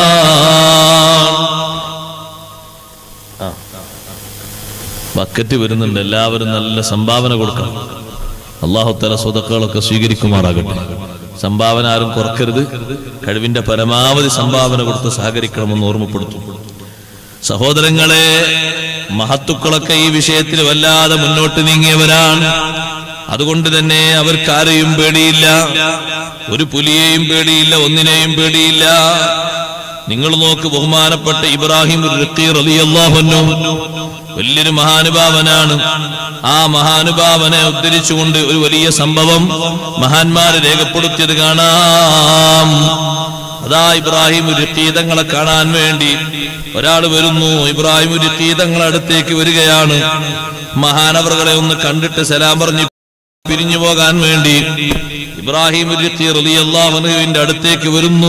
ബക്കറ്റ് വരുന്നുണ്ട് എല്ലാവരും നല്ല സംഭാവന കൊടുക്കണം അള്ളാഹു തല സ്വതക്കുകളൊക്കെ സ്വീകരിക്കുമാറാകട്ടെ സംഭാവന ആരും കുറക്കരുത് കഴിവിന്റെ പരമാവധി സംഭാവന കൊടുത്ത് സഹകരിക്കണമെന്ന് ഓർമ്മപ്പെടുത്തും സഹോദരങ്ങളെ മഹത്തുക്കളൊക്കെ ഈ വിഷയത്തിൽ വല്ലാതെ മുന്നോട്ട് നീങ്ങിയവരാണ് അതുകൊണ്ട് തന്നെ അവർക്കാരെയും പേടിയില്ല ഒരു പുലിയെയും പേടിയില്ല ഒന്നിനെയും പേടിയില്ല നിങ്ങൾ നോക്ക് ബഹുമാനപ്പെട്ട ഇബ്രാഹിം റളിയല്ലാഹുവിനു വലിയൊരു മഹാനുഭാവനാണ് ആ മഹാനുഭാവനെ ഉദ്ധരിച്ചുകൊണ്ട് ഒരു വലിയ സംഭവം മഹാന്മാര് രേഖപ്പെടുത്തിയത് കാണാം അതാ ഇബ്രാഹിം തങ്ങളെ കാണാൻ വേണ്ടി ഒരാൾ വരുന്നു ഇബ്രാഹിം തങ്ങളെ അടുത്തേക്ക് വരികയാണ് മഹാനവറുകളെ ഒന്ന് കണ്ടിട്ട് സലാം പറഞ്ഞ് പിരിഞ്ഞു പോകാൻ വേണ്ടി ഇബ്രാഹിം റളിയല്ലാഹുവിന്റെ അടുത്തേക്ക് വരുന്നു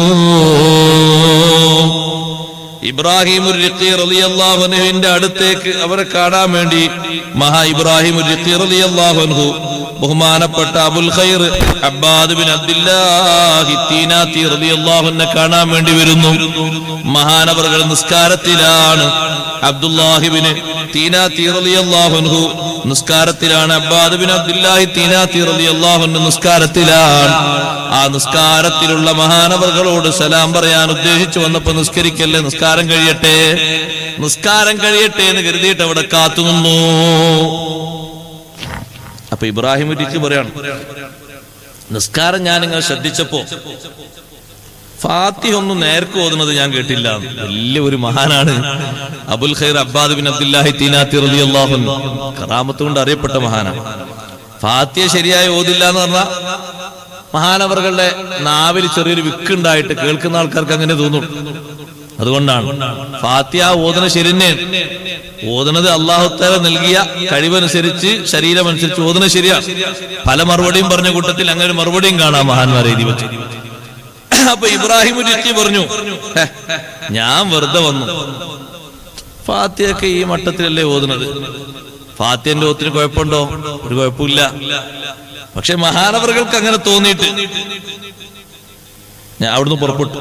ഇബ്രാഹിം റളിയല്ലാഹുവിന്റെ അടുത്തേക്ക് അവരെ കാണാൻ വേണ്ടി മഹാ ഇബ്രാഹിം റളിയല്ലാഹു ബഹുമാനപ്പെട്ട അബുൽ ഖൈർ അബ്ബാദ് ബിൻ അബ്ദുല്ലാഹി തീനാത്തി റളിയല്ലാഹുവിനെ കാണാൻ വേണ്ടി വരുന്നു മഹാനവറുകൾ നിസ്കാരത്തിലാണ് അബ്ദുല്ലാഹിബിന് തീനാത്തി റളിയല്ലാഹു നിസ്കാരത്തിലാണ് അബ്ബാദ് ബിൻ അബ്ദുല്ലാഹി തീനാത്തി റളിയല്ലാഹു നിസ്കാരത്തിലാണ് ആ നിസ്കാരത്തിലുള്ള മഹാനവറുകളോട് സലാം പറയാൻ ഉദ്ദേശിച്ചു വന്നപ്പോ നിസ്കരിക്കല്ലേ നിസ്കാരം കഴിയട്ടെ നിസ്കാരം കഴിയട്ടെ എന്ന് കരുതിയിട്ട് അവിടെ കാത്തുനിന്നു അപ്പൊ ഇബ്രാഹിം ഉരിക്ക് പറയാണ് നിസ്കാരം ഞാൻ ഇങ്ങനെ ശ്രദ്ധിച്ചപ്പോ ഫാത്തി ഒന്നും നേർക്ക് ഓതുന്നത് ഞാൻ കേട്ടില്ല വലിയ ഒരു മഹാനാണ് അബുൽ ഖൈർ അബ്ബാദ് ബിൻ അബ്ദുല്ലാഹി തീനാത്തി റളിയല്ലാഹു അൻഹു കറാമത്ത് കൊണ്ട് അറിയപ്പെട്ട മഹാനാണ് ഫാത്തിയ ശരിയായി ഓതില്ല എന്ന് പറഞ്ഞാൽ മഹാനവറുകളുടെ നാവിൽ ചെറിയൊരു വിക്കുണ്ടായിട്ട് കേൾക്കുന്ന ആൾക്കാർക്ക് അങ്ങനെ തോന്നും അതുകൊണ്ടാണ് ഫാത്തിയ ഓതന ശരി തന്നെയാണ് ഓതണത് അള്ളാഹുത്താല നൽകിയ കഴിവനുസരിച്ച് ശരീരമനുസരിച്ച് ഓതന ശരിയാണ് പല മറുപടിയും പറഞ്ഞ കൂട്ടത്തിൽ അങ്ങനെ ഒരു മറുപടിയും കാണാം മഹാന്മാരെ എഴുതി വെച്ച് അപ്പൊ ഇബ്രാഹിം ഉരുത്തി പറഞ്ഞു "ഹെ, ഞാൻ വെറുതെ വന്നു ഫാത്തിയൊക്കെ ഈ മട്ടത്തിലല്ലേ ഓതുന്നത് ഫാത്യന്റെ ഓത്തിന് കുഴപ്പമുണ്ടോ ഒരു കുഴപ്പമില്ല പക്ഷെ മഹാനവറുകൾക്ക് അങ്ങനെ തോന്നിയിട്ട് ഞാൻ അവിടുന്ന് പുറപ്പെട്ടു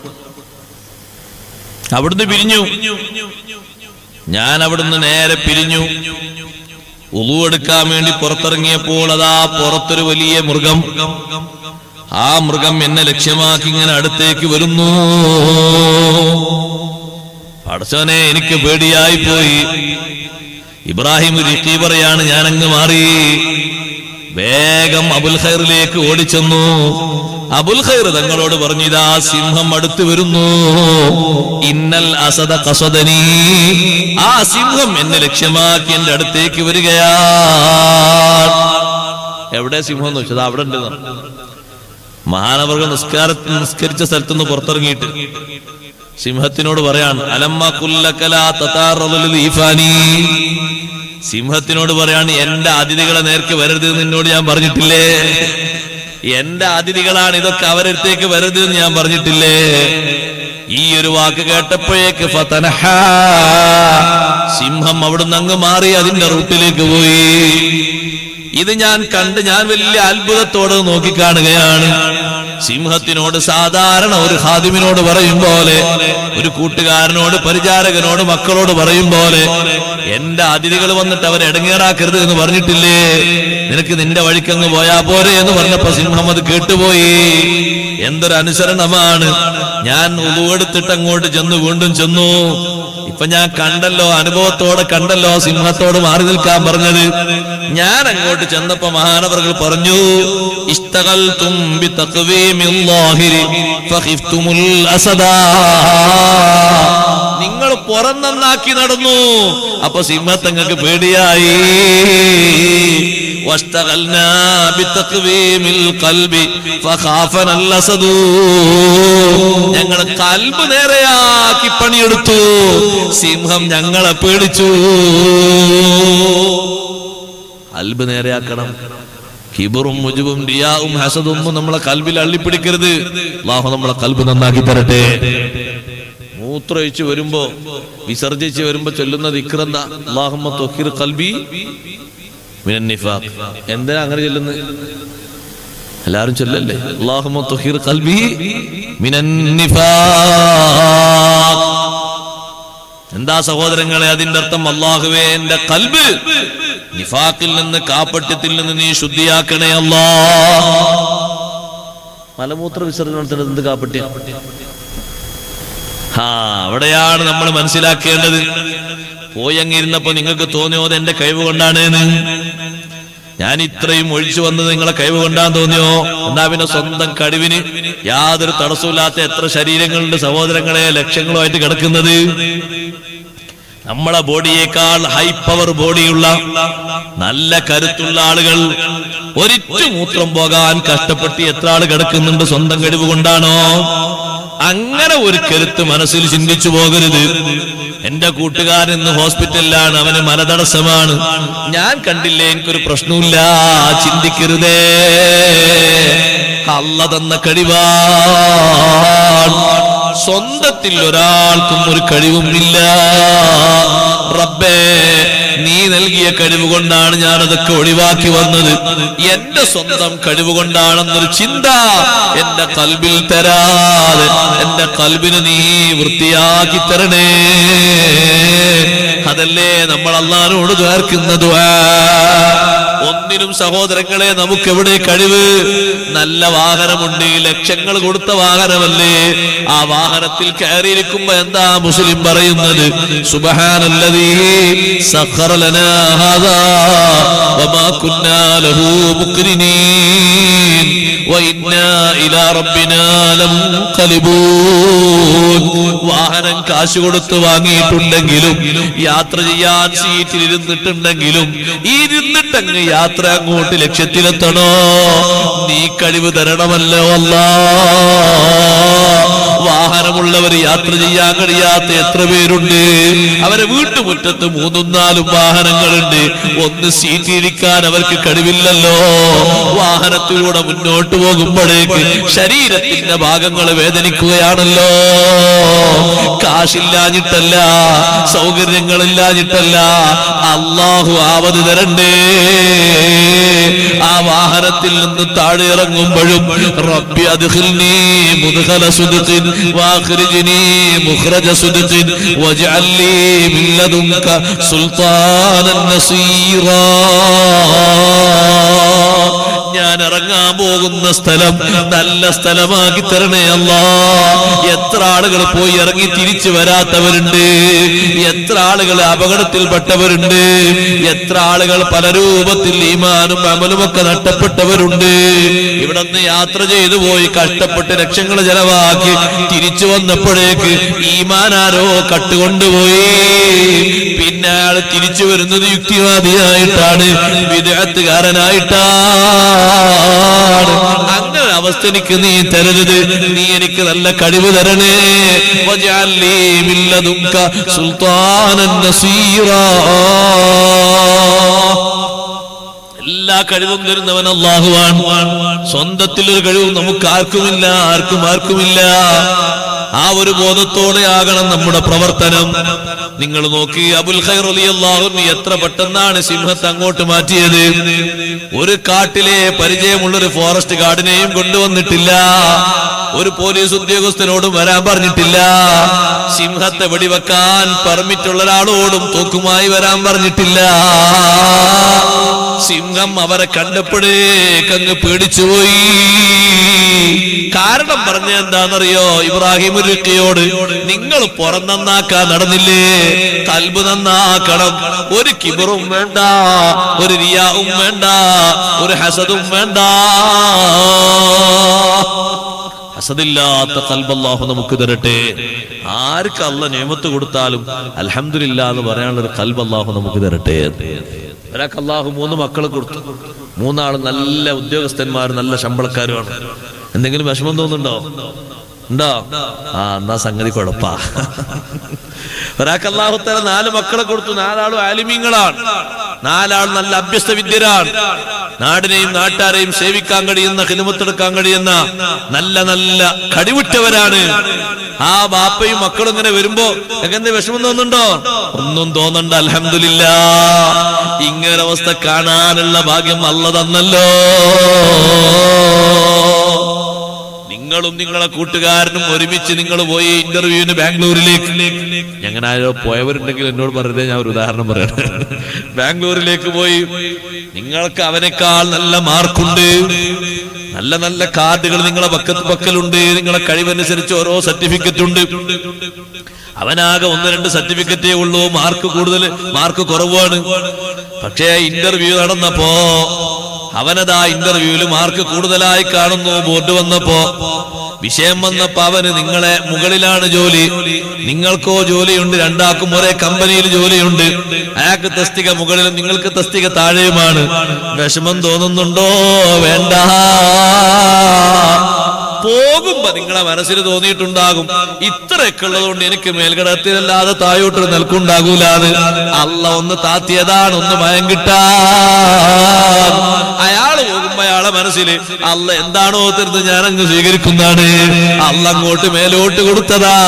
അവിടുന്ന് പിരിഞ്ഞു ഞാൻ അവിടുന്ന് നേരെ പിരിഞ്ഞു ഉളു എടുക്കാൻ വേണ്ടി പുറത്തിറങ്ങിയപ്പോൾ അതാ പുറത്തൊരു വലിയ മൃഗം ആ മൃഗം എന്നെ ലക്ഷ്യമാക്കി ഇങ്ങനെ അടുത്തേക്ക് വരുന്നു പടച്ചോനെ എനിക്ക് പേടിയായി പോയി ഇബ്രാഹിം രിക്കി പറയാണ് ഞാൻ അങ്ങ് മാറി വേഗം അബുൽ ഖൈറിലേക്ക് ഓടിച്ചെന്നു അബുൽ ഖൈർ തങ്ങളോട് പറഞ്ഞു ഇതാ സിംഹം അടുത്ത് വരുന്നു ഇന്നൽ അസദ കസദനി ആ സിംഹം എന്നെ ലക്ഷ്യമാക്കി എന്റെ അടുത്തേക്ക് വരികയാ എവിടെ സിംഹം എന്ന് വെച്ചത് അവിടെ ഉണ്ട് മഹാനവർഗ നിസ്കാര നിസ്കരിച്ച സ്ഥലത്തുനിന്ന് പുറത്തിറങ്ങിയിട്ട് സിംഹത്തിനോട് പറയാണ് അലമ്മ കുല്ലക്കലാ തതാറലുൽ ഈഫാനി സിംഹത്തിനോട് പറയാണ് എന്റെ അതിഥികളെ നേർക്ക് വരരുത് എന്ന് നിന്നോട് ഞാൻ പറഞ്ഞിട്ടില്ലേ എന്റെ അതിഥികളാണ് ഇതൊക്കെ അവരടുത്തേക്ക് വരരുത് എന്ന് ഞാൻ പറഞ്ഞിട്ടില്ലേ ഈ ഒരു വാക്ക് കേട്ടപ്പോഴേക്ക് ഫതനഹ സിംഹം അവിടുന്ന് അങ്ങ് മാറി അതിന്റെ റൂട്ടിലേക്ക് പോയി ഇത് ഞാൻ കണ്ട് ഞാൻ വലിയ അത്ഭുതത്തോടെ നോക്കിക്കാണുകയാണ് സിംഹത്തിനോട് സാധാരണ ഒരു ഹാദിമിനോട് പറയും പോലെ ഒരു കൂട്ടുകാരനോട് പരിചാരകനോട് മക്കളോട് പറയും പോലെ എന്റെ അതിഥികൾ വന്നിട്ട് അവരെ ഇടങ്ങേറാക്കരുത് എന്ന് പറഞ്ഞിട്ടില്ലേ നിനക്ക് നിന്റെ വഴിക്കങ്ങ് പോയാ പോരെ എന്ന് പറഞ്ഞപ്പോ സിംഹം അത് കേട്ടുപോയി എന്തൊരു അനുസരണമാണ് ഞാൻ ഉളുവെടുത്തിട്ട് അങ്ങോട്ട് ചെന്നു വീണ്ടും ചെന്നു ഇപ്പൊ ഞാൻ കണ്ടല്ലോ അനുഭവത്തോടെ കണ്ടല്ലോ സിംഹത്തോട് മാറി നിൽക്കാൻ പറഞ്ഞത് ഞാൻ അങ്ങോട്ട് ചെന്നപ്പോ മഹാനവറുകൾ പറഞ്ഞു ഇഷ്ടകൽ തുമ്പി നിങ്ങൾ പുറം നന്നാക്കി നടന്നു അപ്പൊ സിംഹത്തങ്ങൾക്ക് പേടിയായി واشتغلنا بتقويم القلب فخافنا الأسد ഞങ്ങൾ കൽബ് നേരെയാക്കി പണിയെടുത്തു സിംഹം ഞങ്ങളെ പേടിച്ചു കൽബ് നേരെയാക്കണം കിബറും മുജുബും റിയാവും ഹസദും നമ്മളെ കൽബിൽ അള്ളിപ്പിടിക്കരുത് അള്ളാഹു നമ്മളെ കൽബ് നന്നാക്കി തരട്ടെ മൂത്രമൊഴിച്ച് വരുമ്പോ വിസർജിച്ച് വരുമ്പോ ചൊല്ലുന്നത് ഇക്രന്ത അള്ളാഹുമ്മ തൊഹിർ കൽബി മിനൻ നിഫാഖ് എന്തിനാ അങ്ങനെ ചൊല്ലുന്നത് എല്ലാരും ചൊല്ലല്ലേ അള്ളാഹുമ്മ തൊഹിർ കൽബി മിനൻ നിഫാഖ് എന്താ സഹോദരങ്ങളെ അതിന്റെ അർത്ഥം അള്ളാഹുവേ എന്റെ കൽബ് നിഫാക്കിൽ നിന്ന് കാപ്പട്യത്തിൽ നിന്ന് നീ ശുദ്ധിയാക്കണേ അല്ലാ മലമൂത്ര വിസർജനത്തിന് എന്ത് കാപ്പട്യം ആ അവിടെയാണ് നമ്മൾ മനസ്സിലാക്കേണ്ടത് പോയി അങ്ങിരുന്നപ്പോ നിങ്ങൾക്ക് തോന്നിയോ അത് എന്റെ കഴിവ് കൊണ്ടാണ് എന്ന് ഞാൻ ഇത്രയും ഒഴിച്ചു വന്നത് നിങ്ങളെ കഴിവ് കൊണ്ടാൻ തോന്നിയോ എന്നാ പിന്നെ സ്വന്തം കഴിവിന് യാതൊരു തടസ്സമില്ലാത്ത എത്ര ശരീരങ്ങളുണ്ട് സഹോദരങ്ങളെ ലക്ഷ്യങ്ങളുമായിട്ട് കിടക്കുന്നത് നമ്മളെ ബോഡിയേക്കാൾ ഹൈ പവർ ബോഡിയുള്ള നല്ല കരുത്തുള്ള ആളുകൾ ഒരിറ്റു മൂത്രം പോകാൻ കഷ്ടപ്പെട്ട് എത്ര ആൾ കിടക്കുന്നുണ്ട് സ്വന്തം കഴിവ് കൊണ്ടാണോ അങ്ങനെ ഒരു കരുത്ത് മനസ്സിൽ ചിന്തിച്ചു പോകരുത് എന്റെ കൂട്ടുകാരൻ ഇന്ന് ഹോസ്പിറ്റലിലാണ് അവന് മലതടസ്സമാണ് ഞാൻ കണ്ടില്ലേ എനിക്കൊരു പ്രശ്നമില്ല ചിന്തിക്കരുതേ അല്ല തന്ന കഴിവാണ് സ്വന്തത്തിൽ ഒരാൾക്കും ഒരു കഴിവുമില്ല റബ്ബേ നീ നൽകിയ കഴിവ് കൊണ്ടാണ് ഞാൻ അതൊക്കെ ഒഴിവാക്കി വന്നത് എന്റെ സ്വന്തം കഴിവ് കൊണ്ടാണെന്നൊരു ചിന്ത എന്റെ കൽബിൽ തരാതെ എന്റെ കൽബിന് നീ വൃത്തിയാക്കി തരണേ അതല്ലേ നമ്മൾ അള്ളാനോട് ചേർക്കുന്നത് ഒന്നിനും സഹോദരങ്ങളെ നമുക്ക് എവിടെ കഴിവ് നല്ല വാഹനമുണ്ട് ലക്ഷങ്ങൾ കൊടുത്ത വാഹനമല്ലേ ആ വാഹനത്തിൽ കയറിയിരിക്കുമ്പോ എന്താ മുസ്ലിം പറയുന്നത് സുബഹാനല്ലതീ സഖറ ലനാ ഹാദാ വമാ കുന്നാ ലഹു മുക്രിനീൻ വഇന്നാ ഇലാ റബ്ബിനാ ലമുൻഖലിബൂൻ വാഹനം കാശ് കൊടുത്ത് വാങ്ങിയിട്ടുണ്ടെങ്കിലും യാത്ര ചെയ്യാൻ സീറ്റിൽ ഇരുന്നിട്ടുണ്ടെങ്കിലും ഇരുന്നിട്ടങ്ങ് യാത്ര അങ്ങോട്ട് ലക്ഷ്യത്തിലെത്തണോ നീ കഴിവ് തരണമല്ലോ അല്ലാ വാഹനമുള്ളവർ യാത്ര ചെയ്യാൻ കഴിയാത്ത എത്ര പേരുണ്ട് അവരെ വീട്ടുമുറ്റത്ത് മൂന്നും നാലും വാഹനങ്ങളുണ്ട് ഒന്ന് സീറ്റിരിക്കാൻ അവർക്ക് കഴിവില്ലല്ലോ വാഹനത്തിലൂടെ മുന്നോട്ട് പോകുമ്പോഴേക്ക് ശരീരത്തിന്റെ ഭാഗങ്ങൾ വേദനിക്കുകയാണല്ലോ കാശില്ലാഞ്ഞിട്ടല്ല സൗകര്യങ്ങളില്ലാഞ്ഞിട്ടല്ല അള്ളാഹു ആവത് തരണ്ടേ ആ വാഹനത്തിൽ നിന്ന് താഴെ ഇറങ്ങുമ്പോഴും റബ്ബി അദ്ഖിൽനി മുദ്ഖല സുദ്ഖിൻ വാഖ്രിജ്നി മുഖ്റജ സുദ്ഖിൻ വജ്അൽ ലീ മിൻ ലദുൻക സുൽത്താനൻ നസീറാ ഞാൻ ഇറങ്ങാൻ പോകുന്ന സ്ഥലം നല്ല സ്ഥലമാക്കി തരണേ അല്ലാ എത്ര ആളുകൾ പോയി ഇറങ്ങി തിരിച്ചു വരാത്തവരുണ്ട് എത്ര ആളുകൾ അപകടത്തിൽപ്പെട്ടവരുണ്ട് എത്ര ആളുകൾ പല രൂപത്തിൽ ഈമാനും അമലുമൊക്കെ നഷ്ടപ്പെട്ടവരുണ്ട് ഇവിടെ നിന്ന് യാത്ര ചെയ്തു പോയി കഷ്ടപ്പെട്ട് ലക്ഷങ്ങൾ ചെലവാക്കി തിരിച്ചു വന്നപ്പോഴേക്ക് ഈമാനാരോ കട്ടുകൊണ്ടുപോയി പിന്നെ അയാൾ തിരിച്ചു വരുന്നത് യുക്തിവാദിയായിട്ടാണ് വിദഗ്ധകാരനായിട്ടാണ് അങ്ങനെ അവസ്ഥ എനിക്ക് നീ തരരുത് നീ എനിക്ക് നല്ല കഴിവ് തരണേ വജഅൽ ലീ മിൻ ലദുൻക സുൽത്താനൻ നസീറാ എല്ലാ കഴിവും തരുന്നവൻ അള്ളാഹുവാണ് സ്വന്തത്തിൽ ഒരു കഴിവും നമുക്ക് ആർക്കുമില്ല ആർക്കും ആർക്കുമില്ല ആ ഒരു ബോധത്തോടെ ആകണം നമ്മുടെ പ്രവർത്തനം നിങ്ങൾ നോക്കി അബുൽ ഖൈർ അലി അള്ളാഹു എത്ര പെട്ടെന്നാണ് സിംഹത്തെ അങ്ങോട്ട് മാറ്റിയത് ഒരു കാട്ടിലെ പരിചയമുള്ള ഒരു ഫോറസ്റ്റ് ഗാർഡിനെയും കൊണ്ടുവന്നിട്ടില്ല ഒരു പോലീസ് ഉദ്യോഗസ്ഥനോടും വരാൻ പറഞ്ഞിട്ടില്ല സിംഹത്തെ വെടിവെക്കാൻ പെർമിറ്റ് ഉള്ള ഒരാളോടും തൂക്കുമായി വരാൻ പറഞ്ഞിട്ടില്ല സിംഹം അവരെ കണ്ടപ്പോഴേക്കങ്ങ് പേടിച്ചുപോയി കാരണം പറഞ്ഞ എന്താണെന്നറിയോ ഇബ്രാഹിം ഉരുക്കിയോട് നിങ്ങൾ പുറം നന്നാക്കാൻ നടന്നില്ലേ കൽബ് നന്നാക്കണം ഒരു കിബറും വേണ്ട ഒരു റിയാവും വേണ്ട ഒരു ഹസദും വേണ്ട ഹസദില്ലാത്ത കൽബല്ലാഹു നമുക്ക് തരട്ടെ ആർക്ക് അല്ല നിയമത്ത് കൊടുത്താലും അൽഹംദുലില്ല എന്ന് പറയാനുള്ള ഒരു കൽബ് അല്ലാഹു നമുക്ക് തരട്ടെ ഒരാൾക്ക് അള്ളാഹു മൂന്ന് മക്കളെ കൊടുത്തു മൂന്നാള് നല്ല ഉദ്യോഗസ്ഥന്മാർ നല്ല ശമ്പളക്കാരുമാണ് എന്തെങ്കിലും വിഷമം തോന്നുന്നുണ്ടോ ഉണ്ടോ ആ എന്നാ സംഗതി കുഴപ്പാ ഒരാൾക്ക് അള്ളാഹുത്തല നാല് മക്കളെ കൊടുത്തു നാലാളും ആലിമീങ്ങളാണ് നാലാൾ നല്ല അഭ്യസ്ത വിദ്യരാണ് നാടിനെയും നാട്ടാരെയും സേവിക്കാൻ കഴിയുന്ന ഹിതമത്തെടുക്കാൻ കഴിയുന്ന നല്ല നല്ല കടിവിട്ടവരാണ് ആ ബാപ്പയും മക്കളും ഇങ്ങനെ വരുമ്പോ എങ്ങനെ വിഷമം തോന്നുന്നുണ്ടോ ഒന്നും തോന്നണ്ട അലഹമില്ല ഇങ്ങനെ അവസ്ഥ കാണാനുള്ള ഭാഗ്യം അല്ല തന്നല്ലോ നിങ്ങളും നിങ്ങളെ കൂട്ടുകാരനും ഒരുമിച്ച് നിങ്ങൾ പോയി ഇന്റർവ്യൂവിന് ബാംഗ്ലൂരിലേക്ക് ഞങ്ങനെ ആരോ പോയവരുണ്ടെങ്കിൽ എന്നോട് പറഞ്ഞതേ ഞാൻ ഒരു ഉദാഹരണം പറയട്ടെ ബാംഗ്ലൂരിലേക്ക് പോയി നിങ്ങൾക്ക് അവനേക്കാൾ നല്ല മാർക്കുണ്ട് നല്ല നല്ല കാർഡുകൾ നിങ്ങളെ പക്കത്ത് പക്കലുണ്ട് നിങ്ങളെ കഴിവനുസരിച്ച് ഓരോ സർട്ടിഫിക്കറ്റ് ഉണ്ട് അവനാകെ ഒന്ന് രണ്ട് സർട്ടിഫിക്കറ്റേ ഉള്ളൂ മാർക്ക് കൂടുതൽ മാർക്ക് കുറവാണ് പക്ഷേ ഇന്റർവ്യൂ നടന്നപ്പോ അവനതാ ഇന്റർവ്യൂവിൽ മാർക്ക് കൂടുതലായി കാണുന്നു ബോർഡ് വന്നപ്പോ വിഷയം വന്നപ്പോ അവന് നിങ്ങളെ മുകളിലാണ് ജോലി നിങ്ങൾക്കോ ജോലിയുണ്ട് രണ്ടാക്കും ഒരേ കമ്പനിയിൽ ജോലിയുണ്ട് അയാൾക്ക് തസ്തിക മുകളിലും നിങ്ങൾക്ക് തസ്തിക താഴെയുമാണ് വിഷമം തോന്നുന്നുണ്ടോ വേണ്ട പോകുമ്പോ നിങ്ങളെ മനസ്സിൽ തോന്നിയിട്ടുണ്ടാകും ഇത്രയൊക്കെ ഉള്ളതുകൊണ്ട് എനിക്ക് മേൽഘടകത്തിലല്ലാതെ താഴോട്ടൊരു നിൽക്കുണ്ടാകൂലാത് അല്ല ഒന്ന് താത്തിയതാണ് ഒന്ന് മയം കിട്ടാൻ അയാള് പോകുമ്പോ അയാളെ മനസ്സിൽ അല്ല എന്താണോ തരുന്നത് ഞാൻ അങ്ങ് സ്വീകരിക്കുന്നതാണ് അല്ല അങ്ങോട്ട് മേലോട്ട് കൊടുത്തതാ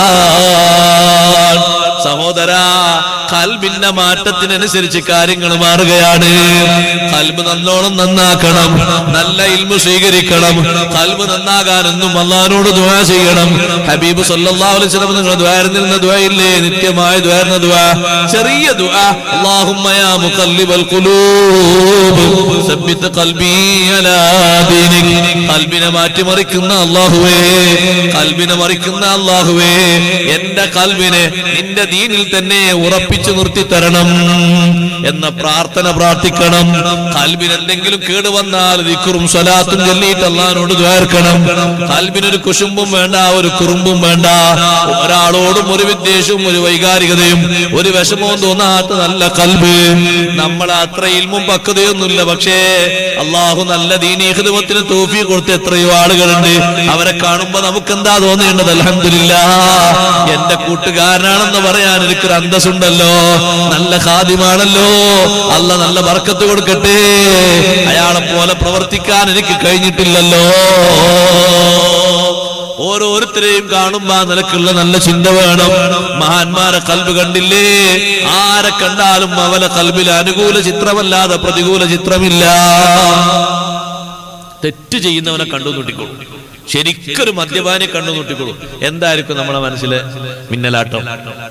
സഹോദര കൽബിന്റെ മാറ്റത്തിനനുസരിച്ച് കാര്യങ്ങൾ മാറുകയാണ് കൽബ് നല്ലോണം നന്നാക്കണം നല്ല ഇൽമു സ്വീകരിക്കണം കൽബ് നന്നാകാൻ എന്നും അള്ളഹാനോട് ദുആ ചെയ്യണം ഹബീബ് സല്ലല്ലാഹു അലൈഹി വസല്ലം നിങ്ങൾ ദ്വാരുന്നിരുന്ന ദുആയില്ലേ നിത്യമായ ദ്വാരുന്ന ദുആ ചെറിയ ദുആ അല്ലാഹുമ്മ യാ മുഖല്ലിബൽ ഖുലൂബ് സബ്ബിത് ഖൽബി അലാ ദീനിക് കൽബിനെ മാറ്റിമറിക്കുന്ന അല്ലാഹുവേ കൽബിനെ മറിക്കുന്ന അല്ലാഹുവേ എന്റെ കൽബിനെ നിന്റെ ദീനിൽ തന്നെ ഉറപ്പിച്ചു നിർത്തി തരണം എന്ന പ്രാർത്ഥന പ്രാർത്ഥിക്കണം കൽബിന് എന്തെങ്കിലും കേട് വന്നാൽ ദിക്റും സ്വലാത്തും ചൊല്ലിയിട്ട് അള്ളഹാനോട് ദ്വാർക്കണം കൽബിനൊരു കുശുമ്പും വേണ്ട ഒരു കുറുമ്പും വേണ്ട ഒരാളോടും ഒരു വിദ്വേഷവും ഒരു വൈകാരികതയും ഒരു വിഷമവും തോന്നാത്ത നല്ല കൽബ് നമ്മൾ അത്ര ഇൽമും പക്വതയൊന്നുമില്ല പക്ഷേ അള്ളാഹു നല്ല ദീനീഹിതമത്തിന് തോഫി കൊടുത്ത എത്രയോ ആളുകളുണ്ട് അവരെ കാണുമ്പോ നമുക്ക് എന്താ തോന്നേണ്ടത് അലഹമില്ല എന്റെ കൂട്ടുകാരനാണെന്ന് പറയാൻ എനിക്കൊരു അന്തസ്സുണ്ടല്ലോ നല്ല ഖാദിമാണല്ലോ അല്ല നല്ല വർക്കത്ത് കൊടുക്കട്ടെ അയാളെ പോലെ പ്രവർത്തിക്കാൻ എനിക്ക് കഴിഞ്ഞിട്ടില്ലല്ലോ ഓരോരുത്തരെയും കാണുമ്പോ ആ നിലക്കുള്ള നല്ല ചിന്ത വേണം മഹാന്മാരെ കൽബ് കണ്ടില്ലേ ആരെ കണ്ടാലും അവലെ കൽബിൽ അനുകൂല ചിത്രമല്ലാതെ പ്രതികൂല ചിത്രമില്ല തെറ്റ് ചെയ്യുന്നവനെ കണ്ടു നോട്ടിക്കോളൂ ശരിക്കൊരു മദ്യപാനെ കണ്ടു നോട്ടിക്കോളൂ എന്തായിരിക്കും നമ്മുടെ മനസ്സിലെ മിന്നലാട്ടം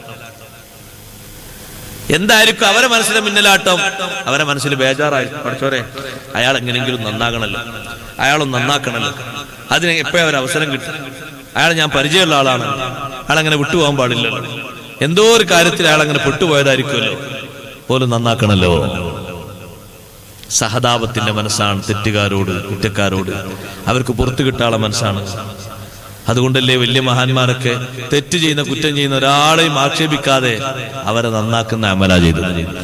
എന്തായിരിക്കും അവരെ മനസ്സിലെ മിന്നലാട്ടം അവരെ മനസ്സിൽ ബേജാറായി പഠിച്ചോരെ അയാൾ എങ്ങനെയെങ്കിലും നന്നാകണല്ലോ അയാളൊന്ന് നന്നാക്കണല്ലോ അതിന് എപ്പോഴും അവർ അവസരം കിട്ടും അയാൾ ഞാൻ പരിചയമുള്ള ആളാണ് അയാൾ അങ്ങനെ വിട്ടുപോകാൻ പാടില്ലല്ലോ എന്തോ ഒരു കാര്യത്തിൽ അയാൾ അങ്ങനെ പെട്ടുപോയതായിരിക്കുമല്ലോ പോലും നന്നാക്കണല്ലോ സഹതാപത്തിന്റെ മനസ്സാണ് തെറ്റുകാരോട് കുറ്റക്കാരോട് അവർക്ക് പുറത്തു കിട്ടാനുള്ള മനസ്സാണ് അതുകൊണ്ടല്ലേ വലിയ മഹാന്മാരൊക്കെ തെറ്റ് ചെയ്യുന്ന കുറ്റം ചെയ്യുന്ന ഒരാളെയും ആക്ഷേപിക്കാതെ അവരെ നന്നാക്കുന്ന അമല ചെയ്തു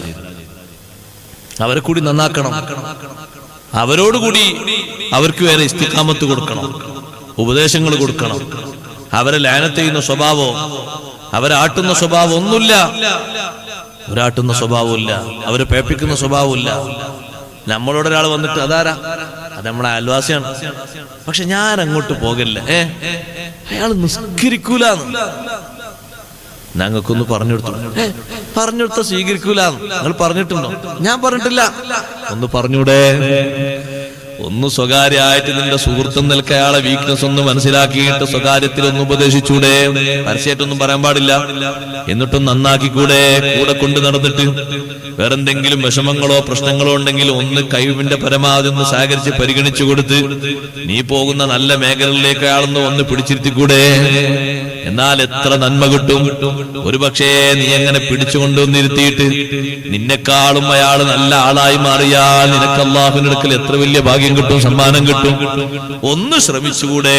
അവരെ കൂടി നന്നാക്കണം അവരോടുകൂടി അവർക്ക് വേറെ ഇസ്തിക്കാമത്ത് കൊടുക്കണം ഉപദേശങ്ങൾ കൊടുക്കണം അവരെ ലാനത്ത് ചെയ്യുന്ന സ്വഭാവോ അവരെ ആട്ടുന്ന സ്വഭാവം ഒന്നുമില്ല ഒരാട്ടുന്ന സ്വഭാവമില്ല അവരെ പേപ്പിക്കുന്ന സ്വഭാവമില്ല നമ്മളോട് ഒരാൾ വന്നിട്ട് അതാരാ അത് നമ്മളെ അയൽവാസിയാണ് പക്ഷെ ഞാൻ അങ്ങോട്ട് പോകില്ല ഏ അയാൾ നിസ്കരിക്കൂലെന്ന് ഞങ്ങൾക്കൊന്ന് പറഞ്ഞു കൊടുത്തു ഏ, പറഞ്ഞു കൊടുത്ത സ്വീകരിക്കൂലെന്ന് നിങ്ങൾ പറഞ്ഞിട്ടുണ്ടോ ഞാൻ പറഞ്ഞിട്ടില്ല ഒന്ന് പറഞ്ഞൂടെ ഒന്ന് സ്വകാര്യമായിട്ട് നിന്റെ സുഹൃത്തും നിൽക്ക അയാളെ വീക്ക്നെസ് ഒന്ന് മനസ്സിലാക്കിയിട്ട് സ്വകാര്യത്തിൽ ഒന്ന് ഉപദേശിച്ചൂടെ പരസ്യമായിട്ടൊന്നും പറയാൻ പാടില്ല എന്നിട്ടും നന്നാക്കിക്കൂടെ കൂടെ കൊണ്ട് നടന്നിട്ട് വേറെന്തെങ്കിലും വിഷമങ്ങളോ പ്രശ്നങ്ങളോ ഉണ്ടെങ്കിൽ ഒന്ന് കഴിവിന്റെ പരമാവധി ഒന്ന് സഹകരിച്ച് പരിഗണിച്ചു കൊടുത്ത് നീ പോകുന്ന നല്ല മേഖലകളിലേക്ക് അയാളൊന്ന് ഒന്ന് പിടിച്ചിരുത്തിക്കൂടെ എന്നാൽ എത്ര നന്മ കിട്ടും ഒരുപക്ഷേ നീ എങ്ങനെ പിടിച്ചുകൊണ്ടുവന്നിരുത്തിയിട്ട് നിന്നെക്കാളും അയാൾ നല്ല ആളായി മാറിയാൽ നിനക്ക് അള്ളാഹുവിന്റെ അടുക്കൽ എത്ര വലിയ ഭാഗ്യം കിട്ടും സമ്മാനം കിട്ടും ഒന്ന് ശ്രമിച്ചുകൂടെ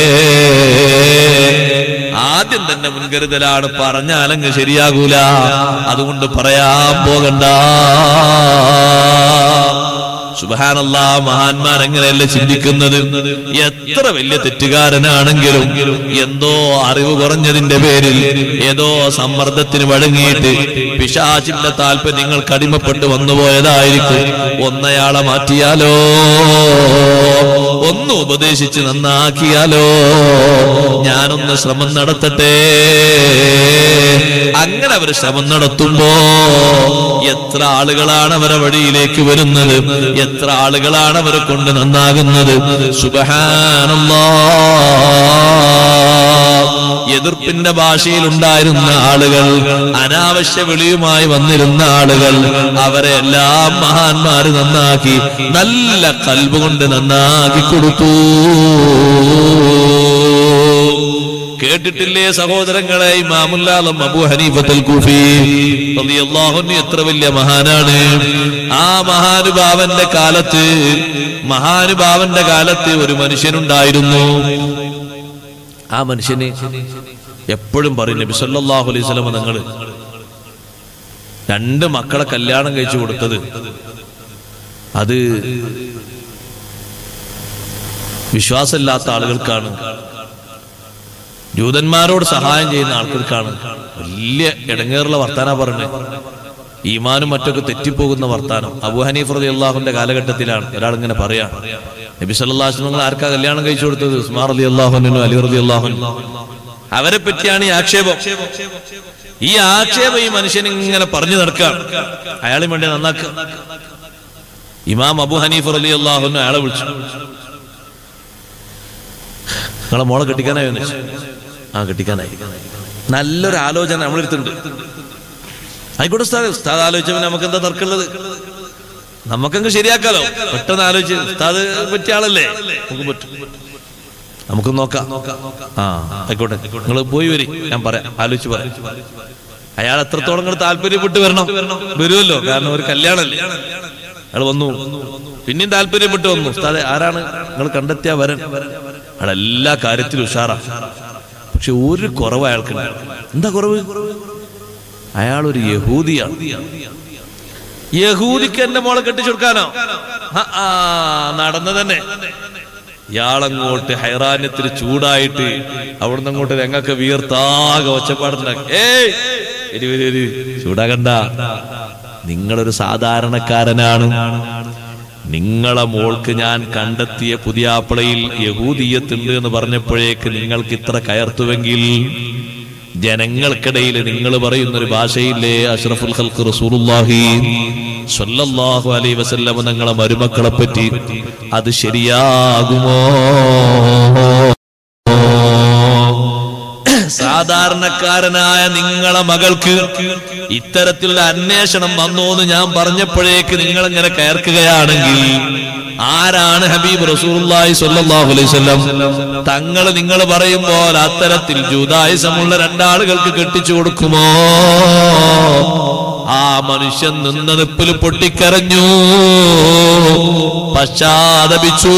ആദ്യം തന്നെ മുൻകരുതലാണ് പറഞ്ഞാലങ്ങ് ശരിയാകൂല അതുകൊണ്ട് പറയാൻ പോകണ്ട സുബഹാനല്ലാ മഹാന്മാർ എങ്ങനെയല്ല ചിന്തിക്കുന്നത് എത്ര വലിയ തെറ്റുകാരനാണെങ്കിലും എന്തോ അറിവ് കുറഞ്ഞതിന്റെ പേരിൽ ഏതോ സമ്മർദ്ദത്തിന് വഴങ്ങിയിട്ട് പിശാചിന്റെ താല്പര്യങ്ങൾക്ക് അടിമപ്പെട്ട് വന്നുപോയതായിരിക്കും ഒന്നയാളെ മാറ്റിയാലോ ഒന്ന് ഉപദേശിച്ച് നന്നാക്കിയാലോ ഞാനൊന്ന് ശ്രമം നടത്തട്ടെ അങ്ങനെ അവർ ശ്രമം നടത്തുമ്പോ എത്ര ആളുകളാണ് അവരെ വഴിയിലേക്ക് വരുന്നത് എത്ര ആളുകളാണ് അവരെ കൊണ്ട് നന്നാകുന്നത് സുബഹാനല്ലാ എതിർപ്പിന്റെ ഭാഷയിൽ ഉണ്ടായിരുന്ന ആളുകൾ അനാവശ്യ വിളിയുമായി വന്നിരുന്ന ആളുകൾ അവരെ എല്ലാം മഹാന്മാര് നന്നാക്കി നല്ല കൽബ് കൊണ്ട് നന്നാക്കി കൊടുത്തു കേട്ടിട്ടില്ലേ സഹോദരങ്ങളെ ഇമാമുല്ലാലം അബു ഹനീഫത്തുൽ കൂഫി റളിയല്ലാഹു അൻഹു എത്ര വലിയ മഹാനാണ് ആ മഹാനുഭാവന്റെ കാലത്ത് മഹാനുഭാവന്റെ കാലത്ത് ഒരു മനുഷ്യനുണ്ടായിരുന്നു ആ മനുഷ്യന് എപ്പോഴും പറയും നബി സല്ലല്ലാഹു അലൈഹി വസല്ലം നിങ്ങൾ രണ്ട് മക്കളെ കല്യാണം കഴിച്ചു കൊടുത്തത് അത് വിശ്വാസമില്ലാത്ത ആളുകൾക്കാണ് ജൂതന്മാരോട് സഹായം ചെയ്യുന്ന ആൾക്കാർക്കാണ് വലിയ ഇടങ്ങേറുള്ള വർത്താന പറഞ്ഞത് ഈമാനും മറ്റൊക്കെ തെറ്റിപ്പോകുന്ന വർത്താനം അബു ഹനീഫ് റതി അള്ളാഹുന്റെ കാലഘട്ടത്തിലാണ് ഒരാൾ ഇങ്ങനെ പറയാ നബി സല്ലാഹു നിങ്ങൾ ആർക്കാ കല്യാണം കഴിച്ചു കൊടുത്തത് ഉസ്മാർ അലി അള്ളാഹുനും അലി റതി അള്ളാഹുനും അവരെ പറ്റിയാണ് ഈ ആക്ഷേപം ഈ ആക്ഷേപം ഈ മനുഷ്യൻ ഇങ്ങനെ പറഞ്ഞു നടക്കാം അയാളെ വേണ്ടി നന്നാക്കുക ഇമാം അബു ഹനീഫ് അലി അള്ളാഹുനും അയാളെ വിളിച്ചു നിങ്ങളെ മോളെ കെട്ടിക്കാനായി വന്നു ആ കെട്ടിക്കാനായി നല്ലൊരു ആലോചന നമ്മളെടുത്തുണ്ട് ആയിക്കോട്ടെ ഉസ്താദ് ഉസ്താദ് ആലോചിച്ചപ്പോൾ നമുക്ക് എന്താ തർക്കമുള്ളത് നമുക്കങ്ങ് ശരിയാക്കാലോ പെട്ടെന്ന് ആലോചിച്ച് ഉസ്താദ് പറ്റിയ ആളല്ലേ നമുക്ക് പറ്റും നമുക്ക് നോക്കാം ആ ആയിക്കോട്ടെ നിങ്ങൾ പോയി വരി ഞാൻ പറയാം ആലോചിച്ച് പറയാം അയാൾ എത്രത്തോളം നിങ്ങൾ താല്പര്യപ്പെട്ട് വരണം വരുമല്ലോ കാരണം ഒരു കല്യാണല്ലേ അയാൾ വന്നു പിന്നെയും താല്പര്യപ്പെട്ട് വന്നു ഉസ്താദെ ആരാണ് നിങ്ങൾ കണ്ടെത്തിയ വരൻ അയാൾ എല്ലാ കാര്യത്തിലും ഉഷാറാ പക്ഷെ ഒരു കുറവ് അയാൾക്കുണ്ട് എന്താ കുറവ് അയാൾ ഒരു യഹൂദിയാണ് യഹൂദിക്ക് എന്റെ മോളെ കെട്ടിച്ചു കൊടുക്കാനോ ആ, ആ നടന്നു തന്നെ ഇയാളങ്ങോട്ട് ഹൈറാന്യത്തിൽ ചൂടായിട്ട് അവിടുന്ന് അങ്ങോട്ട് രംഗൊക്കെ വീർത്താകെ ഒച്ചപ്പാടുണ്ടാക്കി ഏയ് വരി വരി വരി ചൂടാകണ്ട നിങ്ങളൊരു സാധാരണക്കാരനാണ് നിങ്ങളെ മോൾക്ക് ഞാൻ കണ്ടെത്തിയ പുതിയാപ്പിളയിൽ യഹൂദീയത്തുണ്ട് എന്ന് പറഞ്ഞപ്പോഴേക്ക് നിങ്ങൾക്ക് ഇത്ര കയർത്തുവെങ്കിൽ ജനങ്ങൾക്കിടയിൽ നിങ്ങൾ പറയുന്ന ഒരു ഭാഷയില്ലേ അഷ്റഫുൽ ഖൽഖ് റസൂലുള്ളാഹി സ്വല്ലല്ലാഹു അലൈഹി വസല്ലം നിങ്ങളെ മരുമക്കളെ പറ്റി അത് ശരിയാകുമോ സാധാരണക്കാരനായ നിങ്ങളെ മകൾക്ക് ഇത്തരത്തിലുള്ള അന്വേഷണം വന്നോ എന്ന് ഞാൻ പറഞ്ഞപ്പോഴേക്ക് നിങ്ങൾ ഇങ്ങനെ കയർക്കുകയാണെങ്കിൽ ആരാണ് ഹബീബ് റസൂലുള്ളാഹി സ്വല്ലല്ലാഹു അലൈഹി വസല്ലം തങ്ങൾ നിങ്ങൾ പറയുമ്പോൾ അത്തരത്തിൽ ജൂതായുസമുള്ള രണ്ടാളുകൾക്ക് കെട്ടിച്ചു കൊടുക്കുമോ ആ മനുഷ്യൻ നിന്ന നിപ്പിൽ പൊട്ടിക്കരഞ്ഞു പശ്ചാത്തപിച്ചു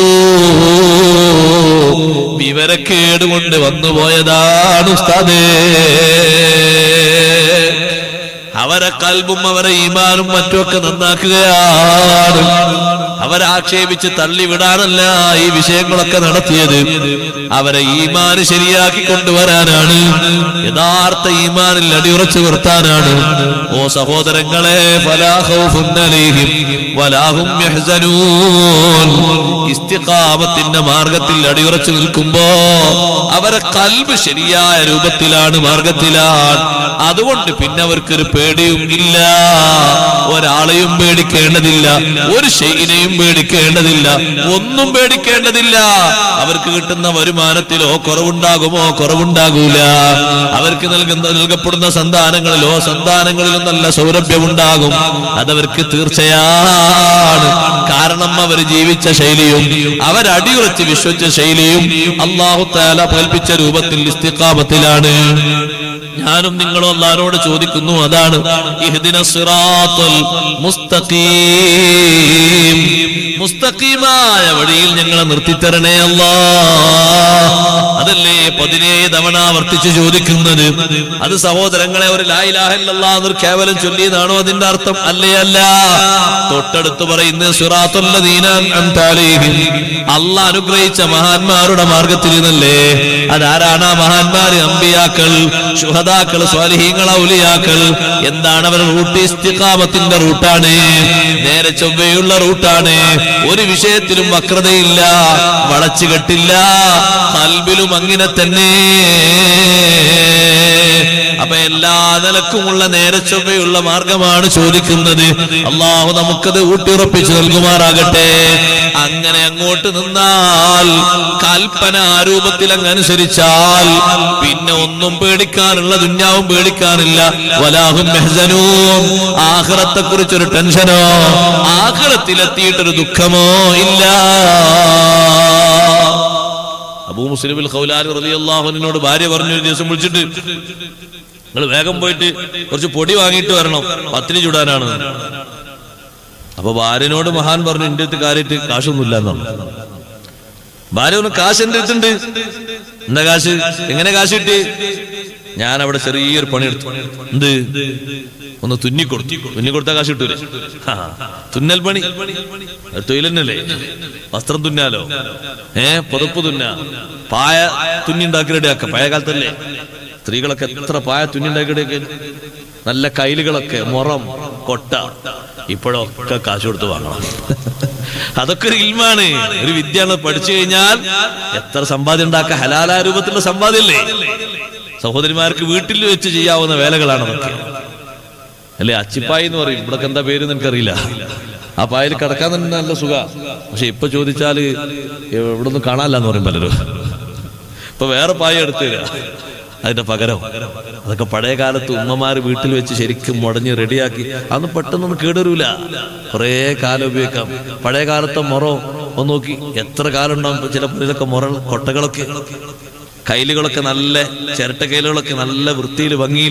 വിവരക്കേട് കൊണ്ട് വന്നുപോയതാണ് ഉസ്താദേ അവരെ കൽബും അവരെ ഈമാനും മറ്റുമൊക്കെ നന്നാക്കുകയാണ് അവരെ ആക്ഷേപിച്ച് തള്ളിവിടാനല്ല ഈ വിഷയങ്ങളൊക്കെ നടത്തിയത് അവരെ ഈമാന് ശരിയാക്കി കൊണ്ടുവരാനാണ് യഥാർത്ഥ ഈമാനിൽ അടിയുറച്ചു നിർത്താനാണ് ഓ സഹോദരങ്ങളെ ഫലാ ഖൗഫുൻ അലൈഹിം വലാഹും യഹ്സനൂൻ ഇസ്തിഖാമത്തിന്റെ മാർഗത്തിൽ അടിയുറച്ചു നിൽക്കുമ്പോ അവരെ കൽബ് ശരിയായ രൂപത്തിലാണ് മാർഗത്തിലാണ് അതുകൊണ്ട് പിന്നെ അവർക്കൊരു പേടിയും ഇല്ല ഒരാളെയും പേടിക്കേണ്ടതില്ല ഒരു ഷെയ്നെയും പേടിക്കേണ്ടതില്ല ഒന്നും പേടിക്കേണ്ടതില്ല അവർക്ക് കിട്ടുന്ന വരുമാനത്തിലോ കുറവുണ്ടാകുമോ കുറവുണ്ടാകൂല അവർക്ക് നൽകുന്ന നൽകപ്പെടുന്ന സന്താനങ്ങളിലോ സന്താനങ്ങളിലും നല്ല സൗരഭ്യമുണ്ടാകും അതവർക്ക് തീർച്ചയാണ് കാരണം അവർ ജീവിച്ച ശൈലിയും അവരടിയുറച്ച് വിശ്വസിച്ച ശൈലിയും അള്ളാഹു താല കൽപ്പിച്ച രൂപത്തിൽ ഇസ്തിഖാമത്തിലാണ് ഞാനും നിങ്ങളും അള്ളാരോട് ചോദിക്കുന്നു അതാണ് ഇഹ്ദിന സിറാത്തുൽ മുസ്തഖീം മുസ്തഖീമായ വഴിയിൽ ഞങ്ങളെ നിർത്തിത്തരണേ അല്ലാ അതല്ലേ പതിനേഴ് തവണ ആവർത്തിച്ച് ചോദിക്കുന്നത് അത് സഹോദരങ്ങളെ ഒരു ലായിലാഹല്ലാ എന്നൊരു കേവലം ചൊല്ലിയതാണോ അതിന്റെ അർത്ഥം അല്ലേ അല്ല തൊട്ടടുത്ത് പറയുന്ന അല്ല അനുഗ്രഹിച്ച മഹാന്മാരുടെ മാർഗത്തിൽ നിന്നല്ലേ അതാരാണ് ആ മഹാന്മാര് അമ്പിയാക്കൾ ശുഹദാക്കൾ സ്വാലിഹീങ്ങൾ ഔലിയാക്കൾ എന്താണ് അവർ റൂട്ട് ഇസ്തിഖാമത്തിന്റെ റൂട്ടാണ് നേരെ ചൊവ്വയുള്ള റൂട്ടാണ് ഒരു വിഷയത്തിലും വക്രതയില്ല വളച്ചുകെട്ടില്ല കൽബിലും അങ്ങനെ തന്നെ അപ്പൊ എല്ലാ നിലക്കുമുള്ള നേരെ ചൊവ്വയുള്ള മാർഗമാണ് ചോദിക്കുന്നത് അള്ളാഹു നമുക്കത് ഊട്ടിയുറപ്പിച്ചു നൽകുമാറാകട്ടെ അങ്ങനെ അങ്ങോട്ട് നിന്നാൽ കൽപ്പന ആ രൂപത്തിൽ അങ്ങ് അനുസരിച്ചാൽ പിന്നെ ഒന്നും പേടിക്കാനുള്ള ദുന്യാവും പേടിക്കാനില്ല വലാഹും മെഹസനും ആഹ്റത്തെ കുറിച്ചൊരു ടെൻഷനോ ആഹ്റത്തിലെത്തിയിട്ടൊരു ദുഃഖമോ ഇല്ല അബൂ മുസ്ലിമിൽ ഖൗലാലി റളിയല്ലാഹുവിനോട് ഭാര്യ പറഞ്ഞു ഒരു ദിവസം വിളിച്ചിട്ട് നിങ്ങൾ വേഗം പോയിട്ട് കുറച്ച് പൊടി വാങ്ങിയിട്ട് വരണം പത്തിരി ചുടാനാണ് അപ്പൊ ഭാര്യനോട് മഹാൻ പറഞ്ഞു എന്റെ അടുത്ത് കാര്യമായിട്ട് കാശൊന്നുമില്ല എന്നാണ് ഭാര്യ പറഞ്ഞു കാശ് എന്റെ അടുത്തുണ്ട് എന്താ കാശ് എങ്ങനെ കാശ് കിട്ടി ഞാൻ അവിടെ ചെറിയൊരു പണിയെടുത്തു എന്ത് ഒന്ന് തുന്നിക്കൊടുത്തു തുന്നിക്കൊടുത്താ കാശ് കിട്ടൂലേ ആ, തുന്നൽ പണി ഒരു തൊഴിൽ തന്നെയല്ലേ വസ്ത്രം തുന്നാലോ ഏ പുതപ്പ് തുന്ന പായ തുന്നി ഉണ്ടാക്കി റെഡിയാക്ക പഴയ കാലത്തല്ലേ സ്ത്രീകളൊക്കെ എത്ര പായ തുന്നി ഉണ്ടാക്കി റെഡിയാക്കി നല്ല കൈലുകളൊക്കെ മുറം കൊട്ട ഇപ്പോഴൊക്കെ കാശ് കൊടുത്ത് വാങ്ങണം അതൊക്കെ ഒരു ഇൽമാണ് ഒരു വിദ്യയാണ് പഠിച്ചു കഴിഞ്ഞാൽ എത്ര സമ്പാദ്യം ഉണ്ടാക്കുക ഹലാലായ രൂപത്തിലുള്ള സമ്പാദ്യമല്ലേ സഹോദരിമാർക്ക് വീട്ടിൽ വെച്ച് ചെയ്യാവുന്ന വേലകളാണ് അതൊക്കെ അല്ലെ അച്ചിപ്പായി എന്ന് പറയും ഇവിടെ എന്താ പേര് എനിക്കറിയില്ല ആ പായൽ കിടക്കാൻ തന്നെ നല്ല സുഖ പക്ഷെ ഇപ്പൊ ചോദിച്ചാല് ഇവിടെ ഒന്നും കാണാനില്ല എന്ന് പറയും പലരും ഇപ്പൊ വേറെ പായ എടുത്തു തരാ അതിന്റെ പകരം അതൊക്കെ പഴയ കാലത്ത് ഉമ്മമാര് വീട്ടിൽ വെച്ച് ശരിക്കും മുടഞ്ഞ് റെഡിയാക്കി അന്ന് പെട്ടെന്നൊന്നും കേടരൂല കുറേ കാലം ഉപയോഗിക്കാം പഴയ കാലത്തെ മൊറോ ഒന്ന് നോക്കി എത്ര കാലം ഉണ്ടാവും ചില പുരയിലൊക്കെ മുറ കൊട്ടകളൊക്കെ കൈലുകളൊക്കെ നല്ല ചിരട്ട കൈലുകളൊക്കെ നല്ല വൃത്തിയിൽ ഭംഗിയിൽ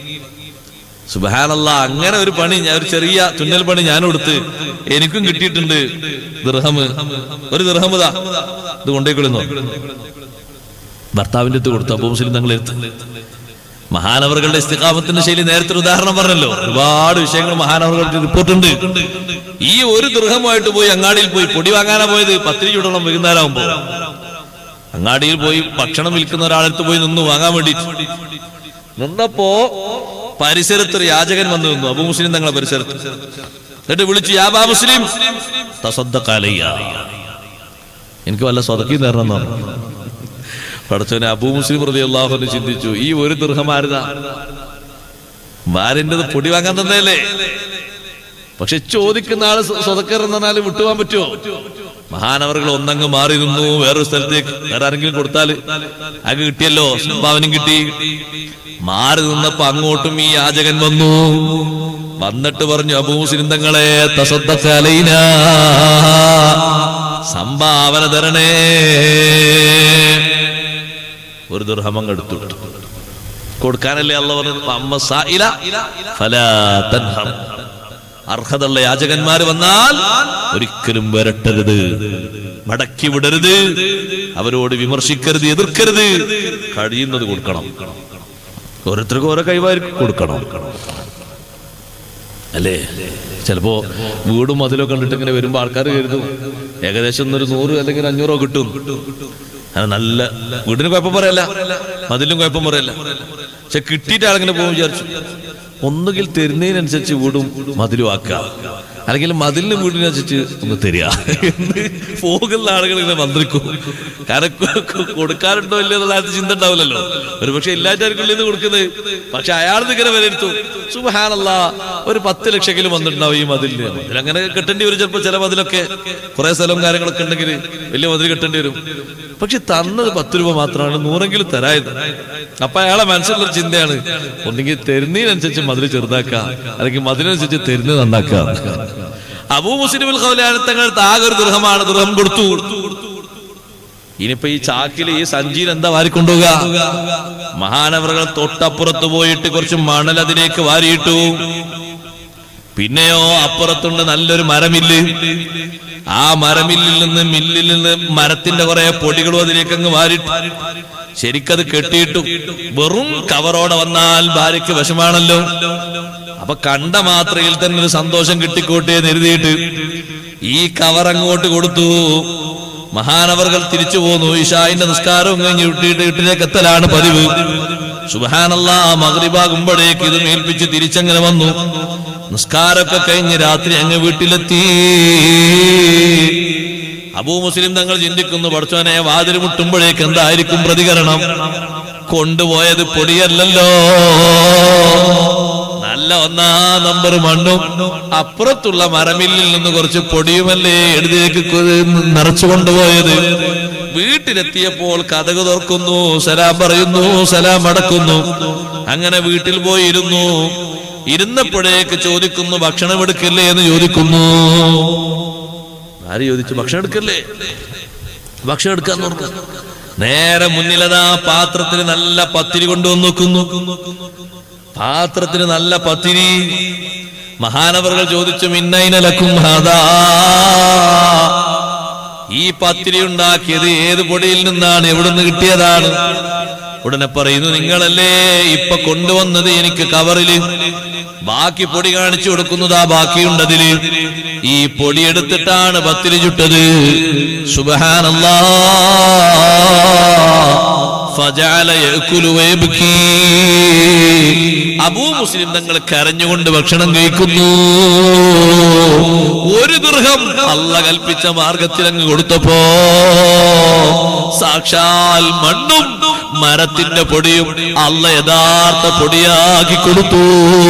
സുബഹാനല്ല അങ്ങനെ ഒരു പണി ഞാൻ ഒരു ചെറിയ തുന്നൽ പണി ഞാൻ കൊടുത്ത് എനിക്കും കിട്ടിയിട്ടുണ്ട് ദിർഹമ് ഒരു ദിർഹമുതാ ഇത് കൊണ്ടേക്കൊള്ളുന്നു ഭർത്താവിന്റെ അടുത്ത് കൊടുത്തു അബൂ മുസ്ലിം തങ്ങൾ എടുത്ത് മഹാനവറുകളുടെ ഇസ്തിഖാമത്തിന്റെ ശൈലി നേരത്തെ ഒരു ഉദാഹരണം പറഞ്ഞല്ലോ ഒരുപാട് വിഷയങ്ങൾ മഹാനവറുകളുടെ റിപ്പോർട്ട് ഉണ്ട് ഈ ഒരു ദൃഹമായിട്ട് പോയി അങ്ങാടിയിൽ പോയി പൊടി വാങ്ങാനാ പോയത് പത്തിരി ചൂടണം വൈകുന്നേരമാകുമ്പോ അങ്ങാടിയിൽ പോയി ഭക്ഷണം വിൽക്കുന്ന ഒരാളടുത്ത് പോയി നിന്ന് വാങ്ങാൻ വേണ്ടി നിന്നപ്പോ പരിസരത്ത് ഒരു യാചകൻ വന്നു നിന്നു അബു മുസ്ലിം തങ്ങളെ പരിസരത്ത് എന്നിട്ട് വിളിച്ചു യാ ബാ മുസ്ലിം തസദ്ദഖാലയ്യ എനിക്ക് വല്ല സ്വതക്കി നേരണം പടച്ചവനെ അബൂ മുസ്ലിം പ്രതി അള്ളാഹുന്ന് ചിന്തിച്ചു ഈ ഒരു ദീർഘമാരുതാ ഭാര്യൻ്റെത് പൊടി വാങ്ങാൻ തന്നെയല്ലേ പക്ഷെ ചോദിക്കുന്ന ആള് സ്വതക്കർ എന്നാൽ വിട്ടുപോകാൻ പറ്റുമോ മഹാനവറുകൾ ഒന്നങ്ങ് മാറി നിന്നു വേറൊരു സ്ഥലത്തേക്ക് വേറെ ആരെങ്കിലും കൊടുത്താല് അയാൾക്ക് കിട്ടിയല്ലോ സംഭാവനം കിട്ടി മാറി നിന്നപ്പോ അങ്ങോട്ടും ഈ യാചകൻ വന്നു വന്നിട്ട് പറഞ്ഞു അബൂസിനും തങ്ങളെ തസദ്ദഖലൈന സംഭാവന തരണേ ഒരു ദുർഹമം എടുത്തു കൊടുക്കാനല്ലേ അല്ല പറഞ്ഞു അമ്മ സായില ഫലാ തൻഹർ അർഹതയുള്ള യാചകന്മാർ വന്നാൽ ഒരിക്കലും വരട്ടരുത് മടക്കി വിടരുത് അവരോട് വിമർശിക്കരുത് എതിർക്കരുത് കഴിയുന്നത് കൊടുക്കണം ഓരോരുത്തർക്കും ഓരോ കഴിവായിരിക്കും കൊടുക്കണം അല്ലേ ചിലപ്പോ വീടും മതിലൊക്കെ കണ്ടിട്ട് ഇങ്ങനെ വരുമ്പോ ആൾക്കാർ കരുതും ഏകദേശം ഒരു നൂറ് അല്ലെങ്കിൽ അഞ്ഞൂറോ കിട്ടും അത് നല്ല വീടിന് കുഴപ്പം പറയല്ല മതിലും കുഴപ്പം പറയല്ല പക്ഷെ കിട്ടിയിട്ട് ആളിങ്ങനെ പോകും വിചാരിച്ചു ഒന്നുകിൽ തരുന്നതിനനുസരിച്ച് വീടും മതിലും ആക്കുക അല്ലെങ്കിൽ മതിലിന് വീടിനനുസരിച്ച് ഒന്ന് തരിക എന്ന് പോകുന്ന ആളുകൾ ഇങ്ങനെ മന്ത്രിക്കും കാരണം കൊ- കൊ- കൊടുക്കാറുണ്ടോ ഇല്ലയോ എന്നുള്ള ആൾക്ക് ചിന്ത ഉണ്ടാവില്ലല്ലോ ഒരു പക്ഷെ എല്ലാറ്റാർക്കും ഇത് കൊടുക്കുന്നത് പക്ഷെ അയാൾ ഇങ്ങനെ വിലയിരുത്തും സുബഹാനല്ല ഒരു പത്ത് ലക്ഷമെങ്കിലും വന്നിട്ടുണ്ടാവും ഈ മതിലിന് മതിൽ അങ്ങനെ കെട്ടേണ്ടി വരും ചിലപ്പോൾ ചില മതിലൊക്കെ കുറെ സ്ഥലവും കാര്യങ്ങളൊക്കെ ഉണ്ടെങ്കിൽ വലിയ മതിൽ കെട്ടേണ്ടി വരും പക്ഷെ തന്നത് പത്ത് രൂപ മാത്രമാണ് നൂറെങ്കിലും തരായത് അപ്പൊ അയാളെ മനസ്സിലുള്ള ഒരു ചിന്തയാണ് ഒന്നെങ്കിൽ തരുന്നതിനനുസരിച്ച് മതിൽ ചെറുതാക്കുക അല്ലെങ്കിൽ മതിലനുസരിച്ച് തരുന്നത് നന്നാക്കുക അബൂ മുസ്ലിമിൽ തങ്ങൾ ആകെ ഒരു ദൃഹമാണ് ദൃഹം കൊടുത്തു ഇനിയിപ്പോ ഈ ചാക്കില് ഈ സഞ്ചിയിൽ എന്താ വാരിക്കൊണ്ടുപോവുക മഹാനവറുകൾ തൊട്ടപ്പുറത്ത് പോയിട്ട് കുറച്ച് മണൽ അതിലേക്ക് വാരിയിട്ടു പിന്നെയോ അപ്പുറത്തുണ്ട് നല്ലൊരു മരമില്ല് ആ മരമില്ലിൽ നിന്ന് മില്ലിൽ നിന്ന് മരത്തിന്റെ കുറെ പൊടികളും അതിലേക്ക് അങ്ങ് വാരിട്ടു ശരിക്കത് കെട്ടിയിട്ടു വെറും കവറോടെ വന്നാൽ ഭാര്യയ്ക്ക് വിഷമാണല്ലോ അപ്പൊ കണ്ട മാത്രയിൽ തന്നെ ഒരു സന്തോഷം കിട്ടിക്കോട്ടെ എന്ന് എഴുതിയിട്ട് ഈ കവർ അങ്ങോട്ട് കൊടുത്തു മഹാനവർകൾ തിരിച്ചു പോന്നു ഇഷായിന്റെ നിസ്കാരവും കഴിഞ്ഞ് വിട്ടിട്ട് വീട്ടിലേക്ക് എത്തലാണ് പതിവ് സുബഹാനല്ല മകരിബാകുമ്പോഴേക്ക് ഇത് മേൽപ്പിച്ച് തിരിച്ചങ്ങനെ വന്നു നിസ്കാരമൊക്കെ കഴിഞ്ഞ് രാത്രി അങ്ങ് വീട്ടിലെത്തി അബൂ മുസ്ലിം തങ്ങൾ ചിന്തിക്കുന്നു പഠിച്ചവനെ വാതിൽ മുട്ടുമ്പോഴേക്ക് എന്തായിരിക്കും പ്രതികരണം കൊണ്ടുപോയത് പൊടിയല്ലല്ലോ നല്ല ഒന്നാം നമ്പർ മണ്ണും അപ്പുറത്തുള്ള മരമില്ലിൽ നിന്ന് കുറച്ച് പൊടിയുമല്ലേ എഴുതിയേക്ക് നിറച്ചു കൊണ്ടുപോയത് വീട്ടിലെത്തിയപ്പോൾ കഥക് തുറക്കുന്നു സലാം പറയുന്നു സലാം അടക്കുന്നു അങ്ങനെ വീട്ടിൽ പോയി ഇരുന്നു ഇരുന്നപ്പോഴേക്ക് ചോദിക്കുന്നു ഭക്ഷണം എടുക്കില്ലേ എന്ന് ചോദിക്കുന്നു ആര് ചോദിച്ചു ഭക്ഷണം എടുക്കല്ലേ ഭക്ഷണം എടുക്കാന്ന് ഓർക്ക നേരെ മുന്നിലതാ പാത്രത്തിൽ നല്ല പത്തിരി കൊണ്ടുവന്ന് നോക്കുന്നു പാത്രത്തിന് നല്ല പത്തിരി മഹാനവറുകൾ ചോദിച്ചു മിന്നൈനലക്കും ഹാദാ ഈ പത്തിരി ഉണ്ടാക്കിയത് ഏത് പൊടിയിൽ നിന്നാണ് എവിടുന്ന് കിട്ടിയതാണ് ഉടനെ പറയുന്നു നിങ്ങളല്ലേ ഇപ്പൊ കൊണ്ടുവന്നത് എനിക്ക് കവറില് ബാക്കി പൊടി കാണിച്ചു കൊടുക്കുന്നതാ ബാക്കിയുണ്ടതില് ഈ പൊടി എടുത്തിട്ടാണ് പത്തിരി ചുട്ടത് സുബഹാനല്ലാ ഫജഅല യഅകുലു വയബ്കീ. അബൂ മുസ്ലിം തങ്ങൾ കരഞ്ഞുകൊണ്ട് ഭക്ഷണം കഴിക്കുന്നു ഒരു ദൃഹം അല്ല കൽപ്പിച്ച മാർഗത്തിൽ അങ്ങ് കൊടുത്തപ്പോ സാക്ഷാൽ മണ്ണും മരത്തിന്റെ പൊടിയും അല്ല യഥാർത്ഥ പൊടിയാക്കി കൊടുത്തു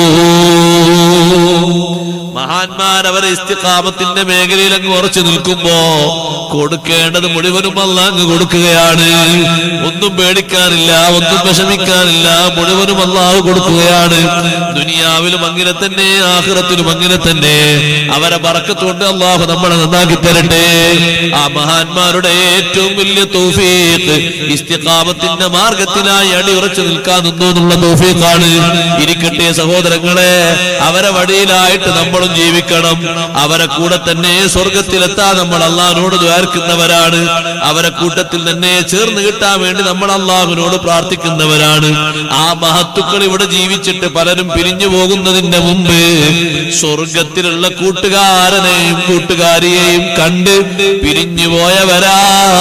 മഹാന്മാർ അവരെ ഇസ്തിഖാമത്തിന്റെ മേഖലയിൽ അങ്ങ് ഉറച്ചു നിൽക്കുമ്പോ കൊടുക്കേണ്ടത് മുഴുവനും അല്ല അങ്ങ് കൊടുക്കുകയാണ് ഒന്നും പേടിക്കാനില്ല ഒന്നും വിഷമിക്കാനില്ല മുഴുവനും അള്ളാഹ് കൊടുക്കുകയാണ് ദുനിയാവിലും അങ്ങനെ തന്നെ ആഹ്റത്തിലും അങ്ങനെ തന്നെ അവരെ ബറക്കത്തുകൊണ്ട് അള്ളാഹു നമ്മളെ നന്നാക്കി തരട്ടെ ആ മഹാന്മാരുടെ ഏറ്റവും വലിയ തൗഫീഖ് ഇസ്തിഖാമത്തിന്റെ മാർഗത്തിനായി അടിയുറച്ചു നിൽക്കാൻ നിന്നു എന്നുള്ള തൗഫീഖാണ് ഇരിക്കട്ടെ സഹോദരങ്ങളെ അവരെ വഴിയിലായിട്ട് നമ്മളും ജീവിക്കണം അവരെ കൂടെ തന്നെ സ്വർഗത്തിലെത്താൻ നമ്മൾ അള്ളാഹിനോട് ദ്വാർക്കുന്നവരാണ് അവരെ കൂട്ടത്തിൽ തന്നെ ചേർന്ന് കിട്ടാൻ വേണ്ടി നമ്മൾ അള്ളാഹുവിനോട് പ്രാർത്ഥിക്കുന്നവരാണ് ആ മഹത്തുക്കൾ ഇവിടെ ജീവിച്ചിട്ട് പലരും പിരിഞ്ഞു പോകുന്നതിന്റെ മുമ്പ് സ്വർഗത്തിലുള്ള കൂട്ടുകാരനെയും കൂട്ടുകാരിയെയും കണ്ട് പിരിഞ്ഞു പോയവരാ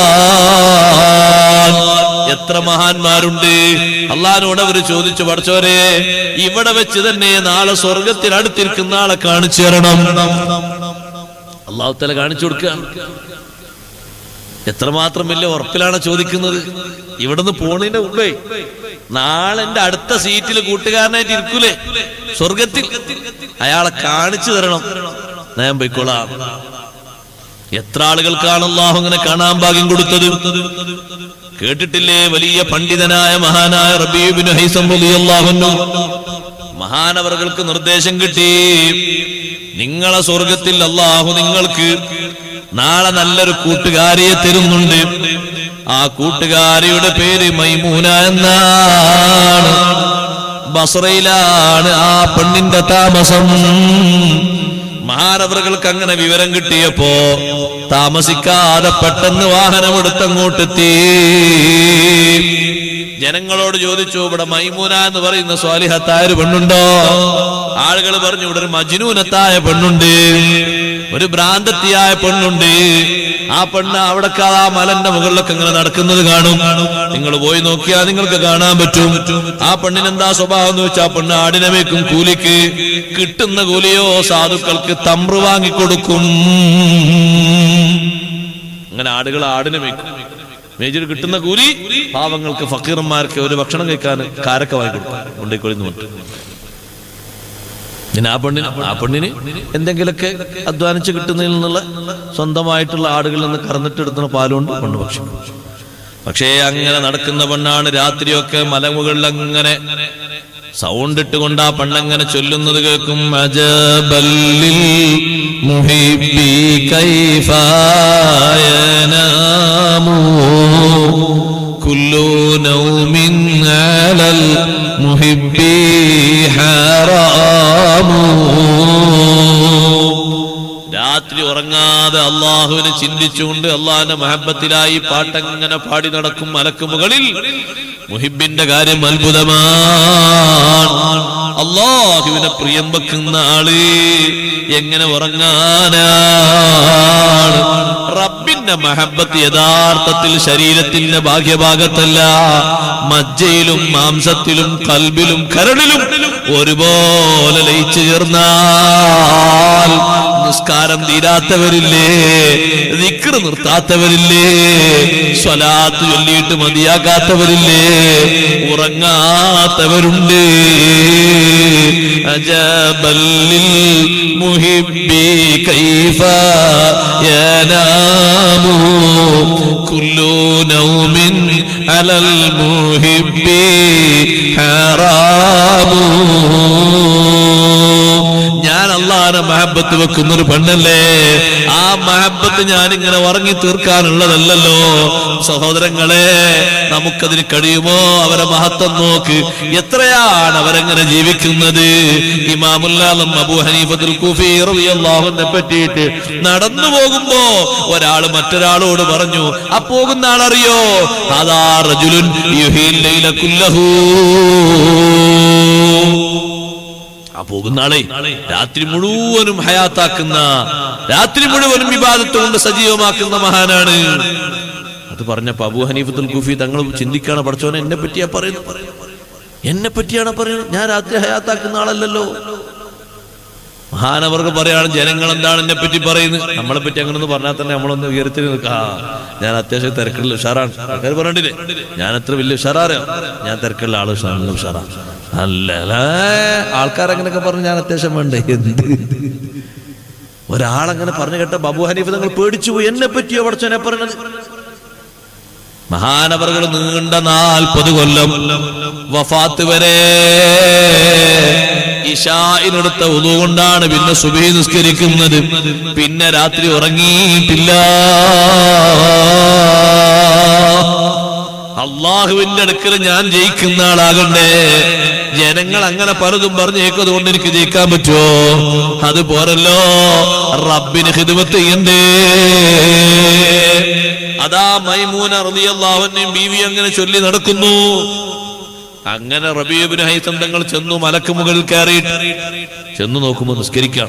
എത്ര മഹാന്മാരുണ്ട് അള്ളഹാനോട് അവർ ചോദിച്ചു പഠിച്ചോരെ ഇവിടെ വെച്ച് തന്നെ നാളെ സ്വർഗത്തിൽ അടുത്തിരിക്കുന്ന ആളെ കാണിച്ചു തരണം അള്ളാഹുത്തല കാണിച്ചു കൊടുക്കുക എത്രമാത്രം വലിയ ഉറപ്പിലാണ് ചോദിക്കുന്നത് ഇവിടുന്ന് പോണതിന്റെ മുമ്പേ നാളെ എന്റെ അടുത്ത സീറ്റിൽ കൂട്ടുകാരനായിട്ട് ഇരിക്കൂലേ സ്വർഗത്തിൽ അയാളെ കാണിച്ചു തരണം ഞാൻ പോയിക്കോളാം എത്ര ആളുകൾക്കാണ് അള്ളാഹു അങ്ങനെ കാണാൻ ഭാഗ്യം കൊടുത്തത് കേട്ടിട്ടില്ലേ വലിയ പണ്ഡിതനായ മഹാനായ റബീബിന് ഹൈസം റളിയല്ലാഹു മഹാനവറുകൾക്ക് നിർദ്ദേശം കിട്ടി നിങ്ങളെ സ്വർഗത്തിൽ അള്ളാഹു നിങ്ങൾക്ക് നാളെ നല്ലൊരു കൂട്ടുകാരിയെ തരുന്നുണ്ട് ആ കൂട്ടുകാരിയുടെ പേര് മൈമൂന എന്നാണ് ബസറയിലാണ് ആ പെണ്ണിന്റെ താമസം മഹാനവറുകൾക്ക് അങ്ങനെ വിവരം കിട്ടിയപ്പോ താമസിക്കാതെ പെട്ടെന്ന് വാഹനം എടുത്തങ്ങോട്ടെത്തി ജനങ്ങളോട് ചോദിച്ചു ഇവിടെ മൈമൂന എന്ന് പറയുന്ന സ്വാലിഹത്തായ ഒരു പെണ്ണുണ്ടോ ആളുകൾ പറഞ്ഞു ഇവിടെ ഒരു മജ്നൂനത്തായ പെണ്ണുണ്ട് ഒരു ഭ്രാന്തത്തിയായ പെണ്ണുണ്ട് ആ പെണ്ണ് അവിടെ ആ മലന്റെ മുകളിലൊക്കെ ഇങ്ങനെ നടക്കുന്നത് കാണും നിങ്ങൾ പോയി നോക്കിയാൽ നിങ്ങൾക്ക് കാണാൻ പറ്റും ആ പെണ്ണിന് എന്താ സ്വഭാവം എന്ന് വെച്ചാൽ ആ പെണ്ണ് ആടിനെ വെക്കും കൂലിക്ക് കിട്ടുന്ന കൂലിയോ സാധുക്കൾക്ക് തമ്പ്രു വാങ്ങിക്കൊടുക്കും അങ്ങനെ ആടുകൾ ആടിനെ വെക്കും മേജർ കിട്ടുന്ന കൂലി പാവങ്ങൾക്ക് ഫക്കീറന്മാർക്ക് ഒരു ഭക്ഷണം കഴിക്കാൻ കാരക്ക വാങ്ങിക്കൊടുക്കും കൊണ്ടേക്കൊളിന്ന് വിട്ടു പിന്നെ ആ പെണ്ണിന് ആ പെണ്ണിന് എന്തെങ്കിലുമൊക്കെ അധ്വാനിച്ച് കിട്ടുന്നതിൽ നിന്നുള്ള സ്വന്തമായിട്ടുള്ള ആടുകളിൽ നിന്ന് കറന്നിട്ടെടുക്കുന്ന പാലുകൊണ്ട് കൊണ്ട് ഭക്ഷിക്കും പക്ഷേ അങ്ങനെ നടക്കുന്ന പെണ്ണാണ് രാത്രിയൊക്കെ മലമുകളിൽ അങ്ങനെ സൗണ്ട് ഇട്ടുകൊണ്ട് ആ പെണ്ണങ്ങനെ ചൊല്ലുന്നത് കേൾക്കും അജബല്ലിൽ മുഹിബി കൈഫായനാമൂ കുല്ലു നൗമിൻ അലൽ മുഹിബി ഹറാമൂ രാത്രി ഉറങ്ങാതെ അള്ളാഹുവിനെ ചിന്തിച്ചുകൊണ്ട് അള്ളാഹിന്റെ മഹബത്തിലായി പാട്ടങ്ങനെ പാടി നടക്കും മലക്കുമുകളിൽ മുഹിബിന്റെ കാര്യം അത്ഭുതമാണ് അള്ളാഹുവിനെ പ്രിയം വെക്കുന്ന ആള് എങ്ങനെ ഉറങ്ങാനാണ് റബ്ബിന്റെ മഹബത്ത് യഥാർത്ഥത്തിൽ ശരീരത്തിന്റെ ഭാഗ്യഭാഗത്തല്ല മജ്ജയിലും മാംസത്തിലും കൽബിലും കരളിലും ഒരുപോലെ ലയിച്ചു ചേർന്നാൽ നിസ്കാരം തീരാത്തവരില്ലേ ദിക്ർ നിർത്താത്തവരില്ലേ സ്വലാത്ത് ചൊല്ലിയിട്ട് മതിയാക്കാത്തവരില്ലേ ഉറങ്ങാത്തവരുണ്ട് അജബല്ലിൽ മുഹിബി കൈഫ യനാമു കുല്ലു നൗമിൻ അലൽ മുഹിബി ഹറാമു ഞാൻ അള്ളാഹനെ മഹബത്ത് വെക്കുന്ന ഒരു പെണ്ണല്ലേ ആ മഹബത്ത് ഞാൻ ഇങ്ങനെ ഉറങ്ങി തീർക്കാനുള്ളതല്ലല്ലോ സഹോദരങ്ങളെ നമുക്കതിന് കഴിയുമോ അവരെ മഹത്വം നോക്ക് എത്രയാണ് അവരെങ്ങനെ ജീവിക്കുന്നത് ഇമാമുല്ലാലും അബൂ ഹനീഫത്തുൽ കൂഫി റളിയല്ലാഹുവിനെ പറ്റിയിട്ട് നടന്നു പോകുമ്പോ ഒരാൾ മറ്റൊരാളോട് പറഞ്ഞു ആ പോകുന്ന ആളറിയോ അതാ റജുലുൻ യുഹീൽ ലൈല കുല്ലഹൂ ആ പോകുന്ന ആളെ രാത്രി മുഴുവനും ഹയാത്താക്കുന്ന രാത്രി മുഴുവനും വിവാദത്ത് കൊണ്ട് സജീവമാക്കുന്ന മഹാനാണ് അത് പറഞ്ഞപ്പോ അബൂ ഹനീഫത്തുൽ കുഫി തങ്ങൾ ചിന്തിക്കാണ് പഠിച്ചോനെ എന്നെ പറ്റിയാ പറയുന്നത് എന്നെ പറ്റിയാണ് പറയുന്നത് ഞാൻ രാത്രി ഹയാത്താക്കുന്ന ആളല്ലല്ലോ മഹാനവർക്ക് പറയാണ് ജനങ്ങൾ എന്താണ് എന്നെ പറ്റി പറയുന്നത് നമ്മളെ പറ്റി അങ്ങനെ ഒന്ന് പറഞ്ഞാൽ തന്നെ നമ്മളൊന്ന് ഉയരത്തിൽ നിൽക്കാം ആ, ഞാൻ അത്യാവശ്യം തിരക്കുള്ള ഉഷാറാണ് ആൾക്കാർ പറഞ്ഞില്ലേ ഞാൻ അത്ര വലിയ ഉഷാറാറിയോ ഞാൻ തിരക്കുള്ള ആള് ഉഷാ- നല്ല ഉഷാറാ അല്ല ആൾക്കാരങ്ങനെയൊക്കെ പറഞ്ഞു ഞാൻ അത്യാവശ്യം വേണ്ടേ എന്ത് ഒരാളങ്ങനെ പറഞ്ഞു കേട്ട ബാബു ഹനീഫ് നിങ്ങൾ പേടിച്ചു പോയി എന്നെ പറ്റിയോ പഠിച്ചോനെ പറഞ്ഞത് മഹാനവറുകൾ നീണ്ട നാൽപ്പത് കൊല്ലം വഫാത്ത് വരെ ഇഷായിനെടുത്ത ഉതു കൊണ്ടാണ് പിന്നെ സുബഹി നിസ്കരിക്കുന്നത് പിന്നെ രാത്രി ഉറങ്ങിയിട്ടില്ല അള്ളാഹുവിന്റെ അടുക്കൽ ഞാൻ ജയിക്കുന്ന ആളാകണ്ടേ ജനങ്ങൾ അങ്ങനെ പലതും പറഞ്ഞേക്കത് കൊണ്ട് എനിക്ക് ജയിക്കാൻ പറ്റുമോ അത് പോരല്ലോ റബ്ബിന് ഹിദ്മത്ത് ചെയ്യണ്ടേ അതാ മൈമൂന റളിയല്ലാഹുവിനെയും ബീവി അങ്ങനെ ചൊല്ലി നടക്കുന്നു അങ്ങനെ റബീബിന് ഹൈസം തങ്ങൾ ചെന്നു മലക്ക് മുകളിൽ കയറി ചെന്നു നോക്കുമ്പോ നിസ്കരിക്കാം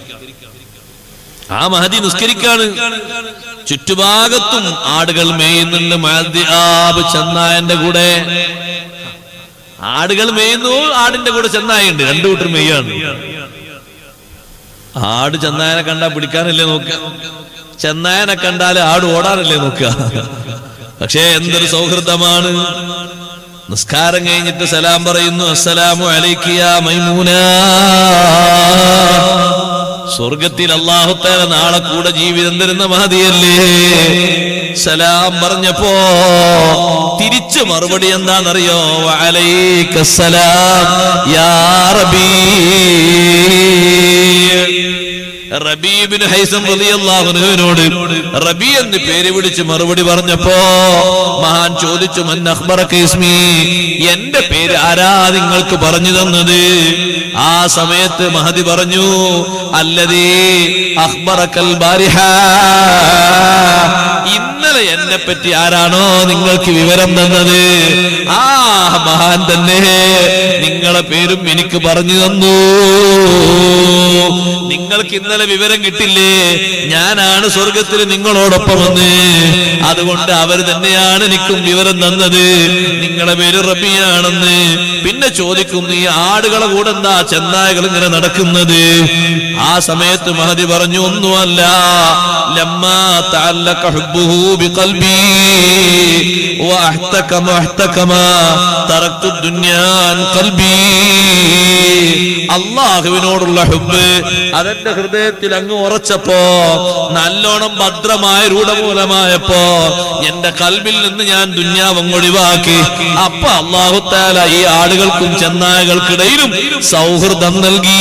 ആ മഹതി നിസ്കരിക്കാണ് ചുറ്റുഭാഗത്തും ആടുകൾ മേയുന്നുണ്ട് മഹദിയാബ് ചെന്നായന്റെ കൂടെ ആടുകൾ മേയുന്നു ആടിന്റെ കൂടെ ചെന്നായുണ്ട് രണ്ടു കൂട്ടർ മെയ്യാണ് ആട് ചെന്നായനെ കണ്ടാ പിടിക്കാനല്ലേ നോക്കുക ചെന്നായനെ കണ്ടാൽ ആട് ഓടാനല്ലേ നോക്കുക പക്ഷേ എന്തൊരു സൗഹൃദമാണ് നിസ്കാരം കഴിഞ്ഞിട്ട് സലാം പറയുന്നു അസ്സലാമു അലൈക്കിയ മൈമൂന സ്വർഗത്തിൽ അള്ളാഹുത്താല നാളെ കൂടെ ജീവിതം തരുന്ന മഹതിയല്ലേ സലാം പറഞ്ഞപ്പോ തിരിച്ചു മറുപടി എന്താണെന്നറിയോ വഅലൈക്കസ്സലാം യാ റബീ റബീബിന് ഹൈസം റളിയല്ലാഹുവിനോട് റബി എന്ന് പേര് വിളിച്ച് മറുപടി പറഞ്ഞപ്പോ മഹാൻ ചോദിച്ചു മൻ അഖ്ബറക ഇസ്മി എന്റെ പേര് ആരാ നിങ്ങൾക്ക് പറഞ്ഞു തന്നത് ആ സമയത്ത് മഹദി പറഞ്ഞു അല്ലതീ അഖ്ബറക്കൽ ബാരിഹ ഇന്നലെ എന്നെ പറ്റി ആരാണോ നിങ്ങൾക്ക് വിവരം തന്നത് ആ മഹാൻ തന്നെ നിങ്ങളെ പേരും എനിക്ക് പറഞ്ഞു തന്നു നിങ്ങൾക്ക് ഇന്നലെ വിവരം കിട്ടില്ലേ ഞാനാണ് സ്വർഗത്തിൽ നിങ്ങളോടൊപ്പം വന്ന് അതുകൊണ്ട് അവർ തന്നെയാണ് എനിക്കും വിവരം തന്നത് നിങ്ങളെ പേര് റബിയാണെന്ന് പിന്നെ ചോദിക്കുന്നു ഈ ആടുകളെ കൂടെ എന്താ ചെന്നായകൾ ഇങ്ങനെ നടക്കുന്നത് ആ സമയത്ത് മഹതി പറഞ്ഞു ഒന്നുമല്ല ലമ്മാ തഅല്ലഖ ഹുബ്ബുഹു ബിഖൽബി വഅഹ്തകമ അഹ്തകമ തറക്തു ദുനിയാ അൻ ഖൽബി അള്ളാഹുവിനോടുള്ള ഹുബ് അതെന്റെ ഹൃദയത്തിൽ അങ്ങ് ഉറച്ചപ്പോ നല്ലോണം ഭദ്രമായ രൂഢമൂലമായപ്പോ എന്റെ കൽബിൽ നിന്ന് ഞാൻ ദുന്യാവം ഒഴിവാക്കി അപ്പൊ അള്ളാഹുത്താല ഈ ആളുകൾക്കും ചെന്നായകൾക്കിടയിലും സൗഹൃദം നൽകി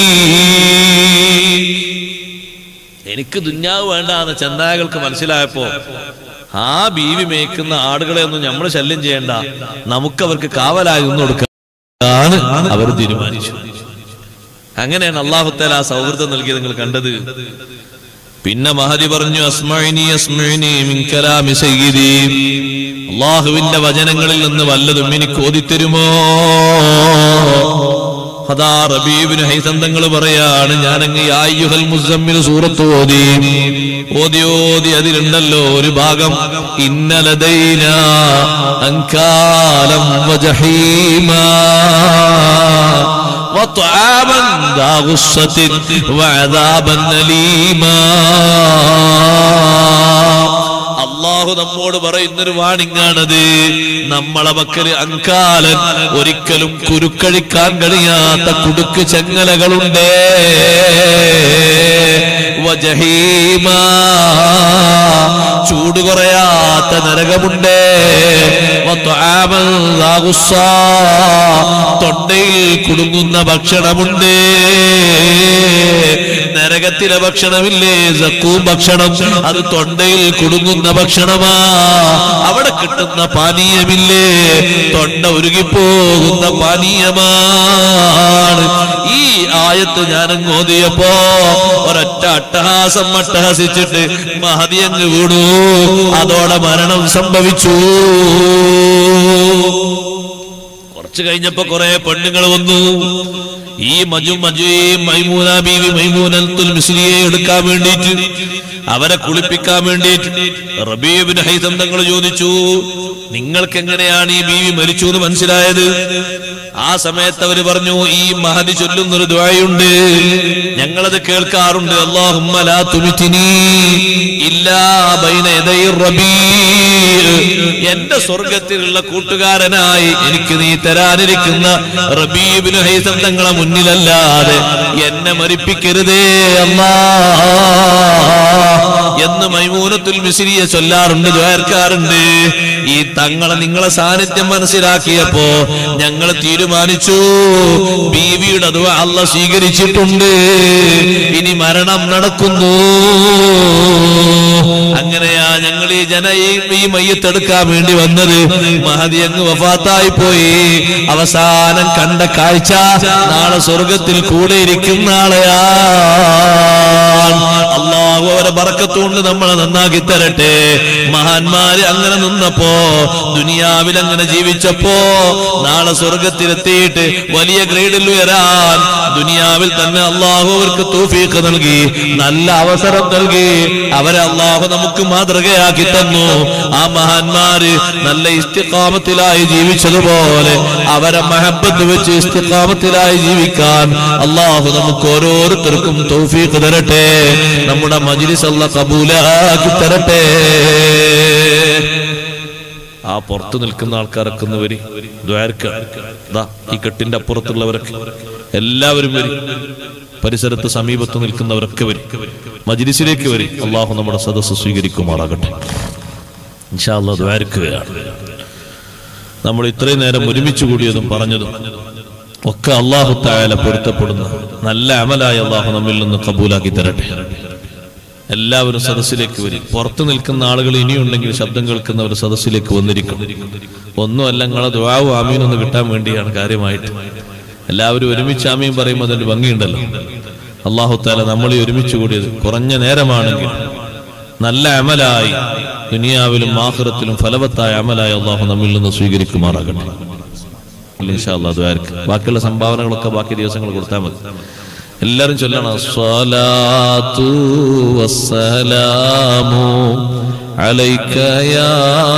എനിക്ക് ദുന്യാവ് വേണ്ടാന്ന് ചെന്നായകൾക്ക് മനസ്സിലായപ്പോ ആ ബീവി മേയ്ക്കുന്ന ആടുകളെ ഒന്നും നമ്മൾ ശല്യം ചെയ്യണ്ട നമുക്ക് അവർക്ക് കാവലായി നിന്ന് കൊടുക്കാണ് അവർ തീരുമാനിച്ചു അങ്ങനെയാണ് അള്ളാഹുത്തേല ആ സൗഹൃദം നൽകിയത് നിങ്ങൾ കണ്ടത് പിന്നെ മഹതി പറഞ്ഞു അസ്മൈനി അസ്മൈനി മിൻ കലാമി സയ്യിദി അള്ളാഹുവിന്റെ വചനങ്ങളിൽ നിന്ന് വല്ലതും എനിക്ക് ഓതിത്തരുമോ അതാ റബീബിന് ഹൈസം തങ്ങൾ പറയാണ് ഞാനങ്ങ് ആയ്യുഹൽ മുസമ്മിൽ സൂറത്ത് ഓതി ഓതി ഓതി അതിലുണ്ടല്ലോ ഒരു ഭാഗം ഇന്നലതൈന അങ്കാലം വജഹീമാ وطعاما ذا غصة وعذابا أليما അള്ളാഹു നമ്മോട് പറയുന്നൊരു വാണിങ്ങാണത് നമ്മളെ പക്കല് അങ്കാലൻ ഒരിക്കലും കുരുക്കഴിക്കാൻ കഴിയാത്ത കുടുക്ക് ചെങ്ങലകളുണ്ട് വജഹീമ ചൂട് കുറയാത്ത നരകമുണ്ട് വത്വആമൻ ദാ ഗുസ്സാ. തൊണ്ടയിൽ കുടുങ്ങുന്ന ഭക്ഷണമുണ്ട് നരകത്തിലെ ഭക്ഷണമില്ലേ സക്കൂം ഭക്ഷണം അത് തൊണ്ടയിൽ കുടുങ്ങുന്ന ഭക്ഷണമാ അവിടെ കിട്ടുന്ന പാനീയമില്ലേ തൊണ്ട ഉരുകിപ്പോകുന്ന പാനീയമാണ് ഈ ആയത്ത് ഞാനങ്ങ് ഓതിയപ്പോ ഒരൊറ്റ അട്ടഹാസം അട്ടഹസിച്ചിട്ട് മഹതി അങ്ങ് വീണു അതോടെ മരണം സംഭവിച്ചു കുറച്ചു കഴിഞ്ഞപ്പോ കുറെ പെണ്ണുങ്ങൾ വന്നു ഈ മജു മജുയെയും മൈമൂന ബീവി മൈമൂനത്തുൽ മിസ്ലിയെ എടുക്കാൻ വേണ്ടിയിട്ട് അവരെ കുളിപ്പിക്കാൻ വേണ്ടിയിട്ട് റബീബിന് ഹൈതം തങ്ങൾ ചോദിച്ചു നിങ്ങൾക്ക് എങ്ങനെയാണ് ഈ ബീവി മരിച്ചു എന്ന് മനസ്സിലായത് ആ സമയത്ത് അവര് പറഞ്ഞു ഈ മഹതി ചൊല്ലുന്നൊരു ദ്വായുണ്ട് ഞങ്ങളത് കേൾക്കാറുണ്ട് അള്ളാഹുമ്മ ലാ തുമിത്തിനി ഇല്ലാ ബൈന യദൈ റബീ എന്റെ സ്വർഗത്തിലുള്ള കൂട്ടുകാരനായി എനിക്ക് നീ തരാനിരിക്കുന്ന റബീബിന് ഹൈസം തങ്ങളെ മുന്നിലല്ലാതെ എന്നെ മരിപ്പിക്കരുതേ അല്ലാ എന്ന് മൈമൂനത്തുൽ മിസിരിയെ ചൊല്ലാറുണ്ട് ദ്വാർക്കാറുണ്ട് ഈ തങ്ങളെ നിങ്ങളെ സാന്നിധ്യം മനസ്സിലാക്കിയപ്പോ ഞങ്ങൾ തീരുമാനിച്ചു ബീവിയുടെ അത് അല്ല സ്വീകരിച്ചിട്ടുണ്ട് ഇനി മരണം നടക്കുന്നു അങ്ങനെയാ ഞങ്ങൾ ഈ ജന ഈ- ഈ മയ്യത്തെടുക്കാൻ വേണ്ടി വന്നത് മഹതി അങ്ങ് വഫാത്തായി പോയി അവസാനം കണ്ട കാഴ്ച നാളെ സ്വർഗത്തിൽ കൂടെ ഇരിക്കുന്ന ആളെയാ അള്ളാഹു അവരെ ബറക്കത്തുകൊണ്ട് നമ്മളെ നന്നാക്കി തരട്ടെ മഹാന്മാര് അങ്ങനെ നിന്നപ്പോ ദുനിയാവിൽ അങ്ങനെ ജീവിച്ചപ്പോ നാളെ സ്വർഗത്തിലെത്തിയിട്ട് വലിയ ഗ്രേഡിൽ ഉയരാൻ ദുനിയാവിൽ തന്നെ അള്ളാഹു അവർക്ക് തൂഫീഖ് നൽകി നല്ല അവസരം നൽകി അവരെ അള്ളാഹു നമുക്ക് മാതൃകയാക്കി തന്നു ആ മഹാന്മാര് നല്ല ഇസ്തിഖാമത്തിലായി ജീവിച്ചതുപോലെ അവരെ മഹബത്ത് വെച്ച് ഇസ്തിഖാമത്തിലായി ജീവിക്കാൻ അള്ളാഹു നമുക്ക് ഓരോരുത്തർക്കും തൗഫീഖ് തരട്ടെ നമ്മുടെ മജ്ലിസ് അല്ല കബൂലാക്കി തരട്ടെ ആ പുറത്ത് നിൽക്കുന്ന ആൾക്കാരൊക്കെ ഒന്ന് വരി ദ്വാരക്ക ദാ ഈ കെട്ടിന്റെ അപ്പുറത്തുള്ളവരൊക്കെ എല്ലാവരും വരി പരിസരത്ത് സമീപത്ത് നിൽക്കുന്നവരൊക്കെ വരി മജ്ലിസിലേക്ക് വരി അള്ളാഹു നമ്മുടെ സദസ്സ് സ്വീകരിക്കുമാറാകട്ടെ ഇൻഷാല്ല ദ്വാരക്കുകയാണ് നമ്മൾ ഇത്രയും നേരം ഒരുമിച്ച് കൂടിയതും പറഞ്ഞതും ഒക്കെ അള്ളാഹു തായാല പൊരുത്തപ്പെടുന്ന നല്ല അമലായ അള്ളാഹു നമ്മിൽ നിന്ന് കബൂലാക്കി തരട്ടെ എല്ലാവരും സദസ്സിലേക്ക് വരും പുറത്തു നിൽക്കുന്ന ആളുകൾ ഇനിയുണ്ടെങ്കിൽ ശബ്ദം കേൾക്കുന്നവർ സദസ്സിലേക്ക് വന്നിരിക്കും ഒന്നുമല്ല നിങ്ങളെ ദ്വാവും ആമീനും ഒന്ന് കിട്ടാൻ വേണ്ടിയാണ് കാര്യമായിട്ട് എല്ലാവരും ഒരുമിച്ച് ആമീൻ പറയുമ്പോൾ അതിന്റെ ഭംഗിയുണ്ടല്ലോ അള്ളാഹു താല നമ്മളീ ഒരുമിച്ച് കൂടിയത് കുറഞ്ഞ നേരമാണെങ്കിൽ നല്ല അമലായി ദുനിയാവിലും ആഹ്റത്തിലും ഫലവത്തായ അമലായി അള്ളാഹു നമ്മിൽ നിന്ന് സ്വീകരിക്കുമാറാകട്ടെ ഇൻഷാ അല്ലാഹ് ദുആർക്ക്. ബാക്കിയുള്ള സംഭാവനകളൊക്കെ ബാക്കി ദിവസങ്ങൾ കൊടുത്താൽ മതി എല്ലാരും ചൊല്ലണം അസ്സലാത്തു വസ്സലാമു അലൈക യാ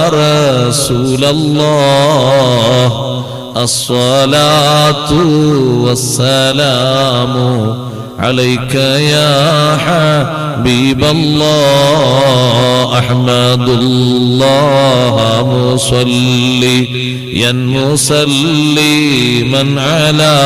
റസൂലല്ലാഹ് الصلاة والسلام عليك يا حبيب الله أحمد الله مصليا مسلما على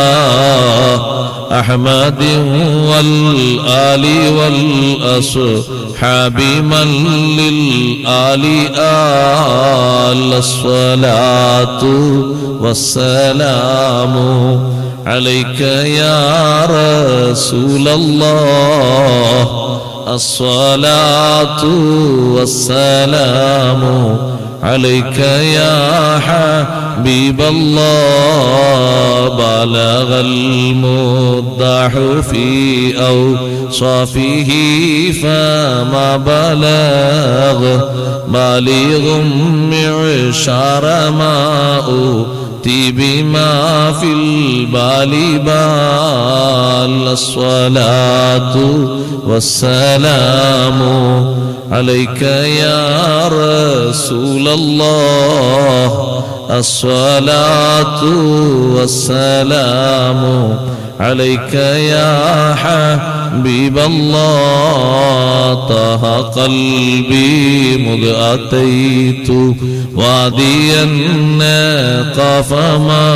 أحمد والآل والأصحاب من للآل آل الصلاة والسلام عليك يا رسول الله الصلاة والسلام عليك يا حبيب الله بلغ المدح في أوصافه فما بلغ بالغ معشار ما أوتي بما في البال بال الصلاة والسلام عليك يا رسول الله الصلاة والسلام عليك يا حبيب الله طه قلبي مذ أتيت واديا قاف ما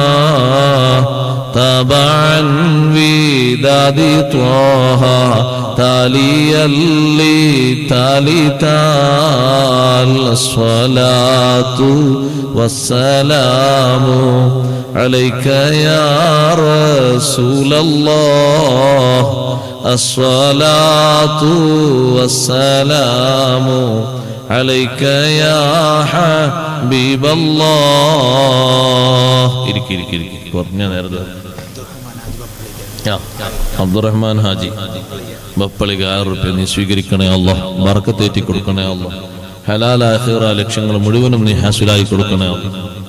تبعا وداد طه تاليا لي تالي تال الصلاة والسلام عليك يا رسول الله الصلاة والسلام عليك يا حبيب الله ഇരിക്കി ഇരിക്കി ഇരിക്കി പറഞ്ഞ നേരത്തെ ആ, അബ്ദുറഹ്മാൻ ഹാജി ബപ്പളിക്ക് ആയിരം റുപ്യ നീ സ്വീകരിക്കണേ അല്ല ബറക്കത്തേറ്റി കൊടുക്കണേ അല്ല ഹലാലായ ഖൈറ ലക്ഷ്യങ്ങൾ മുഴുവനും നീ ഹാസുലായി കൊടുക്കണേ അല്ല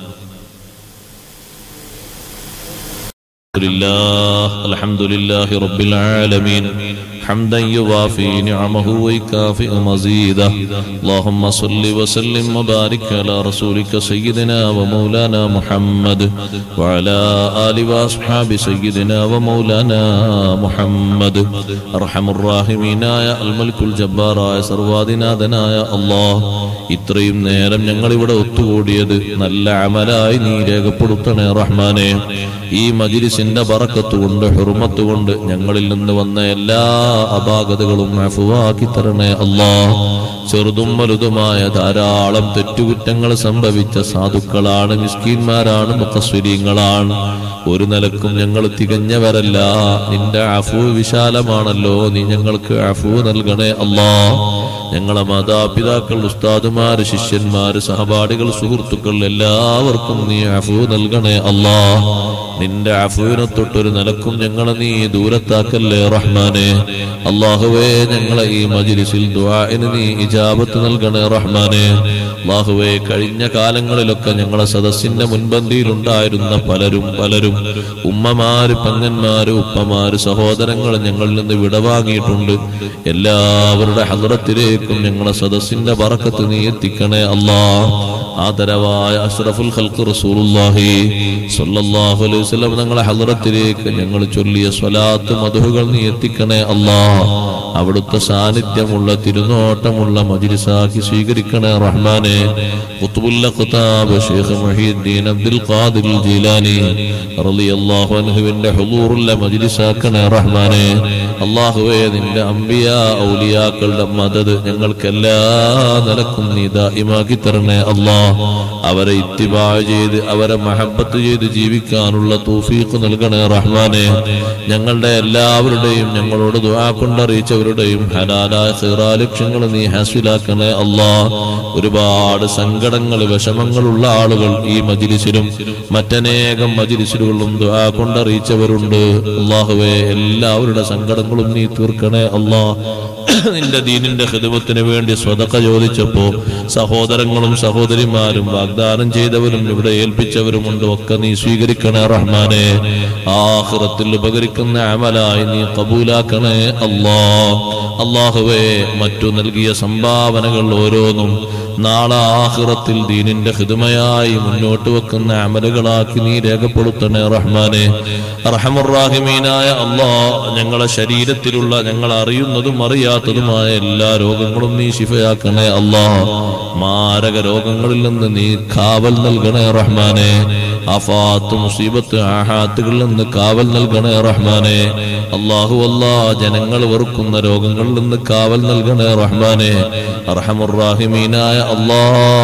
لله الحمد لله رب العالمين حمدا يوافي نعمه ويكافئ مزيده اللهم صل وسلم وبارك على رسولك سيدنا ومولانا محمد وعلى آل وأصحاب سيدنا ومولانا محمد أرحم الراحمين يا الملك الجبار يا സർവാദിനാഥനായ അള്ളാഹ് ഇത്രയും നേരം ഞങ്ങൾ ഇവിടെ ഒത്തുകൂടിയത് നല്ല അമലായി നീ രേഖപ്പെടുത്തണേ റഹ്മാനെ ഈ മജിലിസിന്റെ ബറക്കത്ത് കൊണ്ട് ഹുർമത്ത് കൊണ്ട് ഞങ്ങളിൽ നിന്ന് വന്ന എല്ലാ അപാകതകളും അഫുവാക്കി തരണേ അല്ലാ ചെറുതും വലുതുമായ ധാരാളം തെറ്റുകുറ്റങ്ങൾ സംഭവിച്ച സാധുക്കളാണ് മിസ്കീന്മാരാണ് മുഖസ്വരീങ്ങളാണ് ഒരു നിലക്കും ഞങ്ങൾ തികഞ്ഞവരല്ല നിന്റെ അഫു വിശാലമാണല്ലോ നീ ഞങ്ങൾക്ക് അഫു നൽകണേ അല്ലാ ഞങ്ങളെ മാതാപിതാക്കൾ ഉസ്താദുമാര് ശിഷ്യന്മാര് സഹപാഠികൾ സുഹൃത്തുക്കൾ എല്ലാവർക്കും നീ അഫു നൽകണേ അല്ലാ നിന്റെ അഫുവിനെ തൊട്ടൊരു നിലക്കും ഞങ്ങളെ നീ ദൂരത്താക്കല്ലേ റഹ്മാനെ അള്ളാഹുവേ ഞങ്ങളെ ഈ മജിലിസിൽ ദുആഇന് നീ ഇജാബത്ത് നൽകണേ റഹ്മാനെ അള്ളാഹുവേ കഴിഞ്ഞ കാലങ്ങളിലൊക്കെ ഞങ്ങളെ സദസ്സിന്റെ മുൻപന്തിയിലുണ്ടായിരുന്ന പലരും പലരും ഉമ്മമാര് പങ്ങന്മാര് ഉപ്പമാര് സഹോദരങ്ങൾ ഞങ്ങളിൽ നിന്ന് വിടവാങ്ങിയിട്ടുണ്ട് എല്ലാവരുടെ ഹദ്റത്തിലേക്കും ഞങ്ങളെ സദസ്സിന്റെ പറക്കത്ത് നീ എത്തിക്കണേ അല്ലാ ആദരവായ അഷ്റഫുൽ ഖൽഖ് റസൂലുള്ളാഹി സ്വല്ലല്ലാഹു അലൈഹി വസല്ലം ഞങ്ങളെ ഹദ്റത്തിലേക്ക് ഞങ്ങൾ ചൊല്ലിയ സ്വലാത്ത് മധുഹുകൾ നീ എത്തിക്കണേ അല്ലാ അവിടുത്തെ സാന്നിധ്യമുള്ള തിരുനോട്ടമുള്ള മജ്ലിസാക്കി സ്വീകരിക്കണേ റഹ്മാനെ ഖുത്ബുൽ ഖുതാബ് ഷെയ്ഖ് മുഹീദ്ദീൻ അബ്ദുൽ ഖാദിർ ജീലാനി റളിയല്ലാഹു അൻഹുവിന്റെ ഹുളൂറുള്ള മജ്ലിസാക്കണേ റഹ്മാനെ അല്ലാഹുവേ നിന്റെ അംബിയ ഔലിയാക്കളുടെ മദത് ഞങ്ങൾക്ക് എല്ലാ നിലക്കും നീ ദായിമാക്കി തരണേ അല്ലാ അവരെ ഇത്തിബാ ചെയ്ത് അവരെ മഹബത്ത് ചെയ്ത് ജീവിക്കാനുള്ള തൗഫീഖ് നൽകണേ റഹ്മാനെ ഞങ്ങളുടെ എല്ലാവരുടെയും ഞങ്ങളോട് ദുആ കൊണ്ടറിയിച്ചവരുടെയും ഹലാലായ സിറാ ലക്ഷ്യങ്ങൾ നീ ഹാസിലാക്കണേ അല്ലാ ഒരുപാട് സങ്കടങ്ങൾ വിഷമങ്ങളുള്ള ആളുകൾ ഈ മജിലിസിലും മറ്റനേകം മജിലിസിലുകളും ദുആ കൊണ്ടറിയിച്ചവരുണ്ട് അള്ളാഹുവെ എല്ലാവരുടെ സങ്കടങ്ങളും നീ തീർക്കണേ അല്ലാ നിന്റെ ദീനിന്റെ ഹിദമത്തിന് വേണ്ടി സ്വതക്ക ചോദിച്ചപ്പോ സഹോദരങ്ങളും സഹോദരിമാരും വാഗ്ദാനം ചെയ്തവരും ഇവിടെ ഏൽപ്പിച്ചവരുമുണ്ട് ഒക്കെ നീ സ്വീകരിക്കണേ റഹ്മാനെ ആഹ്റത്തിൽ ഉപകരിക്കുന്ന അമലായി നീ കബൂലാക്കണേ അല്ലാ അള്ളാഹുവേ മറ്റു നൽകിയ സംഭാവനകൾ ഓരോന്നും നാളെ ആഹ്റത്തിൽ ദീനിന്റെ ഹിദമയായി മുന്നോട്ട് വെക്കുന്ന അമലുകളാക്കി നീ രേഖപ്പെടുത്തണേ റഹ്മാനെ റഹമുറാഹിമീനായ അള്ളാ ഞങ്ങളെ ശരീരത്തിലുള്ള ഞങ്ങൾ അറിയുന്നതും അറിയാത്തതുമായ എല്ലാ രോഗങ്ങളും നീ ശിഫയാക്കണേ അള്ളാ മാരക രോഗങ്ങളിൽ നിന്ന് നീ കാവൽ നൽകണേ റഹ്മാനെ അഫാത്ത് മുസീബത്ത് ആഹാത്തുകളിൽ നിന്ന് കാവൽ നൽകണേ റഹ്മാനെ അള്ളാഹു അല്ലാ ജനങ്ങൾ വെറുക്കുന്ന രോഗങ്ങളിൽ നിന്ന് കാവൽ നൽകണേ റഹ്മാനെ അർഹമുറാഹിമീനായ അല്ലാ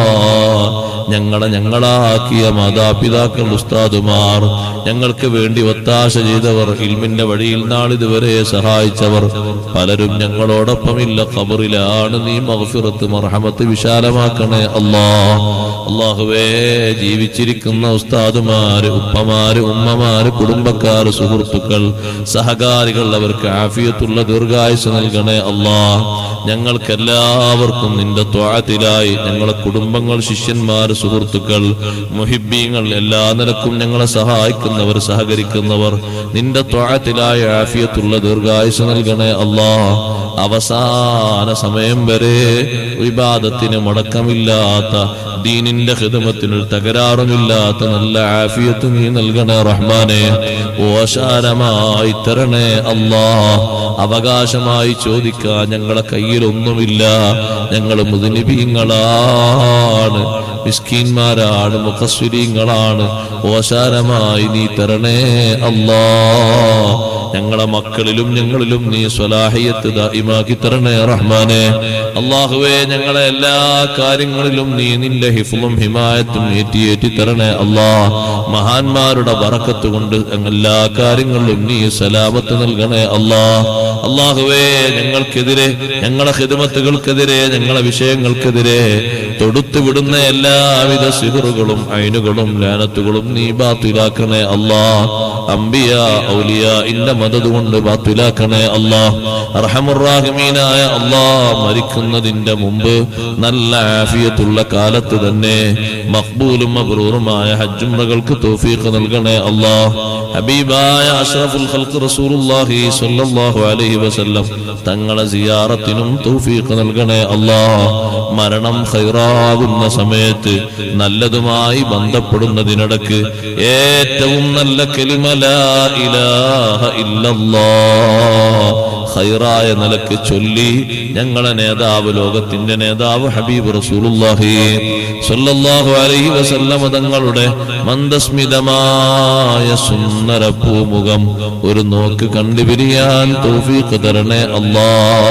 ഞങ്ങളെ ഞങ്ങളാക്കിയ മാതാപിതാക്കൾ ഉസ്താദുമാർ ഞങ്ങൾക്ക് വേണ്ടി ഒത്താശ ചെയ്തവർ ഇൽമിന്റെ വഴിയിൽ നാളിതുവരെ സഹായിച്ചവർ പലരും ഞങ്ങളോടൊപ്പമില്ല ഖബറിലാണ് നീ മഗ്ഫിറത്ത് മർഹമത്ത് വിശാലമാക്കണേ അല്ലാ അള്ളാഹുവേ ജീവിച്ചിരിക്കുന്ന ഉസ്താദുമാര് ഉപ്പമാര് ഉമ്മമാര് കുടുംബക്കാര് സുഹൃത്തുക്കൾ സഹകാരികൾ അവർക്ക് ആഫിയത്തുള്ള ദീർഘായുസ് നൽകണേ അല്ലാ ഞങ്ങൾക്കെല്ലാവർക്കും നിന്റെ ത്വാത്തിലായി ഞങ്ങളെ കുടുംബങ്ങൾ ശിഷ്യന്മാർ സുഹൃത്തുക്കൾ മുഹിബീങ്ങൾ എല്ലാ നിലക്കും ഞങ്ങളെ സഹായിക്കുന്നവർ സഹകരിക്കുന്നവർ നിന്റെ ത്വാത്തിലായ ആഫിയത്തുള്ള ദീർഘായുസ് നൽകണേ അല്ലാ അവസാന സമയം വരെ വിവാദത്തിന് മുടക്കമില്ലാത്ത ദീനിന്റെ ഹിതമത്തിനൊരു തകരാറുമില്ലാത്ത നല്ല ആഫിയത്ത് നീ നൽകണേ റഹ്മാനെ ഓശാരമായി തരണേ അല്ലാ അവകാശമായി ചോദിക്കാൻ ഞങ്ങളെ കയ്യിലൊന്നുമില്ല ഞങ്ങൾ മുതിനിബീങ്ങളാണ് മിസ്കീന്മാരാണ് മുഖസ്വരീങ്ങളാണ് ഓശാരമായി നീ തരണേ അല്ലാ ഞങ്ങളെ മക്കളിലും ഞങ്ങളിലും നീ സ്വലാഹിയത്ത് ദായിമാക്കി തരണേ റഹ്മാനെ അള്ളാഹുവേ ഞങ്ങളെ എല്ലാ കാര്യങ്ങളിലും നീ നിന്റെ ഹിഫും ഹിമായത്തും ഏറ്റിയേറ്റി തരണേ അല്ലാ മഹാന്മാരുടെ വറക്കത്ത് കൊണ്ട് എല്ലാ കാര്യങ്ങളിലും നീ സലാമത്ത് നൽകണേ അല്ലാ അള്ളാഹുവേ ഞങ്ങൾക്കെതിരെ ഞങ്ങളെ ഹിദമത്തുകൾക്കെതിരെ ഞങ്ങളെ വിഷയങ്ങൾക്കെതിരെ തൊടുത്തു വിടുന്ന എല്ലാവിധ സിഹറുകളും അയിനുകളും ലാനത്തുകളും നീ ബാത്തിലാക്കണേ അല്ലാ അംബിയ ഔലിയ ഇന്റെ മദത് കൊണ്ട് ബാത്തിലാക്കണേ അല്ലാ അർഹമുറാഹിമീനായ അല്ലാ മരിക്കുന്നതിന്റെ മുമ്പ് നല്ല ആഫിയത്തുള്ള കാലത്ത് തന്നെ മഖ്ബൂലും മബ്രൂറുമായ ഹജ്ജുംറകൾക്ക് തൗഫീഖ് നൽകണേ അല്ലാ ഹബീബായ അഷ്റഫുൽ ഖൽഖ് റസൂലുള്ളാഹി സ്വല്ലല്ലാഹു അലൈഹി വസല്ലം തങ്ങളെ സിയാറത്തിനും തൗഫീഖ് നൽകണേ അല്ലാ മരണം ഖൈറാകുന്ന സമയത്ത് നല്ലതുമായി ബന്ധപ്പെടുന്നതിനിടക്ക് ഏറ്റവും നല്ല കലിമ ലാ ഇലാഹ ഇല്ലല്ലാഹ് ഖൈറായ നിലക്ക് ചൊല്ലി ഞങ്ങളെ നേതാവ് ലോകത്തിന്റെ നേതാവ് ഹബീബ് റസൂലുള്ളാഹി സ്വല്ലല്ലാഹു അലൈഹി വസല്ലമ തങ്ങളുടെ മന്ദസ്മിതമായ സുന്ദര പൂമുഖം ഒരു നോക്ക് കണ്ടുപിരിയാൻ തൗഫീഖ് തരണേ അല്ലാ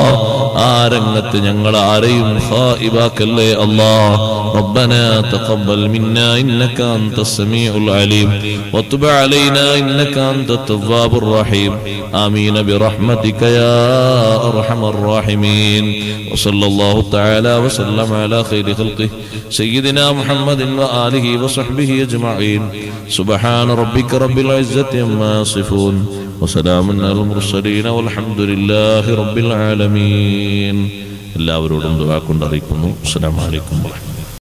ആ രംഗത്ത് ഞങ്ങൾ ആരെയും ഖായിബാക്കല്ലേ അല്ലാ ربنا تقبل منا إنك أنت السميع العليم وتب علينا إنك أنت التواب الرحيم آمين برحمتك يا أرحم الراحمين وصلى الله تعالى وسلم على خير خلقه سيدنا محمد وآله وصحبه أجمعين سبحان ربك رب العزة عما يصفون وسلام على المرسلين والحمد لله رب العالمين എല്ലാവരോടും ദുആ കൊണ്ടറിയിക്കുന്നു അസ്സലാമു അലൈക്കും വറഹ്മത്തുള്ളാഹി